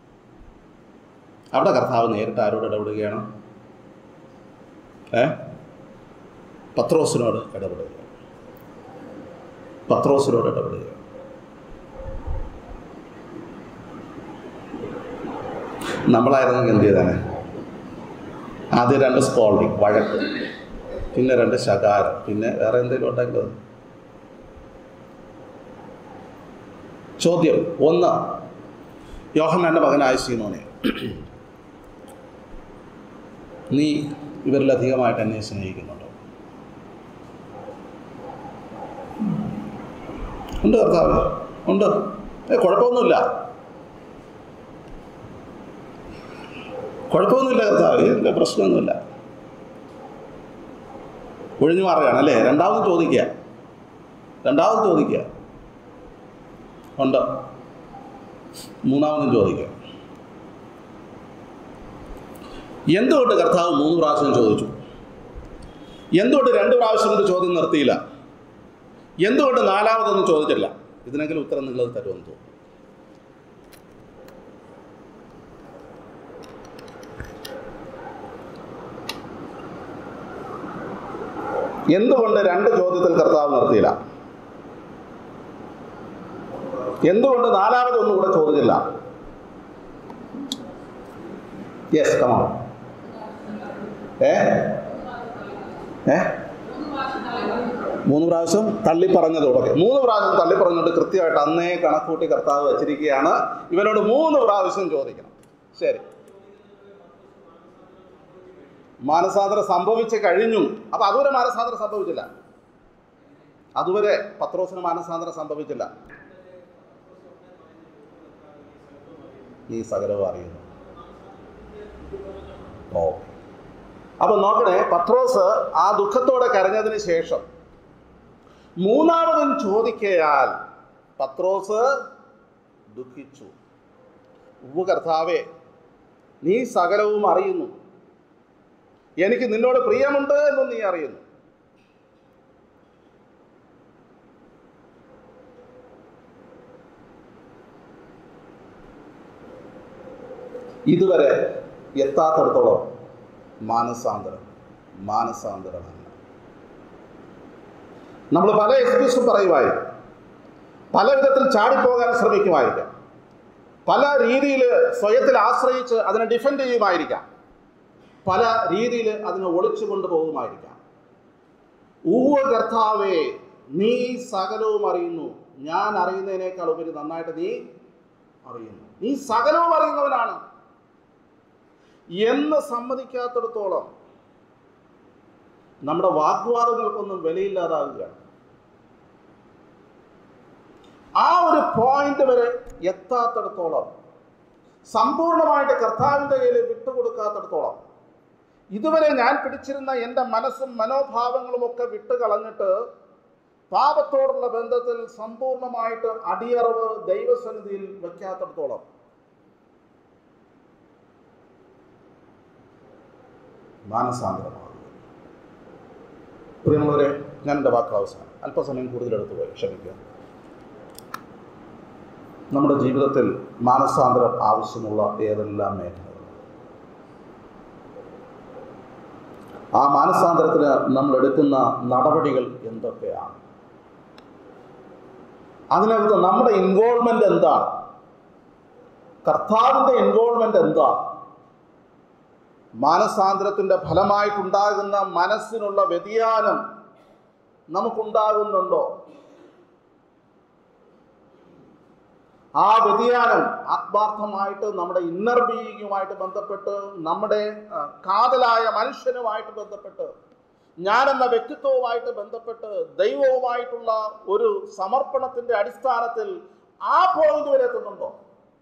അവിടെ കർത്താവ് നേരിട്ട് ആരോട് ഇടപെടുകയാണ് ഏ പത്രോസിനോട് ഇടപെടുക പത്രോസിനോട് ഇടപെടുക നമ്മളായിരുന്നെങ്കിൽ എന്ത് ചെയ്തേനെ ആദ്യം രണ്ട് സ്കോൾഡിങ് വഴക്ക് പിന്നെ രണ്ട് ശകാരം പിന്നെ വേറെ എന്തെങ്കിലും ഉണ്ടെങ്കിൽ അത്. ചോദ്യം ഒന്ന് യോഹന്നാൻ്റെ മകനായ സീമോനെ നീ ഇവരിലധികമായിട്ട് എന്നെ സ്നേഹിക്കുന്നുണ്ടോ ഉണ്ട് കർത്താവ് ഉണ്ട് ഏ കുഴപ്പമൊന്നുമില്ല കുഴപ്പമൊന്നുമില്ല കർത്താവ് എന്താ പ്രശ്നമൊന്നുമില്ല ഒഴിഞ്ഞു മാറുകയാണ് അല്ലേ രണ്ടാമത് ചോദിക്കുക രണ്ടാമത് ചോദിക്കുക ഉണ്ട് മൂന്നാമതും ചോദിക്കുക എന്തുകൊണ്ട് കർത്താവ് മൂന്ന് പ്രാവശ്യം ചോദിച്ചു എന്തുകൊണ്ട് രണ്ട് പ്രാവശ്യം കൊണ്ട് ചോദ്യം നിർത്തിയില്ല എന്തുകൊണ്ട് നാലാമതൊന്നും ചോദിച്ചില്ല ഇതിനെങ്കിലും ഉത്തരം നിങ്ങൾ തരുമെന്ന് തോന്നുന്നു എന്തുകൊണ്ട് രണ്ട് ചോദ്യത്തിൽ കർത്താവ് നിർത്തിയില്ല എന്തുകൊണ്ട് നാലാമതൊന്നും കൂടെ ചോദിച്ചില്ല യെസ് കമാ ഏ ഏ മൂന്ന് പ്രാവശ്യം തള്ളി പറഞ്ഞതോടൊക്കെ മൂന്ന് പ്രാവശ്യം തള്ളി പറഞ്ഞിട്ട് കൃത്യമായിട്ട് അന്നേ കണക്കൂട്ടി കർത്താവ് വച്ചിരിക്കുകയാണ് ഇവനോട് മൂന്ന് പ്രാവശ്യം ചോദിക്കണം ശരി മാനസാന്തരം സംഭവിച്ച് കഴിഞ്ഞു അപ്പൊ അതുവരെ മാനസാന്തരം സംഭവിച്ചില്ല അതുവരെ പത്രോസിന് മാനസാന്തരം സംഭവിച്ചില്ല ഈ സകലവും അറിയുന്നു ഓ അപ്പൊ നോക്കണേ പത്രോസ് ആ ദുഃഖത്തോടെ കരഞ്ഞതിന് ശേഷം മൂന്നാമതും ചോദിക്കയാൽ പത്രോസ് ദുഃഖിച്ചു ഉവ്വ് കർത്താവേ നീ സകലവും അറിയുന്നു എനിക്ക് നിന്നോട് പ്രിയമുണ്ട് എന്നും നീ അറിയുന്നു ഇതുവരെ എത്താത്തടത്തോളം മാനസാന്തരം മാനസാന്തരമല്ല നമ്മൾ പല എക്സ്ക്യൂസും പറയുമായിരിക്കും പല വിധത്തിൽ ചാടിപ്പോകാൻ ശ്രമിക്കുമായിരിക്കാം പല രീതിയിൽ സ്വയത്തിൽ ആശ്രയിച്ച് അതിനെ ഡിഫെൻഡ് ചെയ്യുമായിരിക്കാം പല രീതിയിൽ അതിനെ ഒളിച്ചു കൊണ്ടുപോകുമായിരിക്കാം ഊവ കർത്താവേ നീ സകലവും അറിയുന്നു ഞാൻ അറിയുന്നതിനേക്കാൾ ഉപരി നന്നായിട്ട് നീ അറിയുന്നു നീ സകലവും അറിയുന്നവനാണ് എന്ന് സമ്മതിക്കാത്തിടത്തോളം നമ്മുടെ വാഗ്വാദങ്ങൾക്കൊന്നും വിലയില്ലാതാകുകയാണ് ആ ഒരു പോയിന്റ് വരെ എത്താത്തിടത്തോളം സമ്പൂർണമായിട്ട് കർത്താവിൻ്റെ കയ്യിൽ വിട്ടുകൊടുക്കാത്തിടത്തോളം ഇതുവരെ ഞാൻ പിടിച്ചിരുന്ന എൻ്റെ മനസ്സും മനോഭാവങ്ങളും ഒക്കെ വിട്ടുകളഞ്ഞിട്ട് പാപത്തോടുള്ള ബന്ധത്തിൽ സമ്പൂർണമായിട്ട് അടിയറവ് ദൈവസന്നിധിയിൽ വയ്ക്കാത്തിടത്തോളം മാനസാന്തരമാകുക പ്രിയമുള്ളവരെ ഞാൻ എൻ്റെ വാക്ക് അവസാനം അല്പസമയം കൂടുതൽ എടുത്തു പോയി ക്ഷമിക്കുക നമ്മുടെ ജീവിതത്തിൽ മാനസാന്തരം ആവശ്യമുള്ള ഏതെല്ലാം മേഖലകൾ ആ മാനസാന്തരത്തിന് നമ്മൾ എടുക്കുന്ന നടപടികൾ എന്തൊക്കെയാണ് അതിനകത്ത് നമ്മുടെ ഇൻവോൾവ്മെന്റ് എന്താണ് കർത്താവിൻ്റെ ഇൻവോൾവ്മെന്റ് എന്താണ് മാനസാന്തരത്തിൻ്റെ ഫലമായിട്ടുണ്ടാകുന്ന മനസ്സിനുള്ള വ്യതിയാനം നമുക്കുണ്ടാകുന്നുണ്ടോ ആ വ്യതിയാനം ആത്മാർത്ഥമായിട്ട് നമ്മുടെ ഇന്നർ ബീയിങ്ങുമായിട്ട് ബന്ധപ്പെട്ട് നമ്മുടെ ആ, കാതലായ മനുഷ്യനുമായിട്ട് ബന്ധപ്പെട്ട് ഞാനെന്ന വ്യക്തിത്വവുമായിട്ട് ബന്ധപ്പെട്ട് ദൈവവുമായിട്ടുള്ള ഒരു സമർപ്പണത്തിന്റെ അടിസ്ഥാനത്തിൽ ആ പോയിന്റ് വരെ എത്തുന്നുണ്ടോ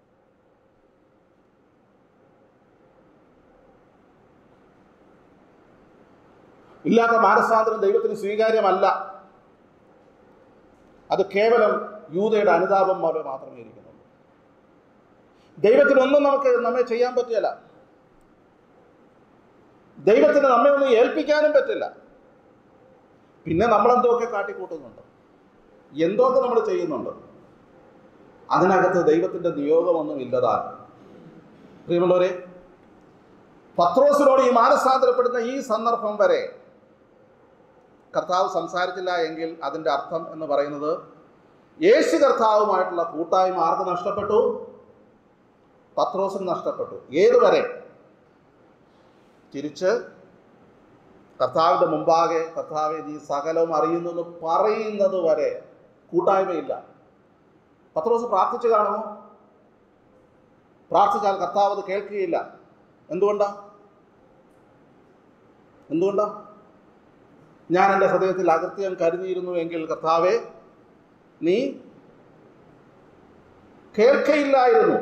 ഇല്ലാത്ത മാനസാന്തരം ദൈവത്തിന് സ്വീകാര്യമല്ല അത് കേവലം യൂതയുടെ അനുതാപം പോലെ മാത്രമേ ഇരിക്കുന്നുള്ളൂ ദൈവത്തിനൊന്നും നമുക്ക് നമ്മെ ചെയ്യാൻ പറ്റില്ല ദൈവത്തിന് നമ്മെ ഒന്നും ഏൽപ്പിക്കാനും പറ്റില്ല പിന്നെ നമ്മളെന്തൊക്കെ കാട്ടിക്കൂട്ടുന്നുണ്ട് എന്തൊക്കെ നമ്മൾ ചെയ്യുന്നുണ്ട് അതിനകത്ത് ദൈവത്തിൻ്റെ നിയോഗമൊന്നും ഇല്ലതാൻ പ്രിയമുള്ളവരെ പത്രോസിനോട് ഈ മാനസാന്തരപ്പെടുന്ന ഈ സന്ദർഭം വരെ കർത്താവ് സംസാരിച്ചില്ല എങ്കിൽ അതിൻ്റെ അർത്ഥം എന്ന് പറയുന്നത് യേശു കർത്താവുമായിട്ടുള്ള കൂട്ടായ്മ ആർക്ക് നഷ്ടപ്പെട്ടു പത്രോസിന് നഷ്ടപ്പെട്ടു ഏതുവരെ തിരിച്ച് കർത്താവിൻ്റെ മുമ്പാകെ കർത്താവെ നീ സകലവും അറിയുന്നു എന്ന് പറയുന്നത് വരെ കൂട്ടായ്മയില്ല പത്രോസ് പ്രാർത്ഥിച്ചു കാണുമോ പ്രാർത്ഥിച്ചാൽ കർത്താവ് അത് കേൾക്കുകയില്ല എന്തുകൊണ്ടാ എന്തുകൊണ്ടാ ഞാൻ എൻ്റെ ഹൃദയത്തിൽ അകൃത്യം കരുതിയിരുന്നു എങ്കിൽ കർത്താവെ നീ കേൾക്കയില്ലായിരുന്നു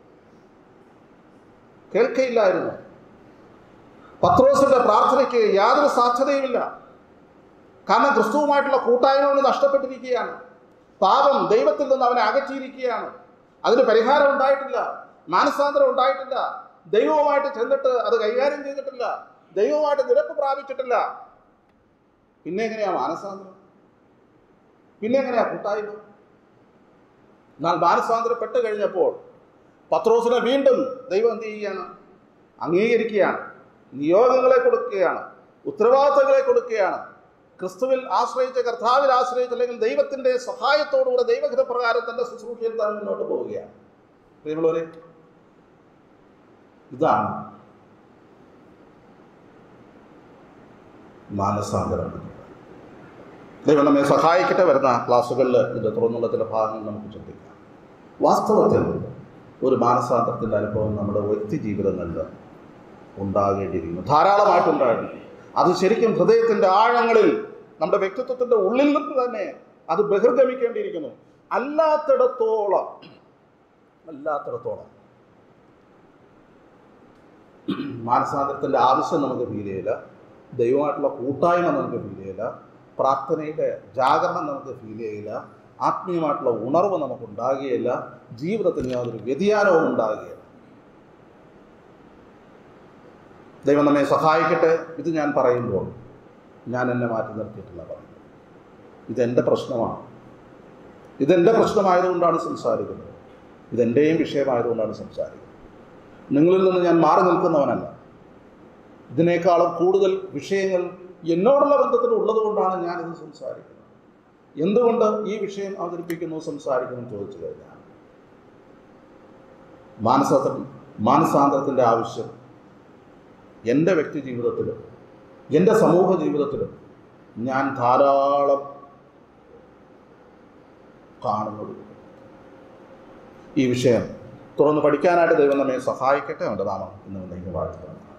കേൾക്കയില്ലായിരുന്നു പത്രോസിന്റെ പ്രാർത്ഥനയ്ക്ക് യാതൊരു സാധ്യതയുമില്ല കാരണം ക്രിസ്തുവുമായിട്ടുള്ള കൂട്ടായ്മ അവന് നഷ്ടപ്പെട്ടിരിക്കുകയാണ് പാപം ദൈവത്തിൽ നിന്ന് അവനെ അകറ്റിയിരിക്കുകയാണ് അതിന് പരിഹാരം ഉണ്ടായിട്ടില്ല മാനസാന്തരം ഉണ്ടായിട്ടില്ല ദൈവവുമായിട്ട് ചെന്നിട്ട് അത് കൈകാര്യം ചെയ്തിട്ടില്ല ദൈവവുമായിട്ട് നിരപ്പ് പ്രാപിച്ചിട്ടില്ല പിന്നെ എങ്ങനെയാ മാനസാന്തരം പിന്നെ എങ്ങനെയാ കൂട്ടായ്മ എന്നാൽ മാനസാന്തരപ്പെട്ട് കഴിഞ്ഞപ്പോൾ പത്രോസിനെ വീണ്ടും ദൈവം എന്ത് ചെയ്യുകയാണ് അംഗീകരിക്കുകയാണ് നിയോഗങ്ങളെ കൊടുക്കുകയാണ് ഉത്തരവാദിത്തങ്ങളെ കൊടുക്കുകയാണ് ക്രിസ്തുവിൽ ആശ്രയിച്ച് കർത്താവിൽ ആശ്രയിച്ച് അല്ലെങ്കിൽ ദൈവത്തിൻ്റെ സഹായത്തോടുകൂടെ ദൈവഹിതപ്രകാരം തൻ്റെ ശുശ്രൂഷയിൽ താൻ മുന്നോട്ട് പോവുകയാണ് പ്രിയമുള്ളവരെ ഇതാണ് മാനസാന്തരം ദൈവം നമ്മെ സഹായിക്കട്ടെ വരുന്ന ക്ലാസ്സുകളിൽ ഇതിൻ്റെ തുറന്നുള്ള ചില ഭാഗങ്ങൾ നമുക്ക് ചിന്തിക്കാം വാസ്തവത്തിൽ ഒരു മാനസാന്തരത്തിൻ്റെ അനുഭവം നമ്മുടെ വ്യക്തി ജീവിതങ്ങളിൽ ഉണ്ടാകേണ്ടിയിരിക്കുന്നു ധാരാളമായിട്ടുണ്ടായിരുന്നു അത് ശരിക്കും ഹൃദയത്തിൻ്റെ ആഴങ്ങളിൽ നമ്മുടെ വ്യക്തിത്വത്തിൻ്റെ ഉള്ളിൽ നിന്ന് തന്നെ അത് ബഹിർഗമിക്കേണ്ടിയിരിക്കുന്നു അല്ലാത്തിടത്തോളം അല്ലാത്തിടത്തോളം മാനസാന്തരത്തിൻ്റെ ആവശ്യം നമുക്ക് ഫീൽ ചെയ്യില്ല ദൈവമായിട്ടുള്ള കൂട്ടായ്മ നമുക്ക് ഫീൽ ചെയ്യില്ല പ്രാർത്ഥനയുടെ ജാഗരണം നമുക്ക് ഫീൽ ചെയ്യില്ല ആത്മീയമായിട്ടുള്ള ഉണർവ് നമുക്ക് ഉണ്ടാകുകയില്ല ജീവിതത്തിന് യാതൊരു വ്യതിയാനവും ഉണ്ടാകുകയില്ല ദൈവം നമ്മെ സഹായിക്കട്ടെ ഇത് ഞാൻ പറയുമ്പോൾ ഞാൻ എന്നെ മാറ്റി നിർത്തിയിട്ടില്ല പറയുന്നത് ഇതെൻ്റെ പ്രശ്നമാണ് ഇതെൻ്റെ പ്രശ്നമായതുകൊണ്ടാണ് സംസാരിക്കുന്നത് ഇതെൻ്റെയും വിഷയമായതുകൊണ്ടാണ് സംസാരിക്കുന്നത് നിങ്ങളിൽ നിന്ന് ഞാൻ മാറി നിൽക്കുന്നവനല്ല ഇതിനേക്കാളും കൂടുതൽ വിഷയങ്ങൾ എന്നോടുള്ള ബന്ധത്തിൽ ഉള്ളതുകൊണ്ടാണ് ഞാനിത് സംസാരിക്കുന്നത് എന്തുകൊണ്ട് ഈ വിഷയം അവതരിപ്പിക്കുന്നു സംസാരിക്കുന്നു എന്ന് ചോദിച്ചു കഴിഞ്ഞാൽ മാനസാന്തര മാനസാന്തരത്തിൻ്റെ ആവശ്യം എൻ്റെ വ്യക്തി ജീവിതത്തിലും എൻ്റെ സമൂഹ ജീവിതത്തിലും ഞാൻ ധാരാളം കാണുന്നത് ഈ വിഷയം തുറന്ന് പഠിക്കാനായിട്ട് ദൈവം നമ്മെ സഹായിക്കട്ടെ അവൻ്റെ നാമം ഇന്ന് ഇന്നേക്ക് വാഴ്ത്തുന്നു